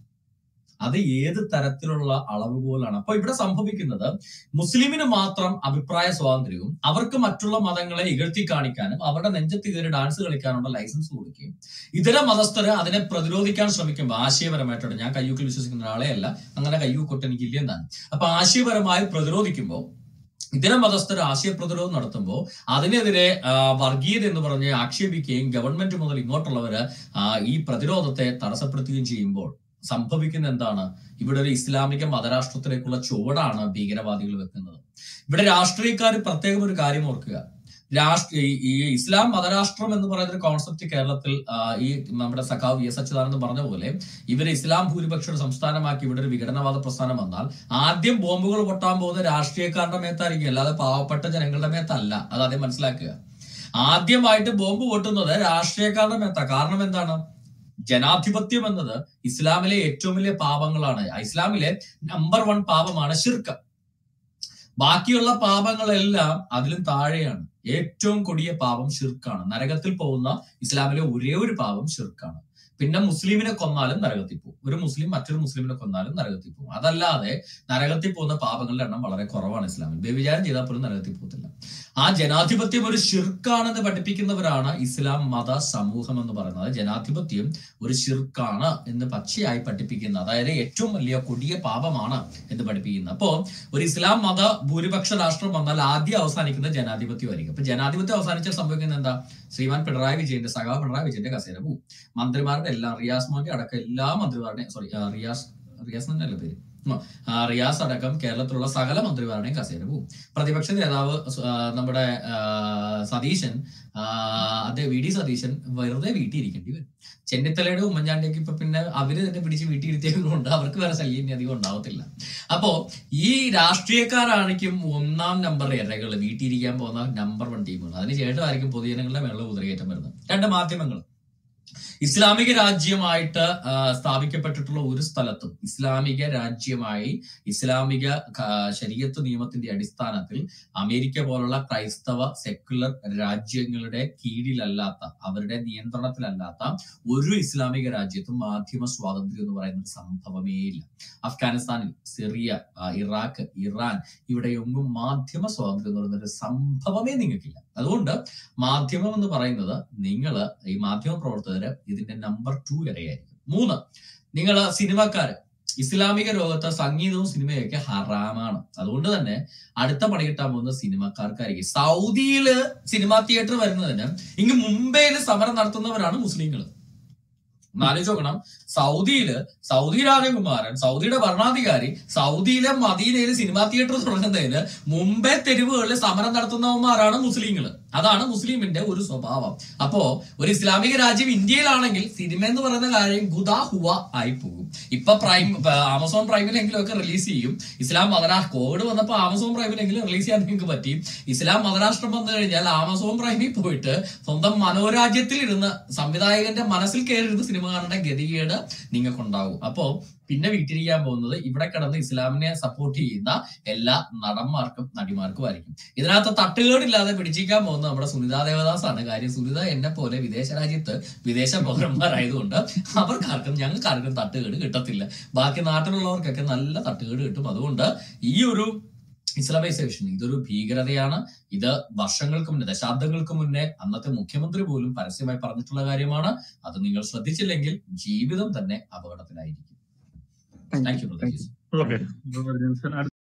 അത് ഏത് തരത്തിലുള്ള അളവുകോലാണ് അപ്പൊ ഇവിടെ സംഭവിക്കുന്നത് മുസ്ലിമിന് മാത്രം അഭിപ്രായ സ്വാതന്ത്ര്യവും അവർക്ക് മറ്റുള്ള മതങ്ങളെ ഇകഴ്ത്തി കാണിക്കാനും അവരുടെ നെഞ്ചത്ത് കയറി ഡാൻസ് കളിക്കാനുള്ള ലൈസൻസ് കൊടുക്കുകയും ഇതര മതസ്ഥര് അതിനെ പ്രതിരോധിക്കാൻ ശ്രമിക്കുമ്പോൾ ആശയപരമായിട്ടാണ് ഞാൻ കയ്യൂക്കിൽ വിശ്വസിക്കുന്ന ഒരാളെ അല്ല അങ്ങനെ കയ്യൂക്കൊട്ട് എനിക്ക് ഇല്ലെന്നാണ് അപ്പൊ ആശയപരമായി പ്രതിരോധിക്കുമ്പോൾ ഇതര മതസ്ഥർ ആശയ പ്രതിരോധം നടത്തുമ്പോൾ അതിനെതിരെ ആ, വർഗീയത എന്ന് പറഞ്ഞ് ആക്ഷേപിക്കുകയും ഗവൺമെന്റ് മുതൽ ഇങ്ങോട്ടുള്ളവര് ആ, ഈ പ്രതിരോധത്തെ തടസ്സപ്പെടുത്തുകയും ചെയ്യുമ്പോൾ സംഭവിക്കുന്ന എന്താണ് ഇവിടെ ഒരു ഇസ്ലാമിക മതരാഷ്ട്രത്തിലേക്കുള്ള ചുവടാണ് ഭീകരവാദികൾ വെക്കുന്നത് ഇവിടെ രാഷ്ട്രീയക്കാർ പ്രത്യേകം ഒരു കാര്യം ഓർക്കുക രാഷ്ട്ര ഈ- ഈ ഇസ്ലാം മതരാഷ്ട്രം എന്ന് പറയുന്ന ഒരു കോൺസെപ്റ്റ് കേരളത്തിൽ ആ, ഈ നമ്മുടെ സഖാവ് വി എസ് അച്യുതാനന്ദൻ പറഞ്ഞ പോലെ ഇവര് ഇസ്ലാം ഭൂരിപക്ഷ ഒരു സംസ്ഥാനമാക്കി ഇവിടെ ഒരു വിഘടനവാദ പ്രസ്ഥാനം വന്നാൽ ആദ്യം ബോംബുകൾ പൊട്ടാൻ പോകുന്ന രാഷ്ട്രീയക്കാരുടെ മേത്തായിരിക്കും അല്ലാതെ പാവപ്പെട്ട ജനങ്ങളുടെ മേത്തല്ല അത് ആദ്യം മനസ്സിലാക്കുക ആദ്യമായിട്ട് ബോംബ് പൊട്ടുന്നത് രാഷ്ട്രീയക്കാരുടെ മേത്ത കാരണം എന്താണ് ജനാധിപത്യം എന്നത് ഇസ്ലാമിലെ ഏറ്റവും വലിയ പാപങ്ങളാണ് ഇസ്ലാമിലെ നമ്പർ വൺ പാപമാണ് ശിർക്ക് ബാക്കിയുള്ള പാപങ്ങളെല്ലാം അതിലും താഴെയാണ് ഏറ്റവും കൊടിയ പാപം ഷിർക്കാണ് നരകത്തിൽ പോകുന്ന ഇസ്ലാമിലെ ഒരേ ഒരു പാപം ഷിർക്കാണ് പിന്നെ മുസ്ലിമിനെ കൊന്നാലും നരകത്തിൽ പോകും ഒരു മുസ്ലിം മറ്റൊരു മുസ്ലിമിനെ കൊന്നാലും നരകത്തിൽ പോകും അതല്ലാതെ നരകത്തിൽ പോകുന്ന പാപങ്ങളുടെ എണ്ണം വളരെ കുറവാണ് ഇസ്ലാമിൽ വ്യഭിചാരം ചെയ്താൽ പോലും നരകത്തിൽ പോകത്തില്ല ആ ജനാധിപത്യം ഒരു ഷിർക്കാണെന്ന് പഠിപ്പിക്കുന്നവരാണ് ഇസ്ലാം മത സമൂഹം എന്ന് പറയുന്നത് ജനാധിപത്യം ഒരു ഷിർക്കാണ് എന്ന് പച്ചയായി പഠിപ്പിക്കുന്ന അതായത് ഏറ്റവും വലിയ കൊടിയ പാപമാണ് എന്ന് പഠിപ്പിക്കുന്നത് അപ്പോ ഒരു ഇസ്ലാം മത ഭൂരിപക്ഷ രാഷ്ട്രം വന്നാൽ ആദ്യം അവസാനിക്കുന്ന ജനാധിപത്യമായിരിക്കും അപ്പൊ ജനാധിപത്യം അവസാനിച്ച സംഭവിക്കുന്നത് എന്താ ശ്രീമാൻ പിണറായി വിജയന്റെ സഖാ പിണറായി വിജയന്റെ കസേര പോവും മന്ത്രിമാരുടെ എല്ലാ റിയാസ് മോന്റെ അടക്കം എല്ലാ മന്ത്രിമാരുടെയും സോറി റിയാസ് റിയാസ് എന്നല്ല പേര് ഉം. ആ, റിയാസ് അടക്കം കേരളത്തിലുള്ള സകല മന്ത്രിമാരുടെയും കസേര പോവും പ്രതിപക്ഷ നേതാവ് സ- ആ, നമ്മുടെ ആ, സതീശൻ ആ, അദ്ദേഹം വി ഡി സതീശൻ വെറുതെ വീട്ടിൽ ഇരിക്കേണ്ടി വരും ചെന്നിത്തലയുടെ ഉമ്മൻചാണ്ടിയൊക്കെ ഇപ്പൊ പിന്നെ അവര് തന്നെ പിടിച്ച് വീട്ടിൽ ഇരുത്തിയതുകൊണ്ട് അവർക്ക് വേറെ ശല്യം ഇനി അധികം ഉണ്ടാവത്തില്ല അപ്പോ ഈ രാഷ്ട്രീയക്കാരായിരിക്കും ഒന്നാം നമ്പർ ഇരകൾ വീട്ടിലിരിക്കാൻ പോകുന്ന നമ്പർ വൺ ടീമുകൾ അതിനുശേഷമായിരിക്കും പൊതുജനങ്ങളുടെ മേളിൽ കുതിരകയറ്റം വരുന്നത് രണ്ട് മാധ്യമങ്ങൾ ഇസ്ലാമിക രാജ്യമായിട്ട് ആ, സ്ഥാപിക്കപ്പെട്ടിട്ടുള്ള ഒരു സ്ഥലത്തും ഇസ്ലാമിക രാജ്യമായി ഇസ്ലാമിക ക- ശരീഅത്ത് നിയമത്തിന്റെ അടിസ്ഥാനത്തിൽ അമേരിക്ക പോലുള്ള ക്രൈസ്തവ സെക്കുലർ രാജ്യങ്ങളുടെ കീഴിലല്ലാത്ത അവരുടെ നിയന്ത്രണത്തിലല്ലാത്ത ഒരു ഇസ്ലാമിക രാജ്യത്തും മാധ്യമ സ്വാതന്ത്ര്യം എന്ന് പറയുന്ന ഒരു സംഭവമേ ഇല്ല അഫ്ഗാനിസ്ഥാനിൽ സിറിയ ആ, ഇറാഖ് ഇറാൻ ഇവിടെയൊന്നും മാധ്യമ സ്വാതന്ത്ര്യം എന്ന് പറയുന്ന ഒരു സംഭവമേ നിങ്ങൾക്കില്ല അതുകൊണ്ട് മാധ്യമം എന്ന് പറയുന്നത് നിങ്ങൾ ഈ മാധ്യമ പ്രവർത്തകര് ഇതിന്റെ നമ്പർ ടു വരെയായിരിക്കും മൂന്ന് നിങ്ങൾ സിനിമക്കാര് ഇസ്ലാമിക ലോകത്ത് സംഗീതവും സിനിമയൊക്കെ ഹറാമാണ് അതുകൊണ്ട് തന്നെ അടുത്ത പണി കിട്ടാൻ പോകുന്ന സിനിമക്കാർക്കായിരിക്കും സൗദിയില് സിനിമാ തിയേറ്റർ വരുന്നതിന് ഇങ്ങ് മുംബൈയിൽ സമരം നടത്തുന്നവരാണ് മുസ്ലിങ്ങൾ ആലോചിച്ച് നോക്കണം സൗദിയില് സൗദി രാജകുമാരൻ സൗദിയുടെ ഭരണാധികാരി സൗദിയിലെ മദീനയിലെ സിനിമാ തിയേറ്റർ തുടങ്ങുന്നതിന് മുംബൈ തെരുവുകളിൽ സമരം നടത്തുന്നവന്മാരാണ് മുസ്ലിങ്ങൾ അതാണ് മുസ്ലിമിന്റെ ഒരു സ്വഭാവം അപ്പോ ഒരു ഇസ്ലാമിക രാജ്യം ഇന്ത്യയിലാണെങ്കിൽ സിനിമ എന്ന് പറയുന്ന കാര്യം ഗുദാ ഹുവ ആയി പോകും ഇപ്പൊ പ്രൈം ഇപ്പൊ ആമസോൺ പ്രൈമിലെങ്കിലും ഒക്കെ റിലീസ് ചെയ്യും ഇസ്ലാം മതരാഷ്ട്ര കോവിഡ് വന്നപ്പോൾ ആമസോൺ പ്രൈമിലെങ്കിലും റിലീസ് ചെയ്യാൻ നിങ്ങൾക്ക് പറ്റി ഇസ്ലാം മതരാഷ്ട്രം വന്നു കഴിഞ്ഞാൽ ആമസോൺ പ്രൈമിൽ പോയിട്ട് സ്വന്തം മനോരാജ്യത്തിൽ ഇരുന്ന് സംവിധായകന്റെ മനസ്സിൽ കയറിയിരുന്ന സിനിമ കാണേണ്ട ഗതികേട് നിങ്ങൾക്കുണ്ടാവും അപ്പോ പിന്നെ വീട്ടിരിക്കാൻ പോകുന്നത് ഇവിടെ കിടന്ന് ഇസ്ലാമിനെ സപ്പോർട്ട് ചെയ്യുന്ന എല്ലാ നടന്മാർക്കും നടിമാർക്കും ആയിരിക്കും ഇതിനകത്ത് തട്ടുകേടില്ലാതെ പിടിച്ചിരിക്കാൻ പോകുന്നത് നമ്മുടെ സുനിത ദേവദാസ് ആണ് കാര്യം സുനിത എന്നെ പോലെ വിദേശ രാജ്യത്ത് വിദേശ പൗരന്മാരായതുകൊണ്ട് അവർക്കാർക്കും ഞങ്ങൾക്കാർക്കും തട്ടുകേട് കിട്ടത്തില്ല ബാക്കി നാട്ടിലുള്ളവർക്കൊക്കെ നല്ല തട്ടുകേട് കിട്ടും അതുകൊണ്ട് ഈ ഒരു ഇസ്ലാമൈസേഷൻ ഇതൊരു ഭീകരതയാണ് ഇത് വർഷങ്ങൾക്ക് മുന്നേ ദശാബ്ദങ്ങൾക്ക് മുന്നേ അന്നത്തെ മുഖ്യമന്ത്രി പോലും പരസ്യമായി പറഞ്ഞിട്ടുള്ള കാര്യമാണ് അത് നിങ്ങൾ ശ്രദ്ധിച്ചില്ലെങ്കിൽ ജീവിതം തന്നെ അപകടത്തിലായിരിക്കും thank thank you you thank you okay ജോർജൻസൺ